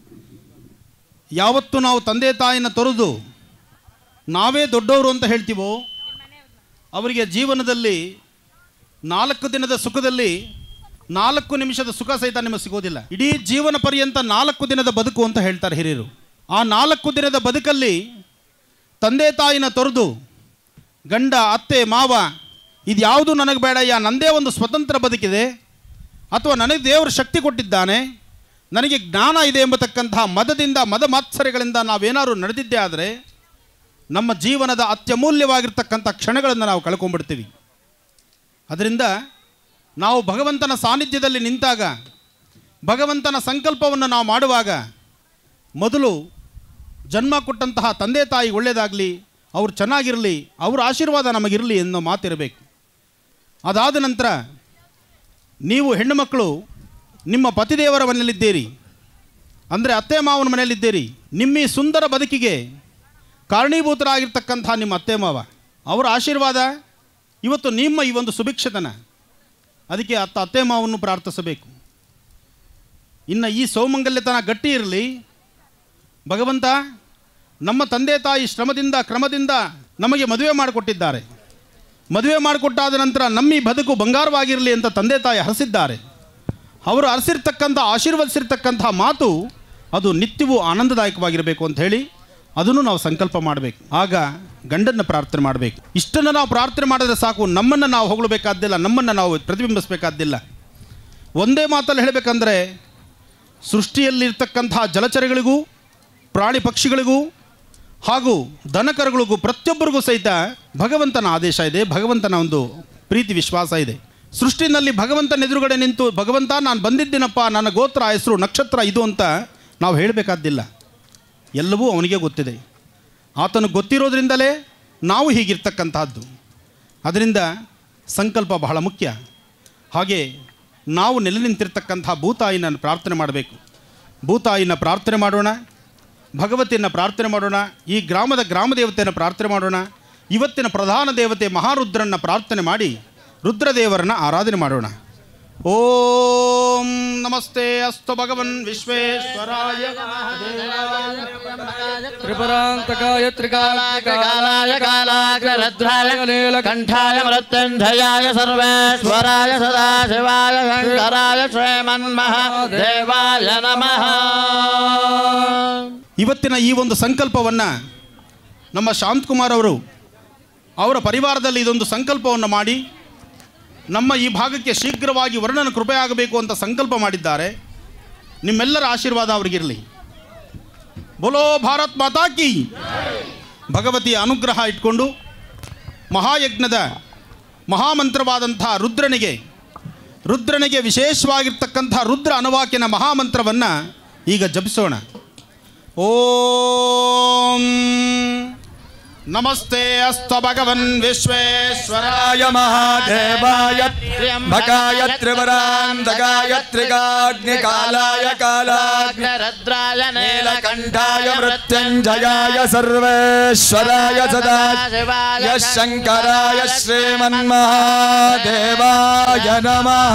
ಯಾವತ್ತು ನಾವು ತಂದೆ ತಾಯಿನ ತೊರೆದು ನಾವೇ ದೊಡ್ಡವರು ಅಂತ ಹೇಳ್ತೀವೋ ಅವರಿಗೆ ಜೀವನದಲ್ಲಿ ನಾಲ್ಕು ದಿನದ ಸುಖದಲ್ಲಿ ನಾಲ್ಕು ನಿಮಿಷದ ಸುಖ ಸಹಿತ ನಿಮಗೆ ಸಿಗೋದಿಲ್ಲ ಇಡೀ ಜೀವನ ಪರ್ಯಂತ ನಾಲ್ಕು ದಿನದ ಬದುಕು ಅಂತ ಹೇಳ್ತಾರೆ ಹಿರಿಯರು ಆ ನಾಲ್ಕು ದಿನದ ಬದುಕಲ್ಲಿ ತಂದೆ ತಾಯಿನ ತೊರೆದು ಗಂಡ ಅತ್ತೆ ಮಾವ ಇದ್ಯಾವುದು ನನಗೆ ಬೇಡಯ್ಯ ನನ್ನದೇ ಒಂದು ಸ್ವತಂತ್ರ ಬದುಕಿದೆ ಅಥವಾ ನನಗೆ ದೇವರು ಶಕ್ತಿ ಕೊಟ್ಟಿದ್ದಾನೆ ನನಗೆ ಜ್ಞಾನ ಇದೆ ಎಂಬತಕ್ಕಂತಹ ಮದದಿಂದ ಮದ ಮಾತ್ಸರ್ಯಗಳಿಂದ ನಾವೇನಾದ್ರು ನಡೆದಿದ್ದೇ ಆದರೆ ನಮ್ಮ ಜೀವನದ ಅತ್ಯಮೂಲ್ಯವಾಗಿರ್ತಕ್ಕಂಥ ಕ್ಷಣಗಳನ್ನು ನಾವು ಕಳ್ಕೊಂಡ್ಬಿಡ್ತೀವಿ ಅದರಿಂದ ನಾವು ಭಗವಂತನ ಸಾನ್ನಿಧ್ಯದಲ್ಲಿ ನಿಂತಾಗ ಭಗವಂತನ ಸಂಕಲ್ಪವನ್ನು ನಾವು ಮಾಡುವಾಗ ಮೊದಲು ಜನ್ಮ ಕೊಟ್ಟಂತಹ ತಂದೆ ತಾಯಿ ಒಳ್ಳೆಯದಾಗಲಿ ಅವ್ರು ಚೆನ್ನಾಗಿರಲಿ ಅವ್ರ ಆಶೀರ್ವಾದ ನಮಗಿರಲಿ ಅನ್ನೋ ಮಾತಿರಬೇಕು ಅದಾದ ನಂತರ ನೀವು ಹೆಣ್ಣು ಮಕ್ಕಳು ನಿಮ್ಮ ಪತಿದೇವರ ಮನೆಯಲ್ಲಿದ್ದೀರಿ ಅಂದರೆ ಅತ್ತೆ ಮಾವನ ಮನೆಯಲ್ಲಿದ್ದೀರಿ ನಿಮ್ಮ ಈ ಸುಂದರ ಬದುಕಿಗೆ ಕಾರಣೀಭೂತರಾಗಿರ್ತಕ್ಕಂಥ ನಿಮ್ಮ ಅತ್ತೆ ಮಾವ ಅವರ ಆಶೀರ್ವಾದ ಇವತ್ತು ನಿಮ್ಮ ಈ ಒಂದು ಸುಭಿಕ್ಷತನ ಅದಕ್ಕೆ ಅತ್ತ ಅತ್ತೆ ಮಾವನ್ನು ಪ್ರಾರ್ಥಿಸಬೇಕು ಇನ್ನು ಈ ಸೌಮಂಗಲ್ಯತನ ಗಟ್ಟಿ ಇರಲಿ ಭಗವಂತ ನಮ್ಮ ತಂದೆ ತಾಯಿ ಶ್ರಮದಿಂದ ಕ್ರಮದಿಂದ ನಮಗೆ ಮದುವೆ ಮಾಡಿಕೊಟ್ಟಿದ್ದಾರೆ ಮದುವೆ ಮಾಡಿಕೊಟ್ಟಾದ ನಂತರ ನಮ್ಮ ಈ ಬದುಕು ಬಂಗಾರವಾಗಿರಲಿ ಅಂತ ತಂದೆ ತಾಯಿ ಹರಸಿದ್ದಾರೆ ಅವರು ಹರಸಿರ್ತಕ್ಕಂಥ ಆಶೀರ್ವದಿಸಿರ್ತಕ್ಕಂಥ ಮಾತು ಅದು ನಿತ್ಯವೂ ಆನಂದದಾಯಕವಾಗಿರಬೇಕು ಅಂತ ಹೇಳಿ ಅದನ್ನು ನಾವು ಸಂಕಲ್ಪ ಮಾಡಬೇಕು ಆಗ ಗಂಡನ್ನು ಪ್ರಾರ್ಥನೆ ಮಾಡಬೇಕು ಇಷ್ಟನ್ನು ನಾವು ಪ್ರಾರ್ಥನೆ ಮಾಡಿದ್ರೆ ಸಾಕು ನಮ್ಮನ್ನು ನಾವು ಹೊಗಳಬೇಕಾದ್ದಿಲ್ಲ ನಮ್ಮನ್ನು ನಾವು ಪ್ರತಿಬಿಂಬಿಸಬೇಕಾದ್ದಿಲ್ಲ ಒಂದೇ ಮಾತಲ್ಲಿ ಹೇಳಬೇಕಂದ್ರೆ ಸೃಷ್ಟಿಯಲ್ಲಿರ್ತಕ್ಕಂತಹ ಜಲಚರಗಳಿಗೂ ಪ್ರಾಣಿ ಪಕ್ಷಿಗಳಿಗೂ ಹಾಗೂ ದನಕರುಗಳಿಗೂ ಪ್ರತಿಯೊಬ್ಬರಿಗೂ ಸಹಿತ ಭಗವಂತನ ಆದೇಶ ಇದೆ ಭಗವಂತನ ಒಂದು ಪ್ರೀತಿ ವಿಶ್ವಾಸ ಇದೆ ಸೃಷ್ಟಿನಲ್ಲಿ ಭಗವಂತನ ಎದುರುಗಡೆ ನಿಂತು ಭಗವಂತ ನಾನು ಬಂದಿದ್ದೀನಪ್ಪ ನನ್ನ ಗೋತ್ರ ಹೆಸರು ನಕ್ಷತ್ರ ಇದು ಅಂತ ನಾವು ಹೇಳಬೇಕಾದ್ದಿಲ್ಲ ಎಲ್ಲವೂ ಅವನಿಗೆ ಗೊತ್ತಿದೆ ಆತನು ಗೊತ್ತಿರೋದ್ರಿಂದಲೇ ನಾವು ಹೀಗಿರ್ತಕ್ಕಂತಹದ್ದು ಅದರಿಂದ ಸಂಕಲ್ಪ ಬಹಳ ಮುಖ್ಯ ಹಾಗೆ ನಾವು ನೆಲೆ ನಿಂತಿರ್ತಕ್ಕಂಥ ಭೂತಾಯಿನ ಪ್ರಾರ್ಥನೆ ಮಾಡಬೇಕು ಭೂತಾಯಿನ ಪ್ರಾರ್ಥನೆ ಮಾಡೋಣ ಭಗವತಿಯನ್ನು ಪ್ರಾರ್ಥನೆ ಮಾಡೋಣ ಈ ಗ್ರಾಮದ ಗ್ರಾಮ ದೇವತೆಯನ್ನು ಪ್ರಾರ್ಥನೆ ಮಾಡೋಣ ಇವತ್ತಿನ ಪ್ರಧಾನ ದೇವತೆ ಮಹಾರುದ್ರನ್ನ ಪ್ರಾರ್ಥನೆ ಮಾಡಿ ರುದ್ರದೇವರನ್ನ ಆರಾಧನೆ ಮಾಡೋಣ ಓಂ ನಮಸ್ತೆ ಅಸ್ತು ಭಗವನ್ ವಿಶ್ವೇಶ್ವರಾಯ ತ್ರಿಪುರಾಂತಕಾಯ ಕಾಲಾಯ ಕಾಲಾಗ್ರರುದ್ರಾಯ ನೀಲಕಂಠಾಯ ಮೃತ್ಯುಂಜಯಾಯ ಸರ್ವೇಶ್ವರಾಯ ಸದಾಶಿವಾಯ ಶಂಕರಾಯ ಶ್ರೀಮನ್ಮಹಾದೇವಾಯ ನಮಃ ಇವತ್ತಿನ ಈ ಒಂದು ಸಂಕಲ್ಪವನ್ನು ನಮ್ಮ ಶಾಂತಕುಮಾರ್ ಅವರು ಅವರ ಪರಿವಾರದಲ್ಲಿ ಇದೊಂದು ಸಂಕಲ್ಪವನ್ನು ಮಾಡಿ ನಮ್ಮ ಈ ಭಾಗಕ್ಕೆ ಶೀಘ್ರವಾಗಿ ವರ್ಣನ ಕೃಪೆಯಾಗಬೇಕು ಅಂತ ಸಂಕಲ್ಪ ಮಾಡಿದ್ದಾರೆ ನಿಮ್ಮೆಲ್ಲರ ಆಶೀರ್ವಾದ ಅವರಿಗಿರಲಿ ಬೋಲೋ ಭಾರತ್ ಮಾತಾ ಕಿ ಭಗವತಿಯ ಅನುಗ್ರಹ ಇಟ್ಕೊಂಡು ಮಹಾಯಜ್ಞದ ಮಹಾಮಂತ್ರವಾದಂಥ ರುದ್ರನಿಗೆ ರುದ್ರನಿಗೆ ವಿಶೇಷವಾಗಿರ್ತಕ್ಕಂಥ ರುದ್ರ ಅನುವಾಕಿನ ಮಹಾಮಂತ್ರವನ್ನು ಈಗ ಜಪಿಸೋಣ ಓಂ ನಮಸ್ತೆ ಅಸ್ತ ಭಗವನ್ ವಿಶ್ವೇಶ್ವರಾಯ ಮಹಾದೇವಾಯ ತ್ರ್ಯಂಬಕಾಯ ತ್ರಿವರಾಂತಕಾಯ ತ್ರಿಗಾಗ್ನಿಕಾಲಾಯ ಕಾಲಾಗ್ನಿರುದ್ರಾಯ ನೀಲಕಂಠಾಯ ಮೃತ್ಯುಂಜಯಾಯ ಸರ್ವೇಶ್ವರಾಯ ಸದಾಶಿವಾಯ ಶಂಕರಾಯ ಶ್ರೀಮನ್ಮಹಾದೇವಾಯ ನಮಃ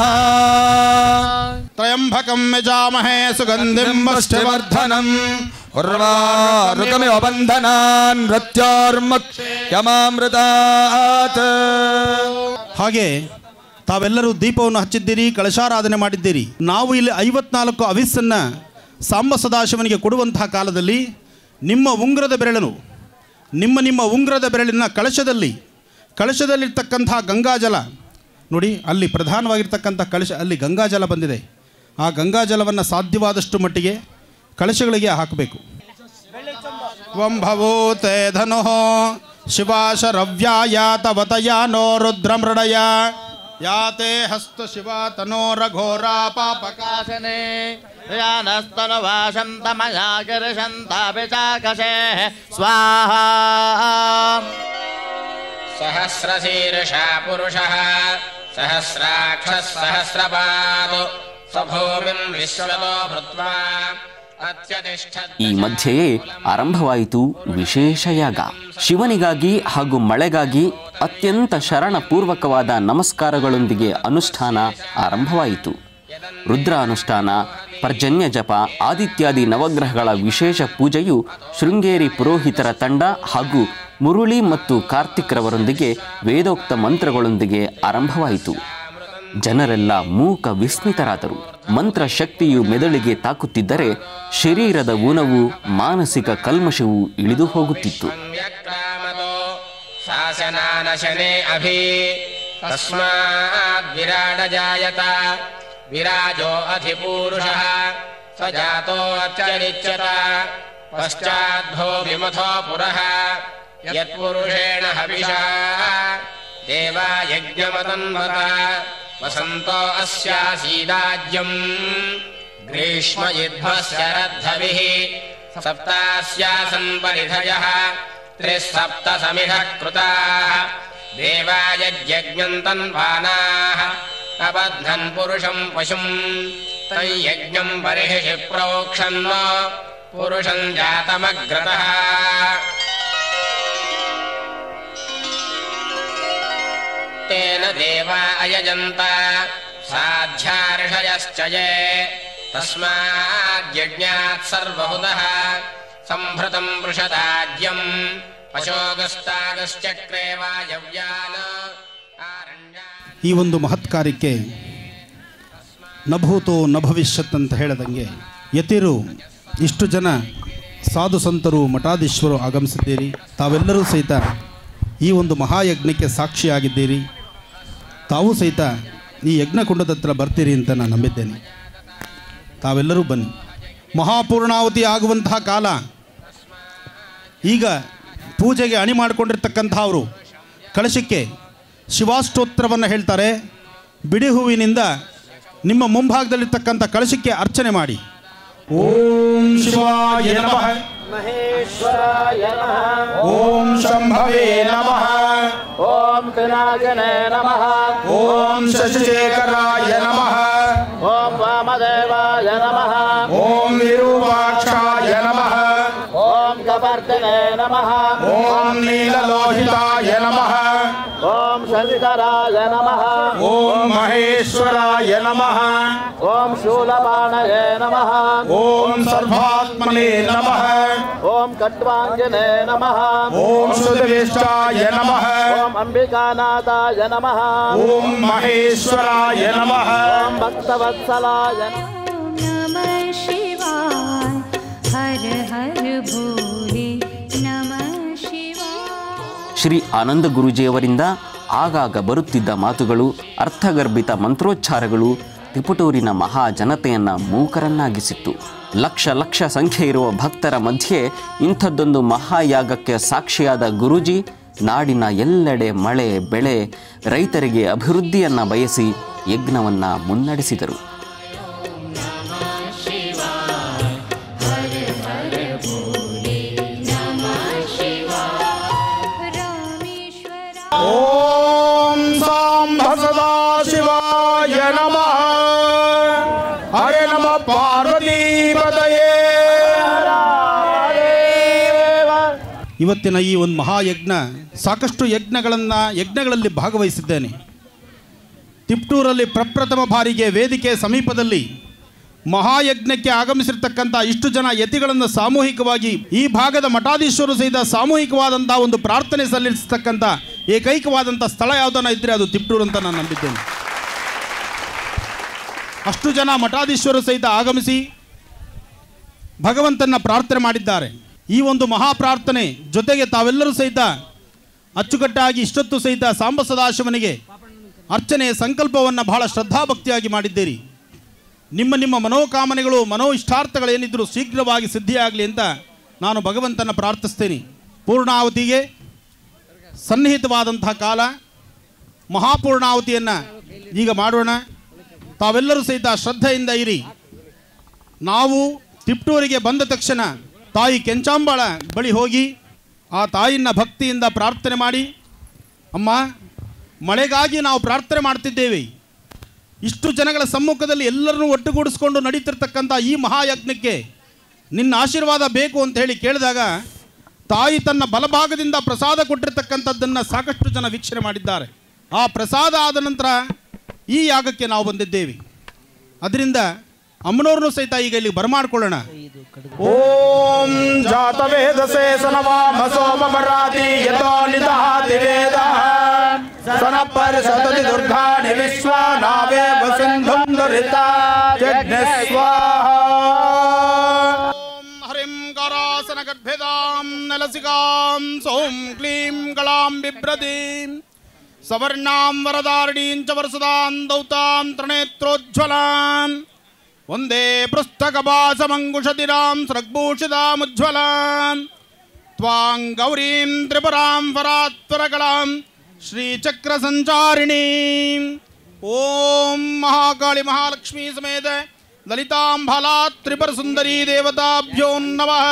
ತ್ರಯಂಬಕಂ ಯಜಾಮಹೇ ಸುಗಂಧಿಂ ವರ್ಧನಂ ಉರ್ವಾರುಕಮಿವ ಬಂಧನಾನ್ ಮೃತ್ಯೋರ್ಮುಕ್ಯಮಾಮೃತಾತ್ ಹಾಗೆ ತಾವೆಲ್ಲರೂ ದೀಪವನ್ನು ಹಚ್ಚಿದ್ದೀರಿ ಕಳಶಾರಾಧನೆ ಮಾಡಿದ್ದೀರಿ ನಾವು ಇಲ್ಲಿ ಐವತ್ನಾಲ್ಕು ಅವಿಸ್ಸನ್ನು ಸಾಂಬ ಸದಾಶಿವನಿಗೆ ಕೊಡುವಂತಹ ಕಾಲದಲ್ಲಿ ನಿಮ್ಮ ಉಂಗುರದ ಬೆರಳನು ನಿಮ್ಮ ನಿಮ್ಮ ಉಂಗುರದ ಬೆರಳಿನ ಕಳಶದಲ್ಲಿ ಕಳಶದಲ್ಲಿರ್ತಕ್ಕಂಥ ಗಂಗಾಜಲ ನೋಡಿ ಅಲ್ಲಿ ಪ್ರಧಾನವಾಗಿರ್ತಕ್ಕಂಥ ಕಳಶ ಅಲ್ಲಿ ಗಂಗಾಜಲ ಬಂದಿದೆ ಆ ಗಂಗಾಜಲವನ್ನು ಸಾಧ್ಯವಾದಷ್ಟು ಮಟ್ಟಿಗೆ ಕಳಶಗಳಿಗೆ ಹಾಕಬೇಕು ವಂಭವೂತೆ ಧನು ಶಿವಾಶರವ್ಯಾಯಾತವತಯ ನೋ ರುದ್ರಮೃಡಯ ಯಾತೆ ಹಸ್ತ ಶಿವ ತನೋರಘೋರ ಪಾಪಕಾಶನೆ ಯಾನಸ್ತನುವಾಶಂತಮಯಾ ಗಿರಿಶಂತಾಪಿ ಚಾಕಶೇ ಸ್ವಾಹಾ सहस्रशीर्षा पुरुषः सहस्राक्षः सहस्रपादो स्वभूमिम् विश्वतो भृत्वा अत्यतिष्ठत् ಈ ಮಧ್ಯೆಯೇ ಆರಂಭವಾಯಿತು ವಿಶೇಷ ಯಾಗ ಶಿವನಿಗಾಗಿ ಹಾಗೂ ಮಳೆಗಾಗಿ ಅತ್ಯಂತ ಶರಣಪೂರ್ವಕವಾದ ನಮಸ್ಕಾರಗಳೊಂದಿಗೆ ಅನುಷ್ಠಾನ ಆರಂಭವಾಯಿತು ರುದ್ರ ಅನುಷ್ಠಾನ ಪರ್ಜನ್ಯ ಜಪ ಆದಿತ್ಯಾದಿ ನವಗ್ರಹಗಳ ವಿಶೇಷ ಪೂಜೆಯು ಶೃಂಗೇರಿ ಪುರೋಹಿತರ ತಂಡ ಹಾಗೂ ಮುರುಳಿ ಮತ್ತು ಕಾರ್ತಿಕ್ರವರೊಂದಿಗೆ ವೇದೋಕ್ತ ಮಂತ್ರಗಳೊಂದಿಗೆ ಆರಂಭವಾಯಿತು ಜನರೆಲ್ಲ ಮೂಕ ವಿಸ್ಮಿತರಾದರು ಮಂತ್ರ ಶಕ್ತಿಯು ಮೆದುಳಿಗೆ ತಾಕುತ್ತಿದ್ದರೆ ಶರೀರದ ಊನವು ಮಾನಸಿಕ ಕಲ್ಮಶವು ಇಳಿದು ಹೋಗುತ್ತಿತ್ತು शासनानशने अभि तस्माद्विराडजायत विराजो अधिपूरुषः स जातोऽत्यनिच्यत पश्चाद्भो विमथो पुरः यत्पुरुषेण हविषा देवा यज्ञमतन्वत वसन्तो अस्यासीदाज्यम् ग्रीष्म युध्वश्चरद्धभिः सप्तास्यासन् परिधयः त्रिसप्त समिधः कृताः देवायज्ञम् तन्वानाः अबध्नन् पुरुषम् पशुम् तयज्ञम् बर्हिषि प्रोक्षन् पुरुषम् जातमग्रतः तेन देवा अयजन्त साध्यार्षयश्च ये तस्माद्यज्ञात् सर्वहुतः सम्भृतम् वृषदाज्यम् पशोगस्तागश्चक्रे वायव्यान् ಈ ಒಂದು ಮಹತ್ ಕಾರ್ಯಕ್ಕೆ ನಭೂತೋ ನ ಭವಿಷ್ಯತ್ ಅಂತ ಹೇಳದಂಗೆ ಯತಿರು ಇಷ್ಟು ಜನ ಸಾಧು ಸಂತರು ಮಠಾಧೀಶ್ವರು ಆಗಮಿಸಿದ್ದೀರಿ ತಾವೆಲ್ಲರೂ ಸಹಿತ ಈ ಒಂದು ಮಹಾಯಜ್ಞಕ್ಕೆ ಸಾಕ್ಷಿಯಾಗಿದ್ದೀರಿ ತಾವು ಸಹಿತ ಈ ಯಜ್ಞಕುಂಡದ ಹತ್ರ ಬರ್ತೀರಿ ಅಂತ ನಾನು ನಂಬಿದ್ದೇನೆ ತಾವೆಲ್ಲರೂ ಬನ್ನಿ ಮಹಾಪೂರ್ಣಾವತಿ ಆಗುವಂತಹ ಕಾಲ ಈಗ ಪೂಜೆಗೆ ಅಣಿ ಮಾಡಿಕೊಂಡಿರ್ತಕ್ಕಂಥವರು ಕಳಶಕ್ಕೆ ಶಿವಾಷ್ಟೋತ್ರವನ್ನು ಹೇಳ್ತಾರೆ ಬಿಡಿ ಹೂವಿನಿಂದ ನಿಮ್ಮ ಮುಂಭಾಗದಲ್ಲಿರ್ತಕ್ಕಂಥ ಕಳಶಕ್ಕೆ ಅರ್ಚನೆ ಮಾಡಿ ಓಂ ಶಿವಾಯ ನಮಃ ಮಹೇಶ್ವರಾಯ ನಮಃ ಓಂ ಶಂಭವೇ ನಮಃ ಓಂ ಪಿನಾಕನೇ ನಮಃ ಓಂ ಶಶಿಶೇಖರಾಯ ನಮಃ ಓಂ ವಾಮದೇವಾಯ ನಮಃ ಓಂ ವಿರೂಪಾಕ್ಷಾಯ ನಮಃ ಓಂ ಕಪರ್ದಿನೇ ನಮಃ ಓಂ ನೀಲಲೋಹಿತಾಯ ನಮಃ ಓಂ ಶಂಕರಾಯ ನಮಃ ಓಂ ಮಹೇಶ್ವರಾಯ ನಮಃ ಓಂ ಶೂಲಪಾಣಯೇ ನಮಃ ಓಂ ಸರ್ವಾತ್ಮನೇ ನಮಃ ಓಂ ಕಟ್ವಾಂಜನೇ ನಮಃ ಓಂ ಸುಧವೇಷ್ಟಾಯ ನಮಃ ಓಂ ಅಂಬಿಕಾನಾಥಾಯ ನಮಃ ಓಂ ಮಹೇಶ್ವರಾಯ ನಮಃ ಓಂ ಭಕ್ತವತ್ಸಲಾಯ नमः शिवाय हर हर भोले नमः शिवाय ಶ್ರೀ ಆನಂದ ಗುರೂಜಿಯವರಿಂದ ಆಗಾಗ ಬರುತ್ತಿದ್ದ ಮಾತುಗಳು ಅರ್ಥಗರ್ಭಿತ ಮಂತ್ರೋಚ್ಚಾರಗಳು ತಿಪಟೂರಿನ ಮಹಾ ಜನತೆಯನ್ನ ಮೂಕರನ್ನಾಗಿಸಿತ್ತು ಲಕ್ಷ ಲಕ್ಷ ಸಂಖ್ಯೆ ಇರುವ ಭಕ್ತರ ಮಧ್ಯೆ ಇಂಥದ್ದೊಂದು ಮಹಾಯಾಗಕ್ಕೆ ಸಾಕ್ಷಿಯಾದ ಗುರೂಜಿ ನಾಡಿನ ಎಲ್ಲೆಡೆ ಮಳೆ ಬೆಳೆ ರೈತರಿಗೆ ಅಭಿವೃದ್ಧಿಯನ್ನ ಬಯಸಿ ಯಜ್ಞವನ್ನ ಮುನ್ನಡೆಸಿದರು ಓಂ ಸಾಂಬ ಸದಾ ಶಿವಾಯ ನಮಃ ಹರೇ ನಮ ಪಾರ್ವತೀಪದಯೇ ಇವತ್ತಿನ ಈ ಒಂದು ಮಹಾಯಜ್ಞ ಸಾಕಷ್ಟು ಯಜ್ಞಗಳನ್ನು ಯಜ್ಞಗಳಲ್ಲಿ ಭಾಗವಹಿಸಿದ್ದೇನೆ ತಿಪ್ಟೂರಲ್ಲಿ ಪ್ರಪ್ರಥಮ ಬಾರಿಗೆ ವೇದಿಕೆ ಸಮೀಪದಲ್ಲಿ ಮಹಾಯಜ್ಞಕ್ಕೆ ಆಗಮಿಸಿರ್ತಕ್ಕಂಥ ಇಷ್ಟು ಜನ ಯತಿಗಳನ್ನು ಸಾಮೂಹಿಕವಾಗಿ ಈ ಭಾಗದ ಮಠಾಧೀಶ್ವರು ಸಹಿತ ಸಾಮೂಹಿಕವಾದಂಥ ಒಂದು ಪ್ರಾರ್ಥನೆ ಸಲ್ಲಿಸ್ತಕ್ಕಂಥ ಏಕೈಕವಾದಂಥ ಸ್ಥಳ ಯಾವುದನ್ನ ಇದ್ದರೆ ಅದು ತಿಪ್ಟೂರು ಅಂತ ನಾನು ನಂಬಿದ್ದೇನೆ ಅಷ್ಟು ಜನ ಮಠಾಧೀಶ್ವರು ಸಹಿತ ಆಗಮಿಸಿ ಭಗವಂತನ ಪ್ರಾರ್ಥನೆ ಮಾಡಿದ್ದಾರೆ ಈ ಒಂದು ಮಹಾಪ್ರಾರ್ಥನೆ ಜೊತೆಗೆ ತಾವೆಲ್ಲರೂ ಸಹಿತ ಅಚ್ಚುಕಟ್ಟಾಗಿ ಇಷ್ಟೊತ್ತು ಸಹಿತ ಸಾಂಬ ಸದಾಶಿವನಿಗೆ ಅರ್ಚನೆಯ ಸಂಕಲ್ಪವನ್ನು ಬಹಳ ಶ್ರದ್ಧಾಭಕ್ತಿಯಾಗಿ ಮಾಡಿದ್ದೀರಿ ನಿಮ್ಮ ನಿಮ್ಮ ಮನೋಕಾಮನೆಗಳು ಮನೋ ಇಷ್ಟಾರ್ಥಗಳೇನಿದ್ದರೂ ಶೀಘ್ರವಾಗಿ ಸಿದ್ಧಿಯಾಗಲಿ ಅಂತ ನಾನು ಭಗವಂತನ ಪ್ರಾರ್ಥಿಸ್ತೇನೆ ಪೂರ್ಣಾವತಿಗೆ ಸನ್ನಿಹಿತವಾದಂತಹ ಕಾಲ ಮಹಾಪೂರ್ಣಾವತಿಯನ್ನು ಈಗ ಮಾಡೋಣ ತಾವೆಲ್ಲರೂ ಸಹಿತ ಶ್ರದ್ಧೆಯಿಂದ ಇರಿ ನಾವು ತಿಪ್ಟೂರಿಗೆ ಬಂದ ತಕ್ಷಣ ತಾಯಿ ಕೆಂಚಾಂಬಾಳ ಬಳಿ ಹೋಗಿ ಆ ತಾಯಿನ ಭಕ್ತಿಯಿಂದ ಪ್ರಾರ್ಥನೆ ಮಾಡಿ ಅಮ್ಮ ಮಳೆಗಾಗಿ ನಾವು ಪ್ರಾರ್ಥನೆ ಮಾಡ್ತಿದ್ದೇವೆ ಇಷ್ಟು ಜನಗಳ ಸಮ್ಮುಖದಲ್ಲಿ ಎಲ್ಲರನ್ನೂ ಒಟ್ಟುಗೂಡಿಸ್ಕೊಂಡು ನಡೀತಿರ್ತಕ್ಕಂಥ ಈ ಮಹಾಯಜ್ಞಕ್ಕೆ ನಿನ್ನ ಆಶೀರ್ವಾದ ಬೇಕು ಅಂತ ಹೇಳಿ ಕೇಳಿದಾಗ ತಾಯಿ ತನ್ನ ಬಲಭಾಗದಿಂದ ಪ್ರಸಾದ ಕೊಟ್ಟಿರ್ತಕ್ಕಂಥದ್ದನ್ನು ಸಾಕಷ್ಟು ಜನ ವೀಕ್ಷಣೆ ಮಾಡಿದ್ದಾರೆ ಆ ಪ್ರಸಾದ ಆದ ನಂತರ ಈ ಯಾಗಕ್ಕೆ ನಾವು ಬಂದಿದ್ದೇವೆ ಅದರಿಂದ ಅಮ್ಮನವ್ರನ್ನೂ ಸಹಿತ ಈಗ ಇಲ್ಲಿ ಬರಮಾಡ್ಕೊಳ್ಳೋಣ ಓಂ ಜಾತವೇದಸೇ ಸನವಾಮ ಸೋಮರಾತಿ ಯಥೋ ನಿದಹಾತಿ ವೇದ ಸನ ಪರಿಷದತಿ ದುರ್ಗಾಣಿ ವಿಶ್ವ ನಾವೇ ವಸಿಂಧುಂ ದುರಿತ ಜಜ್ಞ ಹರಿಂ ಕರಾಸನ ಗರ್ಭೆದಾಂ ನಲಸಿಕಾಂ ಸೋಂ ಕ್ಲೀಂ ಗಳಾಂ ಬಿಭ್ರತೀಂ ಸವರ್ಣಾಂ ವರದಾರಣೀಂ ಚ ವರಸದಾಂ ದೌತಾಂ ತ್ರಿನೇತ್ರೋಜ್ವಲಾಂ ಒಂದೇ ಪೃಷ್ಠಕಪಾಸಮಂಗುಷತಿರಾಂ ಸೃಗ್ಭೂಷಿತಾಮುಜ್ವಲಾಂ ತ್ವಾಂ ಗೌರೀಂ ತ್ರಿಪುರಾಂ ಪರಾತ್ಪರಕಲಾಂ ಶ್ರೀಚಕ್ರ ಸಂಚಾರಿಣೀಂ ಓಂ ಮಹಾಕಾಳಿ ಮಹಾಲಕ್ಷ್ಮೀ ಸಮೇತ ಲಲಿತಾಂ ಫಲಾ ತ್ರಿಪುರ ಸುಂದರಿ ದೇವತಾಭ್ಯೋ ನಮಃ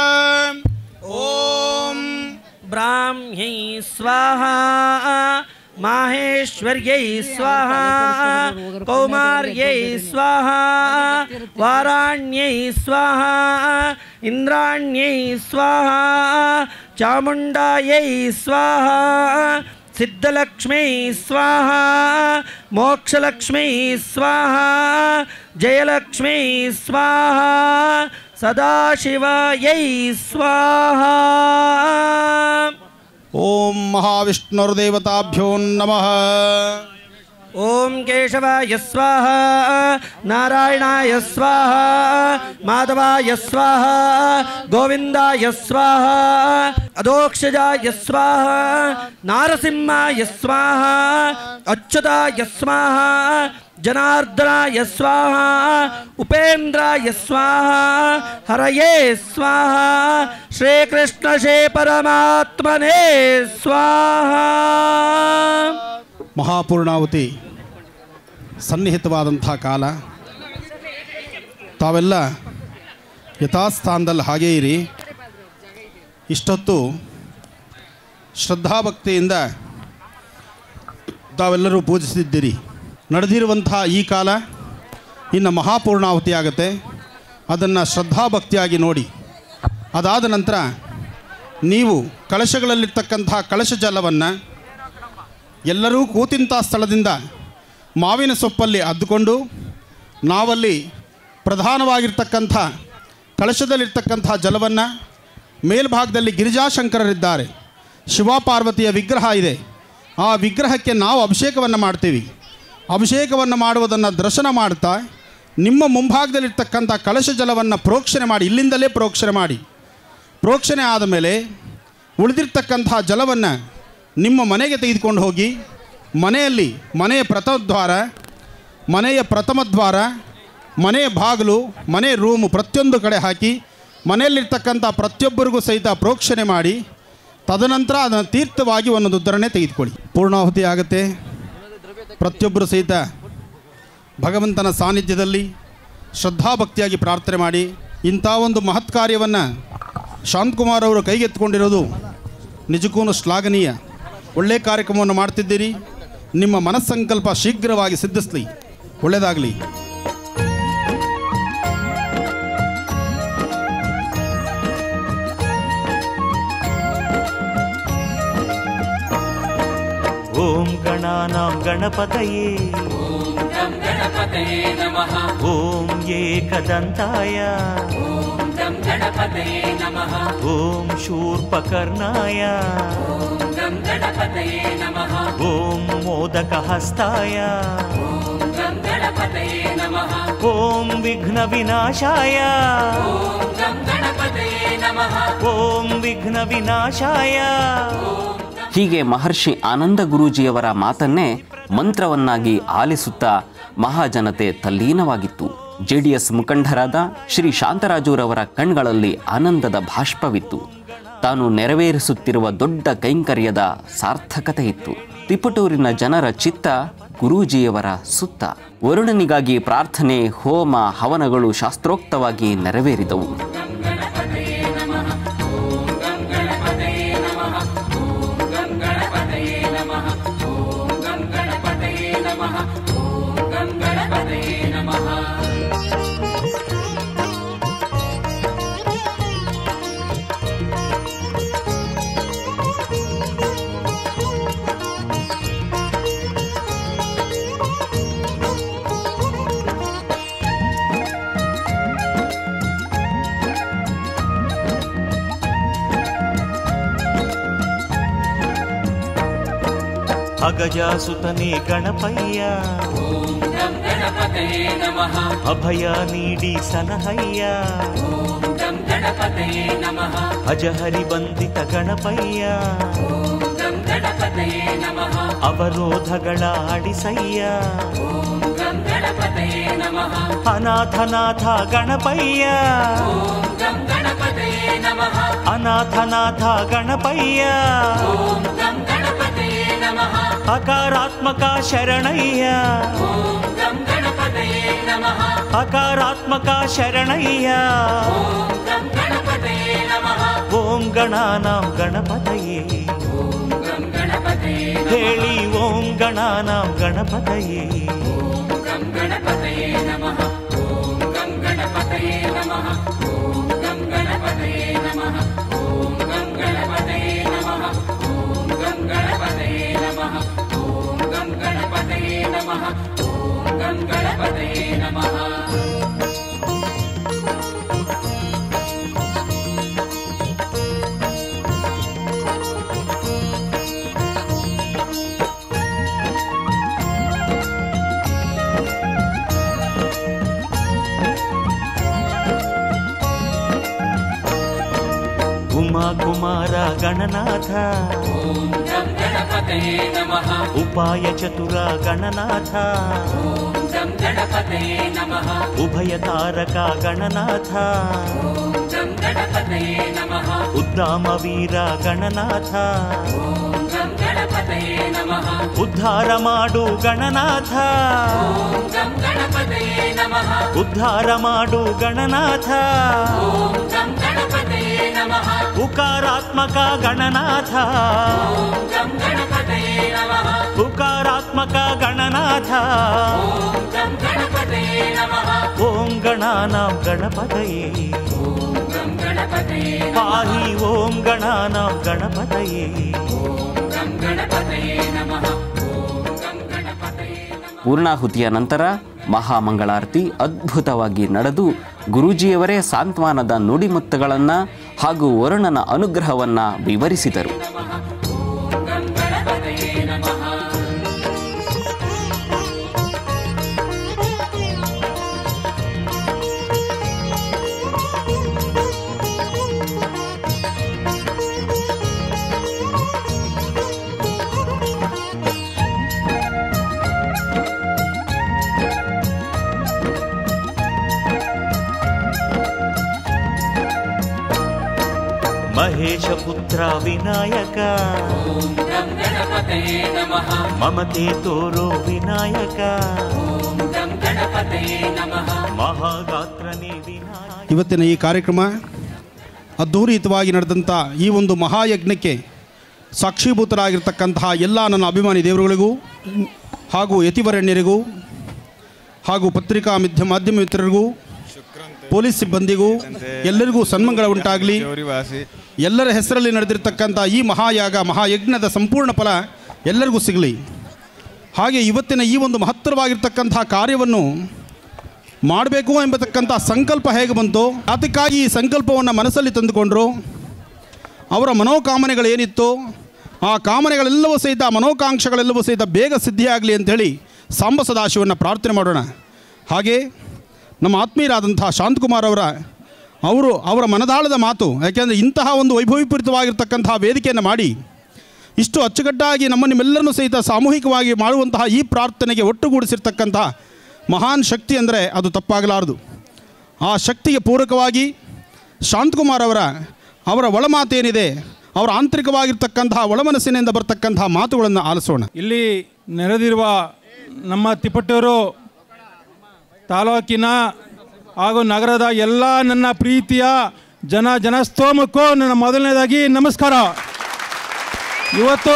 ಓಂ ब्राह्म्यै स्वाहा माहेश्वर्यै स्वाहा कौमार्यै स्वाहा वाराण्यै स्वाहा इन्द्राण्यै स्वाहा चामुण्डायै स्वाहा सिद्धलक्ष्मै स्वाहा मोक्षलक्ष्मै स्वाहा जयलक्ष्मै स्वाहा सदाशिवायै स्वाहा ಓಂ ಮಹಾವಿಷ್ಣುರ್ದೇವತಾಭ್ಯೋ ನಮಃ ॐ केशवाय स्वाहा नारायणाय स्वाहा माधवाय स्वाहा गोविन्दाय स्वाहा अधोक्षजाय स्वाहा नारसिंहाय स्वाहा अच्युताय स्वाहा जनार्दनाय स्वाहा उपेन्द्राय स्वाहा हरये स्वाहा श्रीकृष्णशे परमात्मने स्वाहा ಮಹಾಪೂರ್ಣಾವತಿ ಸನ್ನಿಹಿತವಾದಂಥ ಕಾಲ ತಾವೆಲ್ಲ ಯಥಾಸ್ಥಾನದಲ್ಲಿ ಹಾಗೇ ಇರಿ ಇಷ್ಟೊತ್ತು ಶ್ರದ್ಧಾಭಕ್ತಿಯಿಂದ ತಾವೆಲ್ಲರೂ ಪೂಜಿಸಿದ್ದೀರಿ ನಡೆದಿರುವಂಥ ಈ ಕಾಲ ಇನ್ನು ಮಹಾಪೂರ್ಣಾಹುತಿ ಆಗುತ್ತೆ ಅದನ್ನು ಶ್ರದ್ಧಾಭಕ್ತಿಯಾಗಿ ನೋಡಿ ಅದಾದ ನಂತರ ನೀವು ಕಳಶಗಳಲ್ಲಿರ್ತಕ್ಕಂಥ ಕಳಶ ಜಲವನ್ನು ಎಲ್ಲರೂ ಕೂತಿಂಥ ಸ್ಥಳದಿಂದ ಮಾವಿನ ಸೊಪ್ಪಲ್ಲಿ ಅದ್ದುಕೊಂಡು ನಾವಲ್ಲಿ ಪ್ರಧಾನವಾಗಿರ್ತಕ್ಕಂಥ ಕಳಶದಲ್ಲಿರ್ತಕ್ಕಂಥ ಜಲವನ್ನು ಮೇಲ್ಭಾಗದಲ್ಲಿ ಗಿರಿಜಾಶಂಕರರಿದ್ದಾರೆ ಶಿವಪಾರ್ವತಿಯ ವಿಗ್ರಹ ಇದೆ ಆ ವಿಗ್ರಹಕ್ಕೆ ನಾವು ಅಭಿಷೇಕವನ್ನು ಮಾಡ್ತೀವಿ ಅಭಿಷೇಕವನ್ನು ಮಾಡುವುದನ್ನು ದರ್ಶನ ಮಾಡ್ತಾ ನಿಮ್ಮ ಮುಂಭಾಗದಲ್ಲಿರ್ತಕ್ಕಂಥ ಕಳಶ ಜಲವನ್ನು ಪ್ರೋಕ್ಷಣೆ ಮಾಡಿ ಇಲ್ಲಿಂದಲೇ ಪ್ರೋಕ್ಷಣೆ ಮಾಡಿ ಪ್ರೋಕ್ಷಣೆ ಆದ ಮೇಲೆ ಉಳಿದಿರ್ತಕ್ಕಂಥ ಜಲವನ್ನು ನಿಮ್ಮ ಮನೆಗೆ ತೆಗೆದುಕೊಂಡು ಹೋಗಿ ಮನೆಯಲ್ಲಿ ಮನೆಯ ಪ್ರಥಮ ದ್ವಾರ ಮನೆಯ ಪ್ರಥಮ ದ್ವಾರ ಮನೆಯ ಬಾಗಿಲು ಮನೆ ರೂಮು ಪ್ರತಿಯೊಂದು ಕಡೆ ಹಾಕಿ ಮನೆಯಲ್ಲಿರ್ತಕ್ಕಂಥ ಪ್ರತಿಯೊಬ್ಬರಿಗೂ ಸಹಿತ ಪ್ರೋಕ್ಷಣೆ ಮಾಡಿ ತದನಂತರ ಅದನ್ನು ತೀರ್ಥವಾಗಿ ಒಂದೊಂದು ಉದ್ಧರಣೆ ತೆಗೆದುಕೊಳ್ಳಿ ಪೂರ್ಣಾಹುತಿ ಆಗುತ್ತೆ ಪ್ರತಿಯೊಬ್ಬರು ಸಹಿತ ಭಗವಂತನ ಸಾನ್ನಿಧ್ಯದಲ್ಲಿ ಶ್ರದ್ಧಾಭಕ್ತಿಯಾಗಿ ಪ್ರಾರ್ಥನೆ ಮಾಡಿ ಇಂಥ ಒಂದು ಮಹತ್ ಕಾರ್ಯವನ್ನು ಶಾಂತಕುಮಾರ್ ಅವರು ಕೈಗೆತ್ತಿಕೊಂಡಿರೋದು ನಿಜಕ್ಕೂ ಶ್ಲಾಘನೀಯ ಒಳ್ಳೆಯ ಕಾರ್ಯಕ್ರಮವನ್ನು ಮಾಡ್ತಿದ್ದೀರಿ ನಿಮ್ಮ ಮನಸ್ಸಂಕಲ್ಪ ಶೀಘ್ರವಾಗಿ ಸಿದ್ಧಿಸಲಿ ಒಳ್ಳೆಯದಾಗಲಿ ॐ गणानां गणपतये गणपतये नमः ॐ एकदन्ताय गं गणपतये नमः ॐ शूर्पकर्णाय गं गणपतये नमः ॐ मोदकहस्ताय गं गणपतये नमः ॐ विघ्नविनाशाय गं गणपतये नमः ॐ विघ्नविनाशाय ಹೀಗೆ ಮಹರ್ಷಿ ಆನಂದ ಗುರೂಜಿಯವರ ಮಾತನ್ನೇ ಮಂತ್ರವನ್ನಾಗಿ ಆಲಿಸುತ್ತಾ ಮಹಾಜನತೆ ತಲ್ಲೀನವಾಗಿತ್ತು ಜೆಡಿಎಸ್ ಮುಖಂಡರಾದ ಶ್ರೀ ಶಾಂತರಾಜುರವರ ಕಣ್ಗಳಲ್ಲಿ ಆನಂದದ ಭಾಷ್ಪವಿತ್ತು ತಾನು ನೆರವೇರಿಸುತ್ತಿರುವ ದೊಡ್ಡ ಕೈಂಕರ್ಯದ ಸಾರ್ಥಕತೆ ಇತ್ತು ತಿಪಟೂರಿನ ಜನರ ಚಿತ್ತ ಗುರೂಜಿಯವರ ಸುತ್ತ ವರುಣನಿಗಾಗಿ ಪ್ರಾರ್ಥನೆ ಹೋಮ ಹವನಗಳು ಶಾಸ್ತ್ರೋಕ್ತವಾಗಿ ನೆರವೇರಿದವು ಅಗಜಾಸುತನೇ ಗಣಪಯ್ಯ गं गणपतये नमः ಅಭಯ ನೀಡಿ ಸಲಹಯ್ಯ गं गणपतये नमः ಅಜಹರಿ ಬಂದಿತ ಗಣಪಯ್ಯ गं गणपतये नमः ಅವರೋಧಗಳ ಅಡಿಸಯ್ಯ गं गणपतये नमः ಅನಾಥನಾಥ ಗಣಪಯ್ಯ गं गणपतये नमः ಅನಾಥನಾಥ ಗಣಪಯ್ಯ गं गणपतये नमः ಅಕಾರಾತ್ಮಕ ಶರಣಯ್ಯ गं गणपतये नमः ಅಕಾರಾತ್ಮಕ ಶರಣಯ್ಯ गं गणपतये नमः ಓಂ ಗಣಾನಾಂ ಗಣಪತಯೇ गं गणपतये ಹೇಳಿ ಓಂ ಗಣಾನಾಂ ಗಣಪತಯೇ गं गणपतये नमः ॐ गं गणपतये नमः ॐ गं गणपतये नमः ॐ गं गणपतये नमः ॐ गं गणपतये नमः ॐ गं गणपतये नमः ॐ गं गणपतये नमः ಉಮಾ ಕುಮಾರ ಗಣನಾಥ ॐ गं गणपतये नमः ಉಪಾಯ ಚತುರ ಗಣನಾಥ ॐ गं गणपतये नमः ಉಭಯ ತಾರಕ ಗಣನಾಥ ॐ गं गणपतये नमः ಉದ್ದಾಮ ವೀರ ಗಣನಾಥ ॐ गं गणपतये ಗಣಪತಯೇ ನಮಃ ಉದ್ಧಾರ ಮಾಡು ಗಣನಾಥ ಓಂ ಗಂ ಗಣಪತಯೇ ನಮಃ ಉದ್ಧಾರ ಮಾಡು ಗಣನಾಥ ಓಂ ಗಂ ಗಣಪತಯೇ ನಮಃ ಉಕಾರಾತ್ಮಕ ಗಣನಾಥ ಓಂ ಗಂ ಗಣಪತಯೇ ನಮಃ ಉಕಾರಾತ್ಮಕ ಗಣನಾಥ ಓಂ ಗಂ ಗಣಪತಯೇ ನಮಃ ಓಂ ಗಣಾನಾಂ ಗಣಪತಯೇ ಓಂ ಗಂ ಗಣಪತಯೇ ಪಾಹಿ ಓಂ ಗಣಾನಾಂ ಗಣಪತಯೇ ಓಂ ಗಂ ಗಣಪತಯೇ ನಮಃ ಓಂ ಗಂ ಗಣಪತಯೇ ನಮಃ ಪೂರ್ಣಾಹುತಿಯ ನಂತರ ಮಹಾಮಂಗಳಾರತಿ ಅದ್ಭುತವಾಗಿ ನಡೆದು ಗುರೂಜಿಯವರೇ ಸಾಂತ್ವನದ ನುಡಿಮುತ್ತಗಳನ್ನು ಹಾಗೂ ವರುಣನ ಅನುಗ್ರಹವನ್ನು ವಿವರಿಸಿದರು ಓಂ ಗಂ ಗಣಪತಯೇ ನಮಃ ಮಹೇಶ ಪುತ್ರ ವಿನಾಯಕ ಓಂ ಗಂ ಗಣಪತಯೇ ನಮಃ ಮಮತೆ ತೋರೋ ವಿನಾಯಕ ಓಂ ಗಂ ಗಣಪತಯೇ ನಮಃ ಮಹಾಗಾತ್ರನೇ ವಿನಾಯಕ ಇವತ್ತಿನ ಈ ಕಾರ್ಯಕ್ರಮ ಅದ್ಧೂರಿತವಾಗಿ ನಡೆದಂಥ ಈ ಒಂದು ಮಹಾಯಜ್ಞಕ್ಕೆ ಸಾಕ್ಷೀಭೂತರಾಗಿರ್ತಕ್ಕಂತಹ ಎಲ್ಲ ನನ್ನ ಅಭಿಮಾನಿ ದೇವರುಗಳಿಗೂ ಹಾಗೂ ಯತಿವರಣ್ಯರಿಗೂ ಹಾಗೂ ಪತ್ರಿಕಾ ಮಾಧ್ಯಮ ಮಾಧ್ಯಮ ಮಿತ್ರರಿಗೂ ಪೊಲೀಸ್ ಸಿಬ್ಬಂದಿಗೂ ಎಲ್ಲರಿಗೂ ಸನ್ಮಂಗಳ ಉಂಟಾಗಲಿ ಎಲ್ಲರ ಹೆಸರಲ್ಲಿ ನಡೆದಿರ್ತಕ್ಕಂಥ ಈ ಮಹಾಯಾಗ ಮಹಾಯಜ್ಞದ ಸಂಪೂರ್ಣ ಫಲ ಎಲ್ಲರಿಗೂ ಸಿಗಲಿ ಹಾಗೆ ಇವತ್ತಿನ ಈ ಒಂದು ಮಹತ್ತರವಾಗಿರ್ತಕ್ಕಂತಹ ಕಾರ್ಯವನ್ನು ಮಾಡಬೇಕು ಎಂಬತಕ್ಕಂಥ ಸಂಕಲ್ಪ ಹೇಗೆ ಬಂತು ಅದಕ್ಕಾಗಿ ಈ ಸಂಕಲ್ಪವನ್ನು ಮನಸ್ಸಲ್ಲಿ ತಂದುಕೊಂಡ್ರು ಅವರ ಮನೋಕಾಮನೆಗಳೇನಿತ್ತು ಆ ಕಾಮನೆಗಳೆಲ್ಲವೂ ಸಹಿತ ಮನೋಕಾಂಕ್ಷೆಗಳೆಲ್ಲವೂ ಸಹಿತ ಬೇಗ ಸಿದ್ಧಿಯಾಗಲಿ ಅಂಥೇಳಿ ಸಾಂಬ ಸದಾಶಿವವನ್ನು ಪ್ರಾರ್ಥನೆ ಮಾಡೋಣ ಹಾಗೆ ನಮ್ಮ ಆತ್ಮೀಯರಾದಂತಹ ಶಾಂತಕುಮಾರ್ ಅವರ ಅವರು ಅವರ ಮನದಾಳದ ಮಾತು ಯಾಕೆಂದರೆ ಇಂತಹ ಒಂದು ವೈಭವೀಪೂರಿತವಾಗಿರ್ತಕ್ಕಂತಹ ವೇದಿಕೆಯನ್ನು ಮಾಡಿ ಇಷ್ಟು ಅಚ್ಚುಕಟ್ಟಾಗಿ ನಮ್ಮ ನಿಮ್ಮೆಲ್ಲರನ್ನೂ ಸಹಿತ ಸಾಮೂಹಿಕವಾಗಿ ಮಾಡುವಂತಹ ಈ ಪ್ರಾರ್ಥನೆಗೆ ಒಟ್ಟುಗೂಡಿಸಿರ್ತಕ್ಕಂತಹ ಮಹಾನ್ ಶಕ್ತಿ ಅಂದರೆ ಅದು ತಪ್ಪಾಗಲಾರದು ಆ ಶಕ್ತಿಗೆ ಪೂರಕವಾಗಿ ಶಾಂತಕುಮಾರ್ ಅವರ ಅವರ ಒಳಮಾತೇನಿದೆ ಅವರ ಆಂತರಿಕವಾಗಿರ್ತಕ್ಕಂತಹ ಒಳಮನಸ್ಸಿನಿಂದ ಬರ್ತಕ್ಕಂತಹ ಮಾತುಗಳನ್ನು ಆಲಿಸೋಣ ಇಲ್ಲಿ ನೆರೆದಿರುವ ನಮ್ಮ ತಿಪಟೂರು ತಾಲೂಕಿನ ಹಾಗೂ ನಗರದ ಎಲ್ಲ ನನ್ನ ಪ್ರೀತಿಯ ಜನ ಜನಸ್ತೋಮಕ್ಕೂ ನನ್ನ ಮೊದಲನೇದಾಗಿ ನಮಸ್ಕಾರ ಇವತ್ತು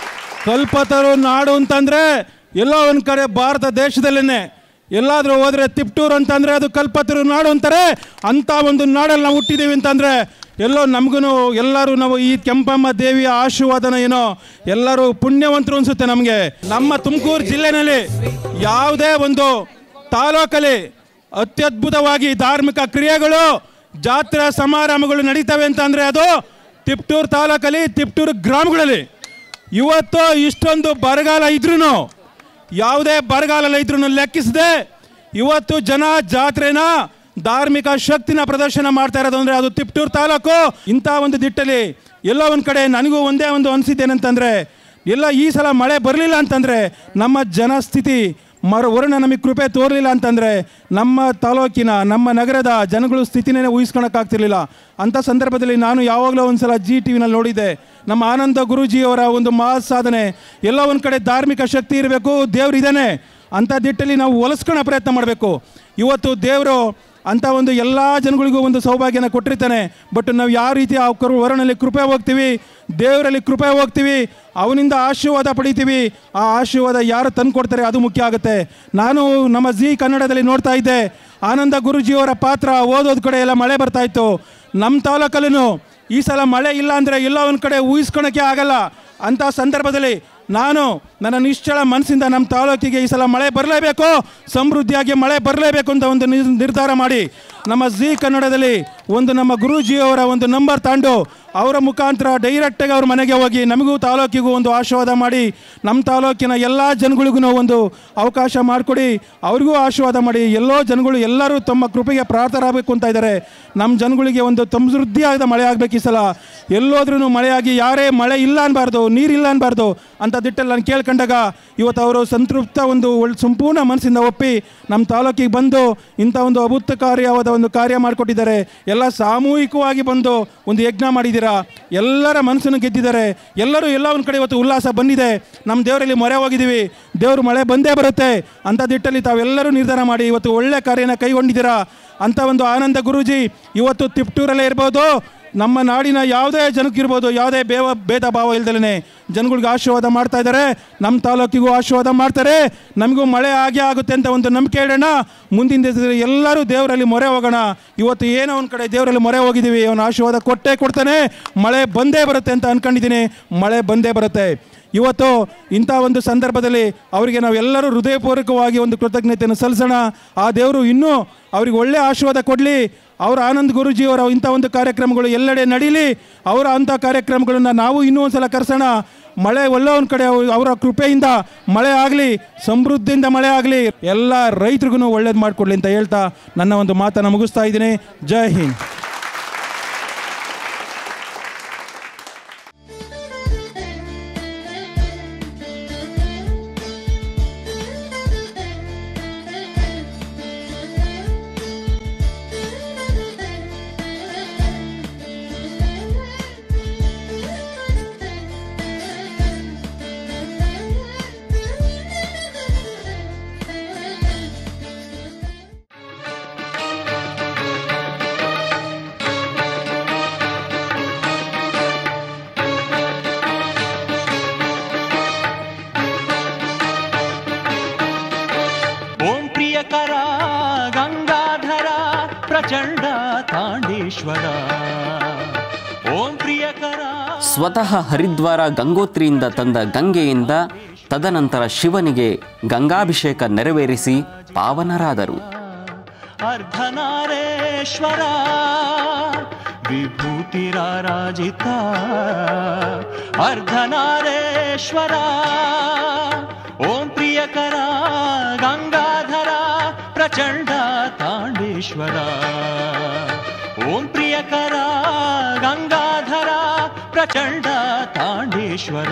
ಕಲ್ಪತರು ನಾಡು ಅಂತಂದರೆ ಎಲ್ಲೋ ಒಂದು ಕಡೆ ಭಾರತ ದೇಶದಲ್ಲೇ ಎಲ್ಲಾದರೂ ಹೋದರೆ ತಿಪ್ಟೂರು ಅಂತಂದರೆ ಅದು ಕಲ್ಪತರು ನಾಡು ಅಂತಾರೆ ಅಂಥ ಒಂದು ನಾಡಲ್ಲಿ ನಾವು ಹುಟ್ಟಿದ್ದೀವಿ ಅಂತಂದರೆ ಎಲ್ಲೋ ನಮಗೂ ಎಲ್ಲರೂ ನಾವು ಈ ಕೆಂಪಮ್ಮ ದೇವಿಯ ಆಶೀರ್ವಾದನ ಏನೋ ಎಲ್ಲರೂ ಪುಣ್ಯವಂತರು ಅನಿಸುತ್ತೆ ನಮಗೆ ನಮ್ಮ ತುಮಕೂರು ಜಿಲ್ಲೆನಲ್ಲಿ ಯಾವುದೇ ಒಂದು ತಾಲೂಕಲ್ಲಿ ಅತ್ಯದ್ಭುತವಾಗಿ ಧಾರ್ಮಿಕ ಕ್ರಿಯೆಗಳು ಜಾತ್ರಾ ಸಮಾರಂಭಗಳು ನಡೀತವೆ ಅಂತಂದರೆ ಅದು ತಿಪ್ಟೂರು ತಾಲೂಕಲ್ಲಿ ತಿಪ್ಟೂರು ಗ್ರಾಮಗಳಲ್ಲಿ ಇವತ್ತು ಇಷ್ಟೊಂದು ಬರಗಾಲ ಇದ್ರೂ ಯಾವುದೇ ಬರಗಾಲ ಇದ್ರೂ ಲೆಕ್ಕಿಸದೆ ಇವತ್ತು ಜನ ಜಾತ್ರೆನ ಧಾರ್ಮಿಕ ಶಕ್ತಿನ ಪ್ರದರ್ಶನ ಮಾಡ್ತಾ ಇರೋದು ಅಂದರೆ ಅದು ತಿಪ್ಟೂರು ತಾಲೂಕು ಇಂಥ ಒಂದು ದಿಟ್ಟಲ್ಲಿ ಎಲ್ಲೋ ಒಂದು ಕಡೆ ನನಗೂ ಒಂದೇ ಒಂದು ಅನಿಸಿದ್ದೇನಂತಂದರೆ ಎಲ್ಲ ಈ ಸಲ ಮಳೆ ಬರಲಿಲ್ಲ ಅಂತಂದರೆ ನಮ್ಮ ಜನಸ್ಥಿತಿ ಮರ ವರುಣ ನಮಗೆ ಕೃಪೆ ತೋರಲಿಲ್ಲ ಅಂತಂದರೆ ನಮ್ಮ ತಾಲೂಕಿನ ನಮ್ಮ ನಗರದ ಜನಗಳು ಸ್ಥಿತಿನೇ ಊಹಿಸ್ಕೊಳಕ್ಕಾಗ್ತಿರ್ಲಿಲ್ಲ ಅಂಥ ಸಂದರ್ಭದಲ್ಲಿ ನಾನು ಯಾವಾಗಲೂ ಒಂದು ಸಲ ಜಿ ಟಿ ವಿನಲ್ಲಿ ನೋಡಿದ್ದೆ ನಮ್ಮ ಆನಂದ ಗುರೂಜಿಯವರ ಒಂದು ಮಹಾ ಸಾಧನೆ ಎಲ್ಲ ಒಂದು ಕಡೆ ಧಾರ್ಮಿಕ ಶಕ್ತಿ ಇರಬೇಕು ದೇವ್ರು ಇದ್ದಾನೆ ಅಂಥ ದಿಟ್ಟಲ್ಲಿ ನಾವು ಹೊಲಿಸ್ಕೊಳ್ಳೋ ಪ್ರಯತ್ನ ಮಾಡಬೇಕು ಇವತ್ತು ದೇವರು ಅಂಥ ಒಂದು ಎಲ್ಲ ಜನಗಳಿಗೂ ಒಂದು ಸೌಭಾಗ್ಯನ ಕೊಟ್ಟಿರ್ತಾನೆ ಬಟ್ ನಾವು ಯಾವ ರೀತಿ ಆ ಕರು ವರನಲ್ಲಿ ಕೃಪೆ ಹೋಗ್ತೀವಿ ದೇವರಲ್ಲಿ ಕೃಪೆ ಹೋಗ್ತೀವಿ ಅವನಿಂದ ಆಶೀರ್ವಾದ ಪಡಿತೀವಿ ಆ ಆಶೀರ್ವಾದ ಯಾರು ತಂದು ಕೊಡ್ತಾರೆ ಅದು ಮುಖ್ಯ ಆಗುತ್ತೆ ನಾನು ನಮ್ಮ ಜಿ ಕನ್ನಡದಲ್ಲಿ ನೋಡ್ತಾ ಇದ್ದೆ ಆನಂದ ಗುರುಜಿಯವರ ಪಾತ್ರ ಓದೋದ್ ಕಡೆ ಎಲ್ಲ ಮಳೆ ಬರ್ತಾ ಇತ್ತು ನಮ್ಮ ತಾಲೂಕಲ್ಲೂ ಈ ಸಲ ಮಳೆ ಇಲ್ಲ ಅಂದರೆ ಎಲ್ಲ ಒಂದು ಕಡೆ ಊಹಿಸ್ಕೊಳಕ್ಕೆ ಆಗಲ್ಲ ಅಂಥ ಸಂದರ್ಭದಲ್ಲಿ ನಾನು ನನ್ನ ನಿಶ್ಚಳ ಮನಸ್ಸಿಂದ ನಮ್ಮ ತಾಲೂಕಿಗೆ ಈ ಸಲ ಮಳೆ ಬರಲೇಬೇಕು ಸಮೃದ್ಧಿಯಾಗಿ ಮಳೆ ಬರಲೇಬೇಕು ಅಂತ ಒಂದು ನಿರ್- ನಿರ್ಧಾರ ಮಾಡಿ ನಮ್ಮ ಜಿ ಕನ್ನಡದಲ್ಲಿ ಒಂದು ನಮ್ಮ ಗುರೂಜಿಯವರ ಒಂದು ನಂಬರ್ ತಾಂಡು ಅವರ ಮುಖಾಂತರ ಡೈರೆಕ್ಟಾಗಿ ಅವ್ರ ಮನೆಗೆ ಹೋಗಿ ನಮಗೂ ತಾಲೂಕಿಗೂ ಒಂದು ಆಶೀರ್ವಾದ ಮಾಡಿ ನಮ್ಮ ತಾಲೂಕಿನ ಎಲ್ಲ ಜನಗಳಿಗೂ ಒಂದು ಅವಕಾಶ ಮಾಡಿಕೊಡಿ ಅವ್ರಿಗೂ ಆಶೀರ್ವಾದ ಮಾಡಿ ಎಲ್ಲೋ ಜನಗಳು ಎಲ್ಲರೂ ತಮ್ಮ ಕೃಪೆಗೆ ಪ್ರಾರ್ಥರಾಗಬೇಕು ಅಂತ ಇದ್ದಾರೆ ನಮ್ಮ ಜನಗಳಿಗೆ ಒಂದು ಸಮೃದ್ಧಿಯಾದ ಮಳೆ ಆಗಬೇಕು ಈ ಸಲ ಎಲ್ಲೋದ್ರೂ ಮಳೆಯಾಗಿ ಯಾರೇ ಮಳೆ ಇಲ್ಲ ಅನ್ಬಾರ್ದು ನೀರಿಲ್ಲ ಅನ್ಬಾರ್ದು ಅಂತ ದಿಟ್ಟಲ್ಲಿ ನಾನು ಕೇಳ್ಕೊಂಡಾಗ ಇವತ್ತು ಅವರು ಸಂತೃಪ್ತ ಒಂದು ಒಳ್ಳೆ ಸಂಪೂರ್ಣ ಮನಸ್ಸಿಂದ ಒಪ್ಪಿ ನಮ್ಮ ತಾಲೂಕಿಗೆ ಬಂದು ಇಂಥ ಒಂದು ಅಭೂತಕಾರ್ಯವಾದ ಒಂದು ಕಾರ್ಯ ಮಾಡಿಕೊಟ್ಟಿದ್ದಾರೆ ಎಲ್ಲ ಸಾಮೂಹಿಕವಾಗಿ ಬಂದು ಒಂದು ಯಜ್ಞ ಮಾಡಿದ್ದೀರಾ ಎಲ್ಲರ ಮನಸ್ಸನ್ನು ಗೆದ್ದಿದ್ದಾರೆ ಎಲ್ಲರೂ ಎಲ್ಲ ಒಂದು ಕಡೆ ಇವತ್ತು ಉಲ್ಲಾಸ ಬಂದಿದೆ ನಮ್ಮ ದೇವರಲ್ಲಿ ಮೊರೆ ಹೋಗಿದ್ದೀವಿ ದೇವರು ಮಳೆ ಬಂದೇ ಬರುತ್ತೆ ಅಂಥ ದಿಟ್ಟಲ್ಲಿ ತಾವೆಲ್ಲರೂ ನಿರ್ಧಾರ ಮಾಡಿ ಇವತ್ತು ಒಳ್ಳೆ ಕಾರ್ಯನ ಕೈಗೊಂಡಿದ್ದೀರಾ ಅಂಥ ಒಂದು ಆನಂದ ಗುರೂಜಿ ಇವತ್ತು ತಿಪ್ಟೂರಲ್ಲೇ ಇರ್ಬೋದು ನಮ್ಮ ನಾಡಿನ ಯಾವುದೇ ಜನಕ್ಕಿರ್ಬೋದು ಯಾವುದೇ ಬೇವ ಭೇದ ಭಾವ ಇಲ್ದಲೇ ಜನಗಳಿಗೆ ಆಶೀರ್ವಾದ ಮಾಡ್ತಾ ಇದ್ದಾರೆ ನಮ್ಮ ತಾಲೂಕಿಗೂ ಆಶೀರ್ವಾದ ಮಾಡ್ತಾರೆ ನಮಗೂ ಮಳೆ ಆಗೇ ಆಗುತ್ತೆ ಅಂತ ಒಂದು ನಂಬಿಕೆ ಇಡೋಣ ಮುಂದಿನ ದಿವಸದಲ್ಲಿ ಎಲ್ಲರೂ ದೇವರಲ್ಲಿ ಮೊರೆ ಹೋಗೋಣ ಇವತ್ತು ಏನೋ ಒಂದು ಕಡೆ ದೇವರಲ್ಲಿ ಮೊರೆ ಹೋಗಿದ್ದೀವಿ ಅವನ ಆಶೀರ್ವಾದ ಕೊಟ್ಟೇ ಕೊಡ್ತಾನೆ ಮಳೆ ಬಂದೇ ಬರುತ್ತೆ ಅಂತ ಅಂದ್ಕೊಂಡಿದ್ದೀನಿ ಮಳೆ ಬಂದೇ ಬರುತ್ತೆ ಇವತ್ತು ಇಂಥ ಒಂದು ಸಂದರ್ಭದಲ್ಲಿ ಅವರಿಗೆ ನಾವೆಲ್ಲರೂ ಹೃದಯಪೂರ್ವಕವಾಗಿ ಒಂದು ಕೃತಜ್ಞತೆಯನ್ನು ಸಲ್ಲಿಸೋಣ ಆ ದೇವರು ಇನ್ನೂ ಅವ್ರಿಗೆ ಒಳ್ಳೆ ಆಶೀರ್ವಾದ ಕೊಡಲಿ ಅವರ ಆನಂದ್ ಗುರುಜಿಯವರ ಇಂಥ ಒಂದು ಕಾರ್ಯಕ್ರಮಗಳು ಎಲ್ಲೆಡೆ ನಡೀಲಿ ಅವರ ಅಂಥ ಕಾರ್ಯಕ್ರಮಗಳನ್ನು ನಾವು ಇನ್ನೂ ಒಂದು ಸಲ ಕರೆಸೋಣ ಮಳೆ ಒಳ್ಳೆ ಒಂದು ಕಡೆ ಅವ್ರ- ಅವರ ಕೃಪೆಯಿಂದ ಮಳೆ ಆಗಲಿ ಸಮೃದ್ಧಿಯಿಂದ ಮಳೆ ಆಗಲಿ ಎಲ್ಲ ರೈತರಿಗೂ ಒಳ್ಳೇದು ಮಾಡಿಕೊಡ್ಲಿ ಅಂತ ಹೇಳ್ತಾ ನನ್ನ ಒಂದು ಮಾತನ್ನು ಮುಗಿಸ್ತಾ ಇದ್ದೀನಿ ಜೈ ಹಿಂದ್ ಓಂ ಪ್ರಿಯಕರ ಗಂಗಾಧರ ಪ್ರಚಂಡ ತಾಂಡೇಶ್ವರ ಓಂ ಪ್ರಿಯಕರ ಸ್ವತಃ ಹರಿದ್ವಾರ ಗಂಗೋತ್ರಿಯಿಂದ ತಂದ ಗಂಗೆಯಿಂದ ತದನಂತರ ಶಿವನಿಗೆ ಗಂಗಾಭಿಷೇಕ ನೆರವೇರಿಸಿ ಪಾವನರಾದರು ಅರ್ಧನಾರೇಶ್ವರ ವಿಭೂತಿರಾರಾಜಿತ ಅರ್ಧನಾರೇಶ್ವರ ಓಂ ಪ್ರಿಯಕರ ಗಂಗಾಧರ ಪ್ರಚಂಡ ತಾಂಡೇಶ್ವರ ಓಂ ಪ್ರಿಯಕರ ಗಂಗಾಧರ ಪ್ರಚಂಡ ತಾಂಡೇಶ್ವರ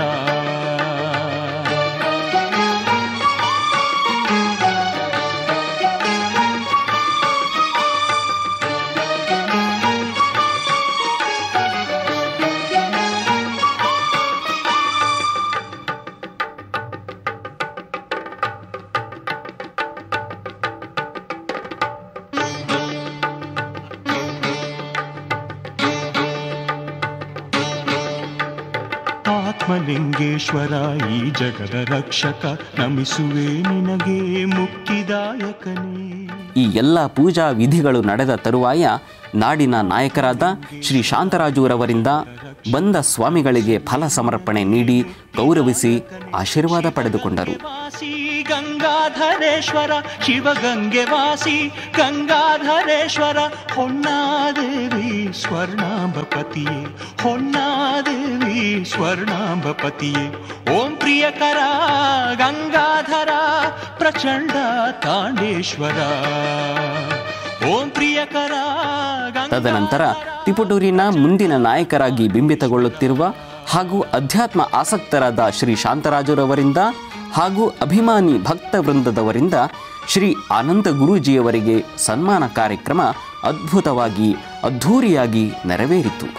ಆತ್ಮಲಿಂಗೇಶ್ವರ ಈ ಜಗದ ರಕ್ಷಕ ನಮಿಸುವೆ ನಿನಗೆ ಮುಕ್ತಿದಾಯಕನೇ ಈ ಎಲ್ಲ ಪೂಜಾ ವಿಧಿಗಳು ನಡೆದ ತರುವಾಯ ನಾಡಿನ ನಾಯಕರಾದ ಶ್ರೀ ಶಾಂತರಾಜುರವರಿಂದ ಬಂದ ಸ್ವಾಮಿಗಳಿಗೆ ಫಲ ಸಮರ್ಪಣೆ ನೀಡಿ ಗೌರವಿಸಿ ಆಶೀರ್ವಾದ ಪಡೆದುಕೊಂಡರು ವಾಸಿ ಗಂಗಾಧರೇಶ್ವರ ಶಿವಗಂಗೆ ವಾಸಿ ಗಂಗಾಧರೇಶ್ವರ ಹೊನ್ನಾದೇವಿ ಸ್ವರ್ಣಾಂಬಪತಿಯೇ ಹೊನ್ನಾದೇವಿ ಸ್ವರ್ಣಾಂಬಪತಿಯೇ ಓಂ ಪ್ರಿಯಕರ ಗಂಗಾಧರ ಪ್ರಚಂಡ ತಾಂಡೇಶ್ವರ ಓಂ ಪ್ರಿಯಕರ ತದನಂತರ ತಿಪಟೂರಿನ ಮುಂದಿನ ನಾಯಕರಾಗಿ ಬಿಂಬಿತಗೊಳ್ಳುತ್ತಿರುವ ಹಾಗೂ ಅಧ್ಯಾತ್ಮ ಆಸಕ್ತರಾದ ಶ್ರೀ ಶಾಂತರಾಜುರವರಿಂದ ಹಾಗೂ ಅಭಿಮಾನಿ ಭಕ್ತ ವೃಂದದವರಿಂದ ಶ್ರೀ ಆನಂದ ಗುರೂಜಿಯವರಿಗೆ ಸನ್ಮಾನ ಕಾರ್ಯಕ್ರಮ ಅದ್ಭುತವಾಗಿ ಅದ್ಧೂರಿಯಾಗಿ ನೆರವೇರಿತು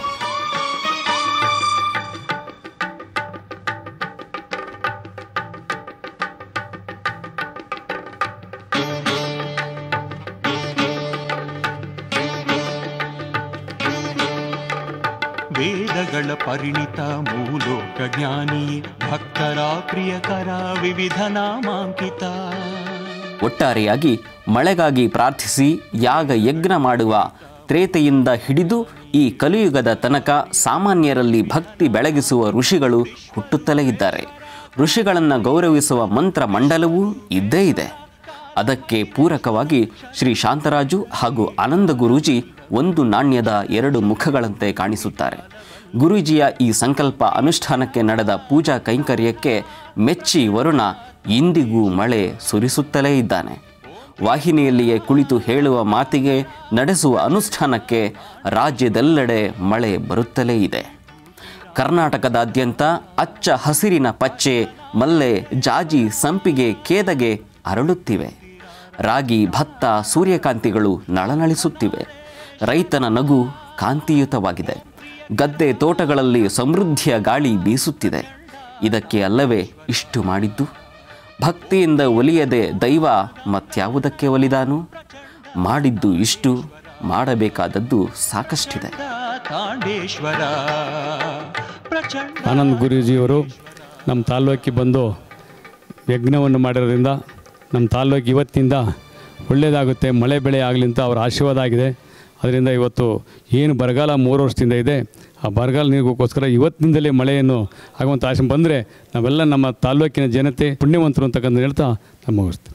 ವೇದಗಳ ಪರಿಣಿತ ಮೂಲೋಕ ಜ್ಞಾನಿ ಭಕ್ತರ ಪ್ರಿಯಕರ ವಿವಿಧ ನಾಮಾಂಕಿತ ಒಟ್ಟಾರೆಯಾಗಿ ಮಳೆಗಾಗಿ ಪ್ರಾರ್ಥಿಸಿ ಯಾಗ ಯಜ್ಞ ಮಾಡುವ ತ್ರೇತೆಯಿಂದ ಹಿಡಿದು ಈ ಕಲಿಯುಗದ ತನಕ ಸಾಮಾನ್ಯರಲ್ಲಿ ಭಕ್ತಿ ಬೆಳಗಿಸುವ ಋಷಿಗಳು ಹುಟ್ಟುತ್ತಲೇ ಇದ್ದಾರೆ ಋಷಿಗಳನ್ನು ಗೌರವಿಸುವ ಮಂತ್ರ ಮಂಡಲವೂ ಇದ್ದೇ ಇದೆ ಅದಕ್ಕೆ ಪೂರಕವಾಗಿ ಶ್ರೀ ಶಾಂತರಾಜು ಹಾಗೂ ಆನಂದ ಗುರೂಜಿ ಒಂದು ನಾಣ್ಯದ ಎರಡು ಮುಖಗಳಂತೆ ಕಾಣಿಸುತ್ತಾರೆ ಗುರೂಜಿಯ ಈ ಸಂಕಲ್ಪ ಅನುಷ್ಠಾನಕ್ಕೆ ನಡೆದ ಪೂಜಾ ಕೈಂಕರ್ಯಕ್ಕೆ ಮೆಚ್ಚಿ ವರುಣ ಇಂದಿಗೂ ಮಳೆ ಸುರಿಸುತ್ತಲೇ ಇದ್ದಾನೆ ವಾಹಿನಿಯಲ್ಲಿಯೇ ಕುಳಿತು ಹೇಳುವ ಮಾತಿಗೆ ನಡೆಸುವ ಅನುಷ್ಠಾನಕ್ಕೆ ರಾಜ್ಯದೆಲ್ಲೆಡೆ ಮಳೆ ಬರುತ್ತಲೇ ಇದೆ ಕರ್ನಾಟಕದಾದ್ಯಂತ ಅಚ್ಚ ಹಸಿರಿನ ಪಚ್ಚೆ ಮಲ್ಲೆ ಜಾಜಿ ಸಂಪಿಗೆ ಕೇದಗೆ ಅರಳುತ್ತಿವೆ ರಾಗಿ ಭತ್ತ ಸೂರ್ಯಕಾಂತಿಗಳು ನಳನಳಿಸುತ್ತಿವೆ ರೈತನ ನಗು ಕಾಂತಿಯುತವಾಗಿದೆ ಗದ್ದೆ ತೋಟಗಳಲ್ಲಿ ಸಮೃದ್ಧಿಯ ಗಾಳಿ ಬೀಸುತ್ತಿದೆ ಇದಕ್ಕೆ ಅಲ್ಲವೇ ಇಷ್ಟು ಮಾಡಿದ್ದು ಭಕ್ತಿಯಿಂದ ಒಲಿಯದೆ ದೈವ ಮತ್ಯಾವುದಕ್ಕೆ ಒಲಿದಾನು ಮಾಡಿದ್ದು ಇಷ್ಟು ಮಾಡಬೇಕಾದದ್ದು ಸಾಕಷ್ಟಿದೆ ತಾಂಡೇಶ್ವರ ಪ್ರಚಂಡ ಆನಂದ್ ಗುರೂಜಿಯವರು ನಮ್ಮ ತಾಲ್ಲೂಕಿಗೆ ಬಂದು ಯಜ್ಞವನ್ನು ಮಾಡಿರೋದ್ರಿಂದ ನಮ್ಮ ತಾಲ್ಲೂಕು ಇವತ್ತಿಂದ ಒಳ್ಳೆಯದಾಗುತ್ತೆ ಮಳೆ ಬೆಳೆ ಆಗಲಿ ಅಂತ ಅವರ ಆಶೀರ್ವಾದ ಆಗಿದೆ ಅದರಿಂದ ಇವತ್ತು ಏನು ಬರಗಾಲ ಮೂರು ವರ್ಷದಿಂದ ಇದೆ ಆ ಬರಗಾಲ ನೀರಿಗೋಸ್ಕರ ಇವತ್ತಿನಿಂದಲೇ ಮಳೆಯನ್ನು ಆಗುವಂಥ ಆಶೆ ಬಂದರೆ ನಾವೆಲ್ಲ ನಮ್ಮ ತಾಲ್ಲೂಕಿನ ಜನತೆ ಪುಣ್ಯವಂತರು ಅಂತಕ್ಕಂಥ ಹೇಳ್ತಾ ನಾನು ಮುಗಿಸ್ತೀನಿ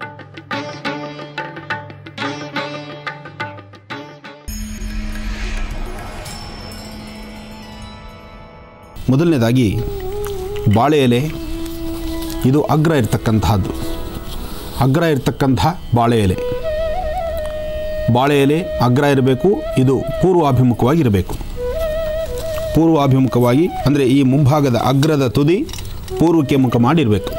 ಮೊದಲನೇದಾಗಿ ಬಾಳೆ ಎಲೆ ಇದು ಅಗ್ರ ಇರ್ತಕ್ಕಂತಹದ್ದು ಅಗ್ರ ಇರ್ತಕ್ಕಂಥ ಬಾಳೆ ಎಲೆ ಬಾಳೆ ಎಲೆ ಅಗ್ರ ಇರಬೇಕು ಇದು ಪೂರ್ವಾಭಿಮುಖವಾಗಿರಬೇಕು ಪೂರ್ವಾಭಿಮುಖವಾಗಿ ಅಂದರೆ ಈ ಮುಂಭಾಗದ ಅಗ್ರದ ತುದಿ ಪೂರ್ವಕ್ಕೆ ಮುಖ ಮಾಡಿರಬೇಕು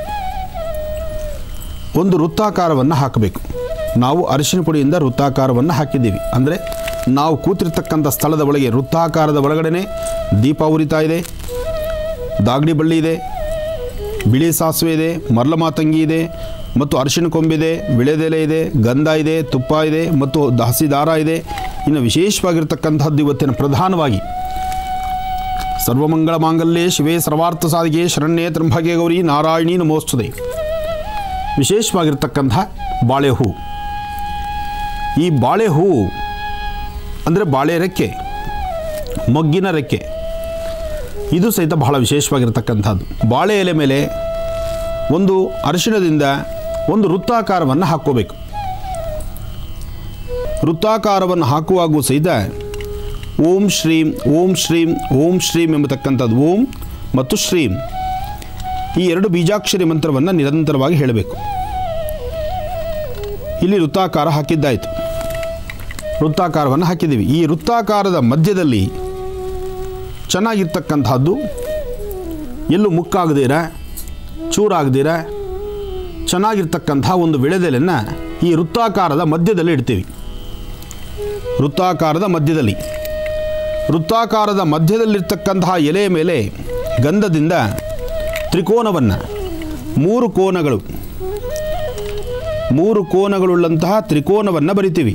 ಒಂದು ವೃತ್ತಾಕಾರವನ್ನು ಹಾಕಬೇಕು ನಾವು ಅರಿಶಿನ ಪುಡಿಯಿಂದ ವೃತ್ತಾಕಾರವನ್ನು ಹಾಕಿದ್ದೀವಿ ಅಂದರೆ ನಾವು ಕೂತಿರ್ತಕ್ಕಂಥ ಸ್ಥಳದ ಒಳಗೆ ವೃತ್ತಾಕಾರದ ಒಳಗಡೆ ದೀಪ ಉರಿತಾ ಇದೆ ದಾಗಡಿ ಬಳ್ಳಿ ಇದೆ ಬಿಳಿ ಸಾಸಿವೆ ಇದೆ ಮರಳ ಮಾತಂಗಿ ಇದೆ ಮತ್ತು ಅರಿಶಿನ ಕೊಂಬಿದೆ ವಿಳೆದೆಲೆ ಇದೆ ಗಂಧ ಇದೆ ತುಪ್ಪ ಇದೆ ಮತ್ತು ಹಸಿ ದಾರ ಇದೆ ಇನ್ನು ವಿಶೇಷವಾಗಿರ್ತಕ್ಕಂಥದ್ದು ಇವತ್ತಿನ ಪ್ರಧಾನವಾಗಿ ಸರ್ವಮಂಗಳ ಮಾಂಗಲ್ಯೆ ಶಿವೇ ಸರ್ವಾರ್ಥ ಸಾಧಿಗೆ ಶರಣ್ಯೇ ತ್ರಂಭಗೆ ಗೌರಿ ನಾರಾಯಣಿ ನಮೋಸ್ತುದೆ ವಿಶೇಷವಾಗಿರ್ತಕ್ಕಂಥ ಬಾಳೆ ಹೂ ಈ ಬಾಳೆ ಹೂವು ಅಂದರೆ ಬಾಳೆ ರೆಕ್ಕೆ ಮೊಗ್ಗಿನ ರೆಕ್ಕೆ ಇದು ಸಹಿತ ಬಹಳ ವಿಶೇಷವಾಗಿರ್ತಕ್ಕಂಥದ್ದು ಬಾಳೆ ಎಲೆ ಮೇಲೆ ಒಂದು ಅರಿಶಿಣದಿಂದ ಒಂದು ವೃತ್ತಾಕಾರವನ್ನು ಹಾಕ್ಕೋಬೇಕು ವೃತ್ತಾಕಾರವನ್ನು ಹಾಕುವಾಗೂ ಸಹಿತ ಓಂ ಶ್ರೀಂ ಓಂ ಶ್ರೀಂ ಓಂ ಶ್ರೀಂ ಎಂಬತಕ್ಕಂಥದ್ದು ಓಂ ಮತ್ತು ಶ್ರೀಂ ಈ ಎರಡು ಬೀಜಾಕ್ಷರಿ ಮಂತ್ರವನ್ನು ನಿರಂತರವಾಗಿ ಹೇಳಬೇಕು ಇಲ್ಲಿ ವೃತ್ತಾಕಾರ ಹಾಕಿದ್ದಾಯಿತು ವೃತ್ತಾಕಾರವನ್ನು ಹಾಕಿದ್ದೀವಿ ಈ ವೃತ್ತಾಕಾರದ ಮಧ್ಯದಲ್ಲಿ ಚೆನ್ನಾಗಿರ್ತಕ್ಕಂಥದ್ದು ಎಲ್ಲೂ ಮುಕ್ಕಾಗದಿರ ಚೂರಾಗದಿರ ಚೆನ್ನಾಗಿರ್ತಕ್ಕಂಥ ಒಂದು ವಿಳೆದೆಲೆಯನ್ನು ಈ ವೃತ್ತಾಕಾರದ ಮಧ್ಯದಲ್ಲಿ ಇಡ್ತೀವಿ ವೃತ್ತಾಕಾರದ ಮಧ್ಯದಲ್ಲಿ ವೃತ್ತಾಕಾರದ ಮಧ್ಯದಲ್ಲಿರ್ತಕ್ಕಂತಹ ಎಲೆಯ ಮೇಲೆ ಗಂಧದಿಂದ ತ್ರಿಕೋನವನ್ನು ಮೂರು ಕೋನಗಳು ಮೂರು ಕೋನಗಳುಳ್ಳಂತಹ ತ್ರಿಕೋನವನ್ನು ಬರಿತೀವಿ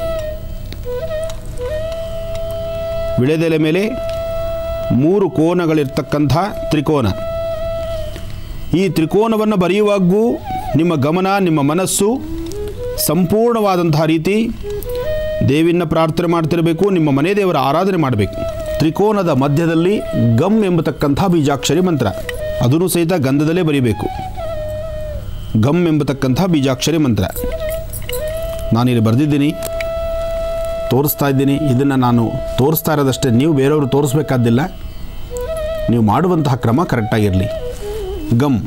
ವಿಳೆದೆಲೆ ಮೇಲೆ ಮೂರು ಕೋನಗಳಿರ್ತಕ್ಕಂಥ ತ್ರಿಕೋನ ಈ ತ್ರಿಕೋನವನ್ನು ಬರೆಯುವಾಗೂ ನಿಮ್ಮ ಗಮನ ನಿಮ್ಮ ಮನಸ್ಸು ಸಂಪೂರ್ಣವಾದಂತಹ ರೀತಿ ದೇವಿನ ಪ್ರಾರ್ಥನೆ ಮಾಡ್ತಿರಬೇಕು ನಿಮ್ಮ ಮನೆ ದೇವರ ಆರಾಧನೆ ಮಾಡಬೇಕು ತ್ರಿಕೋನದ ಮಧ್ಯದಲ್ಲಿ ಗಮ್ ಎಂಬತಕ್ಕಂಥ ಬೀಜಾಕ್ಷರಿ ಮಂತ್ರ ಅದನ್ನು ಸಹಿತ ಗಂಧದಲ್ಲೇ ಬರೀಬೇಕು ಗಮ್ ಎಂಬತಕ್ಕಂಥ ಬೀಜಾಕ್ಷರಿ ಮಂತ್ರ ನಾನಿಲ್ಲಿ ಬರೆದಿದ್ದೀನಿ ತೋರಿಸ್ತಾ ಇದ್ದೀನಿ ಇದನ್ನು ನಾನು ತೋರಿಸ್ತಾ ಇರೋದಷ್ಟೇ ನೀವು ಬೇರೆಯವರು ತೋರಿಸ್ಬೇಕಾದ್ದಿಲ್ಲ ನೀವು ಮಾಡುವಂತಹ ಕ್ರಮ ಕರೆಕ್ಟಾಗಿರಲಿ ಗಮ್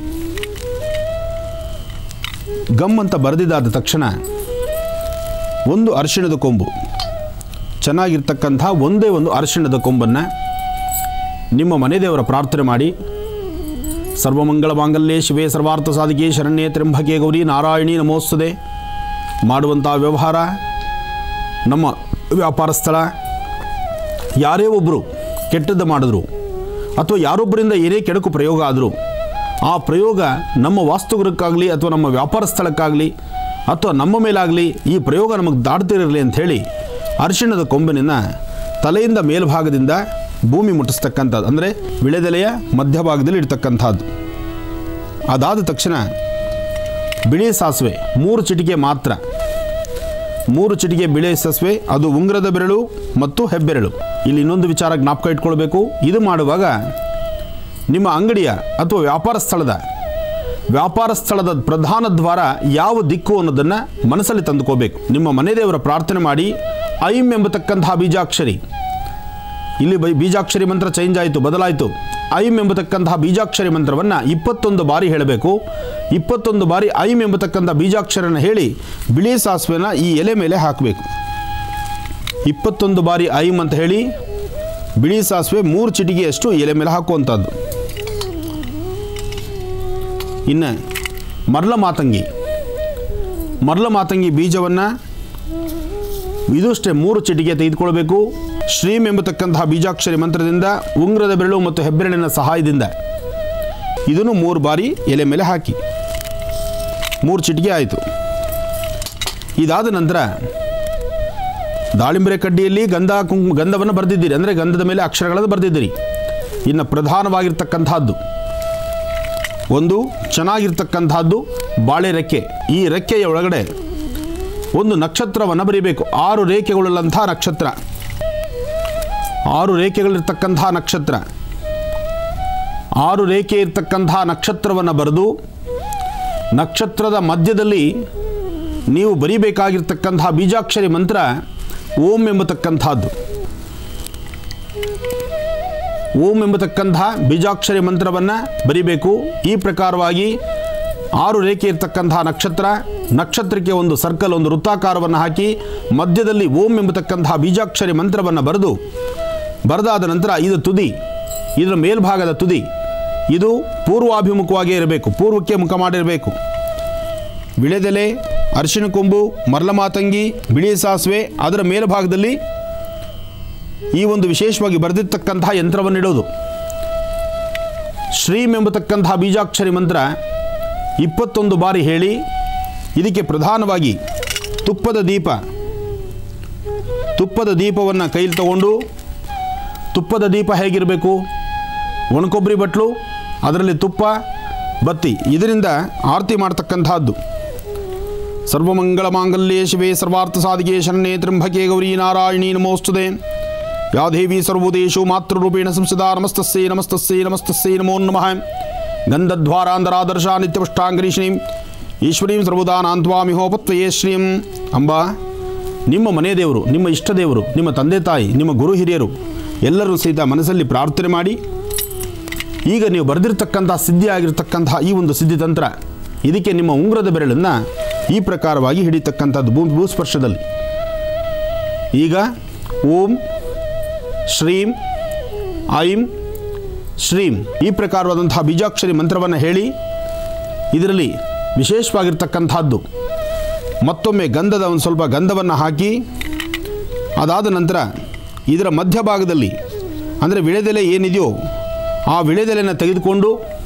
ಗಮ್ ಅಂತ ಬರೆದಿದ್ದಾದ ತಕ್ಷಣ ಒಂದು ಅರಿಶಿಣದ ಕೊಂಬು ಚೆನ್ನಾಗಿರ್ತಕ್ಕಂಥ ಒಂದೇ ಒಂದು ಅರಿಶಿಣದ ಕೊಂಬನ್ನು ನಿಮ್ಮ ಮನೆ ದೇವರ ಪ್ರಾರ್ಥನೆ ಮಾಡಿ ಸರ್ವಮಂಗಳ ಮಾಂಗಲ್ಯೇ ಶಿವೇ ಸರ್ವಾರ್ಥ ಸಾಧಿಕೆ ಶರಣ್ಯೇ ತ್ರಂಭಕೆ ಗೌರಿ ನಾರಾಯಣಿ ನಮೋಸ್ತದೆ ಮಾಡುವಂಥ ವ್ಯವಹಾರ ನಮ್ಮ ವ್ಯಾಪಾರ ಸ್ಥಳ ಯಾರೇ ಒಬ್ಬರು ಕೆಟ್ಟದ್ದು ಮಾಡಿದ್ರು ಅಥವಾ ಯಾರೊಬ್ಬರಿಂದ ಏನೇ ಕೆಡಕು ಪ್ರಯೋಗ ಆದರೂ ಆ ಪ್ರಯೋಗ ನಮ್ಮ ವಾಸ್ತುಗೃಹಕ್ಕಾಗಲಿ ಅಥವಾ ನಮ್ಮ ವ್ಯಾಪಾರ ಸ್ಥಳಕ್ಕಾಗಲಿ ಅಥವಾ ನಮ್ಮ ಮೇಲಾಗಲಿ ಈ ಪ್ರಯೋಗ ನಮಗೆ ದಾಡ್ತಿರಲಿ ಅಂಥೇಳಿ ಅರಿಶಿಣದ ಕೊಂಬಿನ ತಲೆಯಿಂದ ಮೇಲ್ಭಾಗದಿಂದ ಭೂಮಿ ಮುಟ್ಟಿಸ್ತಕ್ಕಂಥದ್ದು ಅಂದರೆ ವಿಳೆದೆಲೆಯ ಮಧ್ಯಭಾಗದಲ್ಲಿ ಇಡ್ತಕ್ಕಂಥದ್ದು ಅದಾದ ತಕ್ಷಣ ಬಿಳಿ ಸಾಸಿವೆ ಮೂರು ಚಿಟಿಕೆ ಮಾತ್ರ ಮೂರು ಚಿಟಿಕೆ ಬಿಳಿ ಸಾಸಿವೆ ಅದು ಉಂಗುರದ ಬೆರಳು ಮತ್ತು ಹೆಬ್ಬೆರಳು ಇಲ್ಲಿ ಇನ್ನೊಂದು ವಿಚಾರ ಜ್ಞಾಪಕ ಇಟ್ಕೊಳ್ಬೇಕು ಇದು ಮಾಡುವಾಗ ನಿಮ್ಮ ಅಂಗಡಿಯ ಅಥವಾ ವ್ಯಾಪಾರ ಸ್ಥಳದ ವ್ಯಾಪಾರ ಸ್ಥಳದ ಪ್ರಧಾನ ದ್ವಾರ ಯಾವ ದಿಕ್ಕು ಅನ್ನೋದನ್ನು ಮನಸ್ಸಲ್ಲಿ ತಂದುಕೋಬೇಕು ನಿಮ್ಮ ಮನೆ ದೇವರ ಪ್ರಾರ್ಥನೆ ಮಾಡಿ ಐಂ ಎಂಬತಕ್ಕಂತಹ ಬೀಜಾಕ್ಷರಿ ಇಲ್ಲಿ ಬೈ ಬೀಜಾಕ್ಷರಿ ಮಂತ್ರ ಚೇಂಜ್ ಆಯಿತು ಬದಲಾಯಿತು ಐಂ ಎಂಬತಕ್ಕಂತಹ ಬೀಜಾಕ್ಷರಿ ಮಂತ್ರವನ್ನು ಇಪ್ಪತ್ತೊಂದು ಬಾರಿ ಹೇಳಬೇಕು ಇಪ್ಪತ್ತೊಂದು ಬಾರಿ ಐಂ ಎಂಬತಕ್ಕಂಥ ಬೀಜಾಕ್ಷರನ ಹೇಳಿ ಬಿಳಿ ಸಾಸಿವೆನ ಈ ಎಲೆ ಮೇಲೆ ಹಾಕಬೇಕು ಇಪ್ಪತ್ತೊಂದು ಬಾರಿ ಐಂ ಅಂತ ಹೇಳಿ ಬಿಳಿ ಸಾಸಿವೆ ಮೂರು ಚಿಟಿಗೆಯಷ್ಟು ಎಲೆ ಮೇಲೆ ಹಾಕುವಂಥದ್ದು ಇನ್ನು ಮರಳ ಮಾತಂಗಿ ಮರಳ ಮಾತಂಗಿ ಬೀಜವನ್ನು ಇದು ಅಷ್ಟೇ ಮೂರು ಚಿಟಿಕೆ ತೆಗೆದುಕೊಳ್ಬೇಕು ಶ್ರೀಮ್ ಎಂಬತಕ್ಕಂತಹ ಬೀಜಾಕ್ಷರಿ ಮಂತ್ರದಿಂದ ಉಂಗ್ರದ ಬೆರಳು ಮತ್ತು ಹೆಬ್ಬೆರಳಿನ ಸಹಾಯದಿಂದ ಇದನ್ನು ಮೂರು ಬಾರಿ ಎಲೆ ಮೇಲೆ ಹಾಕಿ ಮೂರು ಚಿಟಿಕೆ ಆಯಿತು ಇದಾದ ನಂತರ ದಾಳಿಂಬರೆ ಕಡ್ಡಿಯಲ್ಲಿ ಗಂಧ ಕುಂಕುಮ ಗಂಧವನ್ನು ಬರೆದಿದ್ದೀರಿ ಅಂದರೆ ಗಂಧದ ಮೇಲೆ ಅಕ್ಷರಗಳನ್ನು ಬರೆದಿದ್ದೀರಿ ಇನ್ನು ಪ್ರಧಾನವಾಗಿರ್ತಕ್ಕಂಥದ್ದು ಒಂದು ಚೆನ್ನಾಗಿರ್ತಕ್ಕಂಥದ್ದು ಬಾಳೆ ರೆಕ್ಕೆ ಈ ರೆಕ್ಕೆಯ ಒಳಗಡೆ ಒಂದು ನಕ್ಷತ್ರವನ್ನು ಬರೀಬೇಕು ಆರು ರೇಖೆಗಳುಳ್ಳಂಥ ನಕ್ಷತ್ರ ಆರು ರೇಖೆಗಳಿರ್ತಕ್ಕಂಥ ನಕ್ಷತ್ರ ಆರು ರೇಖೆ ಇರ್ತಕ್ಕಂಥ ನಕ್ಷತ್ರವನ್ನು ಬರೆದು ನಕ್ಷತ್ರದ ಮಧ್ಯದಲ್ಲಿ ನೀವು ಬರೀಬೇಕಾಗಿರ್ತಕ್ಕಂತಹ ಬೀಜಾಕ್ಷರಿ ಮಂತ್ರ ಓಂ ಎಂಬತಕ್ಕಂಥದ್ದು ಓಂ ಎಂಬತಕ್ಕಂತಹ ಬೀಜಾಕ್ಷರಿ ಮಂತ್ರವನ್ನು ಬರಿಬೇಕು ಈ ಪ್ರಕಾರವಾಗಿ ಆರು ರೇಖೆ ಇರ್ತಕ್ಕಂತಹ ನಕ್ಷತ್ರ ನಕ್ಷತ್ರಕ್ಕೆ ಒಂದು ಸರ್ಕಲ್ ಒಂದು ವೃತ್ತಾಕಾರವನ್ನು ಹಾಕಿ ಮಧ್ಯದಲ್ಲಿ ಓಂ ಎಂಬತಕ್ಕಂತಹ ಬೀಜಾಕ್ಷರಿ ಮಂತ್ರವನ್ನು ಬರೆದು ಬರೆದಾದ ನಂತರ ಇದು ತುದಿ ಇದರ ಮೇಲ್ಭಾಗದ ತುದಿ ಇದು ಪೂರ್ವಾಭಿಮುಖವಾಗಿ ಇರಬೇಕು ಪೂರ್ವಕ್ಕೆ ಮುಖ ಮಾಡಿರಬೇಕು ವಿಳೆದೆಲೆ ಅರಿಶಿಣ ಕೊಂಬು ಮರಳ ಮಾತಂಗಿ ಬಿಳಿ ಸಾಸಿವೆ ಅದರ ಮೇಲ್ಭಾಗದಲ್ಲಿ ಈ ಒಂದು ವಿಶೇಷವಾಗಿ ಬರೆದಿರ್ತಕ್ಕಂತಹ ಯಂತ್ರವನ್ನಿಡೋದು ಶ್ರೀಮ್ ಎಂಬತಕ್ಕಂತಹ ಬೀಜಾಕ್ಷರಿ ಮಂತ್ರ ಇಪ್ಪತ್ತೊಂದು ಬಾರಿ ಹೇಳಿ ಇದಕ್ಕೆ ಪ್ರಧಾನವಾಗಿ ತುಪ್ಪದ ದೀಪ ತುಪ್ಪದ ದೀಪವನ್ನು ಕೈಲಿ ತಗೊಂಡು ತುಪ್ಪದ ದೀಪ ಹೇಗಿರಬೇಕು ಒಣಕೊಬ್ಬರಿ ಬಟ್ಲು ಅದರಲ್ಲಿ ತುಪ್ಪ ಬತ್ತಿ ಇದರಿಂದ ಆರತಿ ಮಾಡ್ತಕ್ಕಂಥದ್ದು ಸರ್ವಮಂಗಳ ಮಾಂಗಲ್ಯೇ ಶಿವೆ ಸರ್ವಾರ್ಥ ಸಾಧಿಕೆ ಶರಣ್ಯೇ ತ್ರಂಬಕೆ ಗೌರಿ ನಾರಾಯಣಿ ನಮೋಸ್ತುತೆ ಯಾ ದೇವಿ ಸರ್ವೋದೇಶು ಮಾತೃರೂಪೇಣ ಸಂಸದಾ ನಮಸ್ತಸ್ಸೇ ನಮಸ್ತಸ್ಸೇ ನಮಸ್ತಸ್ಸೇ ನಮೋ ನಮಃ ಗಂಧದ್ವಾರಾಂಧರಾದರ್ಶ ನಿತ್ಯಪುಷ್ಟಾಂಗರೀಶ್ರೀಂ ಈಶ್ವರೀಂ ಸರ್ವದಾ ನಾಂತ್ವಾಮಿಹೋಪತ್ವಯೇ ಶ್ರೀಂ ಅಂಬಾ ನಿಮ್ಮ ಮನೆ ದೇವರು ನಿಮ್ಮ ಇಷ್ಟ ದೇವರು ನಿಮ್ಮ ತಂದೆ ತಾಯಿ ನಿಮ್ಮ ಗುರು ಹಿರಿಯರು ಎಲ್ಲರೂ ಸಹಿತ ಮನಸ್ಸಲ್ಲಿ ಪ್ರಾರ್ಥನೆ ಮಾಡಿ ಈಗ ನೀವು ಬರೆದಿರ್ತಕ್ಕಂತಹ ಸಿದ್ಧಿ ಆಗಿರ್ತಕ್ಕಂತಹ ಈ ಒಂದು ಸಿದ್ಧಿ ತಂತ್ರ ಇದಕ್ಕೆ ನಿಮ್ಮ ಉಂಗುರದ ಬೆರಳನ್ನು ಈ ಪ್ರಕಾರವಾಗಿ ಹಿಡಿತಕ್ಕಂಥದ್ದು ಭೂ ಭೂಸ್ಪರ್ಶದಲ್ಲಿ ಈಗ ಓಂ ಶ್ರೀಂ ಐಂ ಶ್ರೀಂ ಈ ಪ್ರಕಾರವಾದಂತಹ ಬೀಜಾಕ್ಷರಿ ಮಂತ್ರವನ್ನು ಹೇಳಿ ಇದರಲ್ಲಿ ವಿಶೇಷವಾಗಿರ್ತಕ್ಕಂಥದ್ದು ಮತ್ತೊಮ್ಮೆ ಗಂಧದ ಒಂದು ಸ್ವಲ್ಪ ಗಂಧವನ್ನು ಹಾಕಿ ಅದಾದ ನಂತರ ಇದರ ಮಧ್ಯಭಾಗದಲ್ಲಿ ಅಂದರೆ ವಿಳೆದೆಲೆ ಏನಿದೆಯೋ ಆ ವಿಳೆದೆಲೆಯನ್ನು ತೆಗೆದುಕೊಂಡು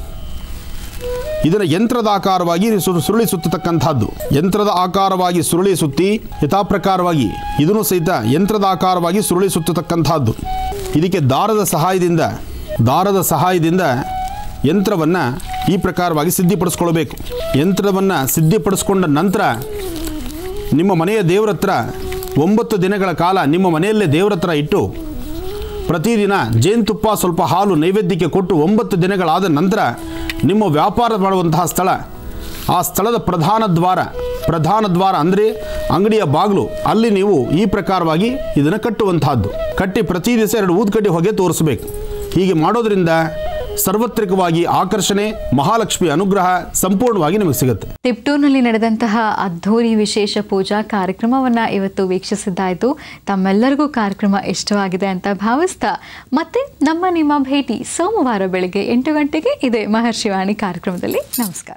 ಇದರ ಯಂತ್ರದ ಆಕಾರವಾಗಿ ಸು- ಸುರುಳಿ ಸುತ್ತತಕ್ಕಂಥದ್ದು ಯಂತ್ರದ ಆಕಾರವಾಗಿ ಸುರುಳಿ ಸುತ್ತಿ ಯಥಾಪ್ರಕಾರವಾಗಿ ಇದನ್ನು ಸಹಿತ ಯಂತ್ರದ ಆಕಾರವಾಗಿ ಸುರುಳಿ ಸುತ್ತತಕ್ಕಂಥದ್ದು ಇದಕ್ಕೆ ದಾರದ ಸಹಾಯದಿಂದ ದಾರದ ಸಹಾಯದಿಂದ ಯಂತ್ರವನ್ನು ಈ ಪ್ರಕಾರವಾಗಿ ಸಿದ್ಧಿಪಡಿಸ್ಕೊಳ್ಬೇಕು ಯಂತ್ರವನ್ನು ಸಿದ್ಧಿಪಡಿಸ್ಕೊಂಡ ನಂತರ ನಿಮ್ಮ ಮನೆಯ ದೇವರ ಹತ್ರ ಒಂಬತ್ತು ದಿನಗಳ ಕಾಲ ನಿಮ್ಮ ಮನೆಯಲ್ಲೇ ದೇವರ ಹತ್ರ ಇಟ್ಟು ಪ್ರತಿದಿನ ಜೇನುತುಪ್ಪ ಸ್ವಲ್ಪ ಹಾಲು ನೈವೇದ್ಯಕ್ಕೆ ಕೊಟ್ಟು ಒಂಬತ್ತು ದಿನಗಳಾದ ನಂತರ ನಿಮ್ಮ ವ್ಯಾಪಾರ ಮಾಡುವಂತಹ ಸ್ಥಳ ಆ ಸ್ಥಳದ ಪ್ರಧಾನ ದ್ವಾರ ಪ್ರಧಾನ ದ್ವಾರ ಅಂದರೆ ಅಂಗಡಿಯ ಬಾಗಿಲು ಅಲ್ಲಿ ನೀವು ಈ ಪ್ರಕಾರವಾಗಿ ಇದನ್ನು ಕಟ್ಟುವಂತಹದ್ದು ಕಟ್ಟಿ ಪ್ರತಿ ದಿವಸ ಎರಡು ಊದ್ಕಡ್ಡಿ ಹೊಗೆ ತೋರಿಸಬೇಕು ಹೀಗೆ ಮಾಡೋದ್ರಿಂದ ಸಾರ್ವತ್ರಿಕವಾಗಿ ಆಕರ್ಷಣೆ ಮಹಾಲಕ್ಷ್ಮಿ ಅನುಗ್ರಹ ಸಂಪೂರ್ಣವಾಗಿ ನಿಮಗೆ ಸಿಗುತ್ತೆ ತಿಪ್ಟೂರಿನಲ್ಲಿ ನಡೆದಂತಹ ಅದ್ಧೂರಿ ವಿಶೇಷ ಪೂಜಾ ಕಾರ್ಯಕ್ರಮವನ್ನು ಇವತ್ತು ವೀಕ್ಷಿಸಿದ್ದಾಯಿತು ತಮ್ಮೆಲ್ಲರಿಗೂ ಕಾರ್ಯಕ್ರಮ ಇಷ್ಟವಾಗಿದೆ ಅಂತ ಭಾವಿಸ್ತಾ ಮತ್ತೆ ನಮ್ಮ ನಿಮ್ಮ ಭೇಟಿ ಸೋಮವಾರ ಬೆಳಗ್ಗೆ ಎಂಟು ಗಂಟೆಗೆ ಇದೆ ಮಹರ್ಷಿವಾಣಿ ಕಾರ್ಯಕ್ರಮದಲ್ಲಿ ನಮಸ್ಕಾರ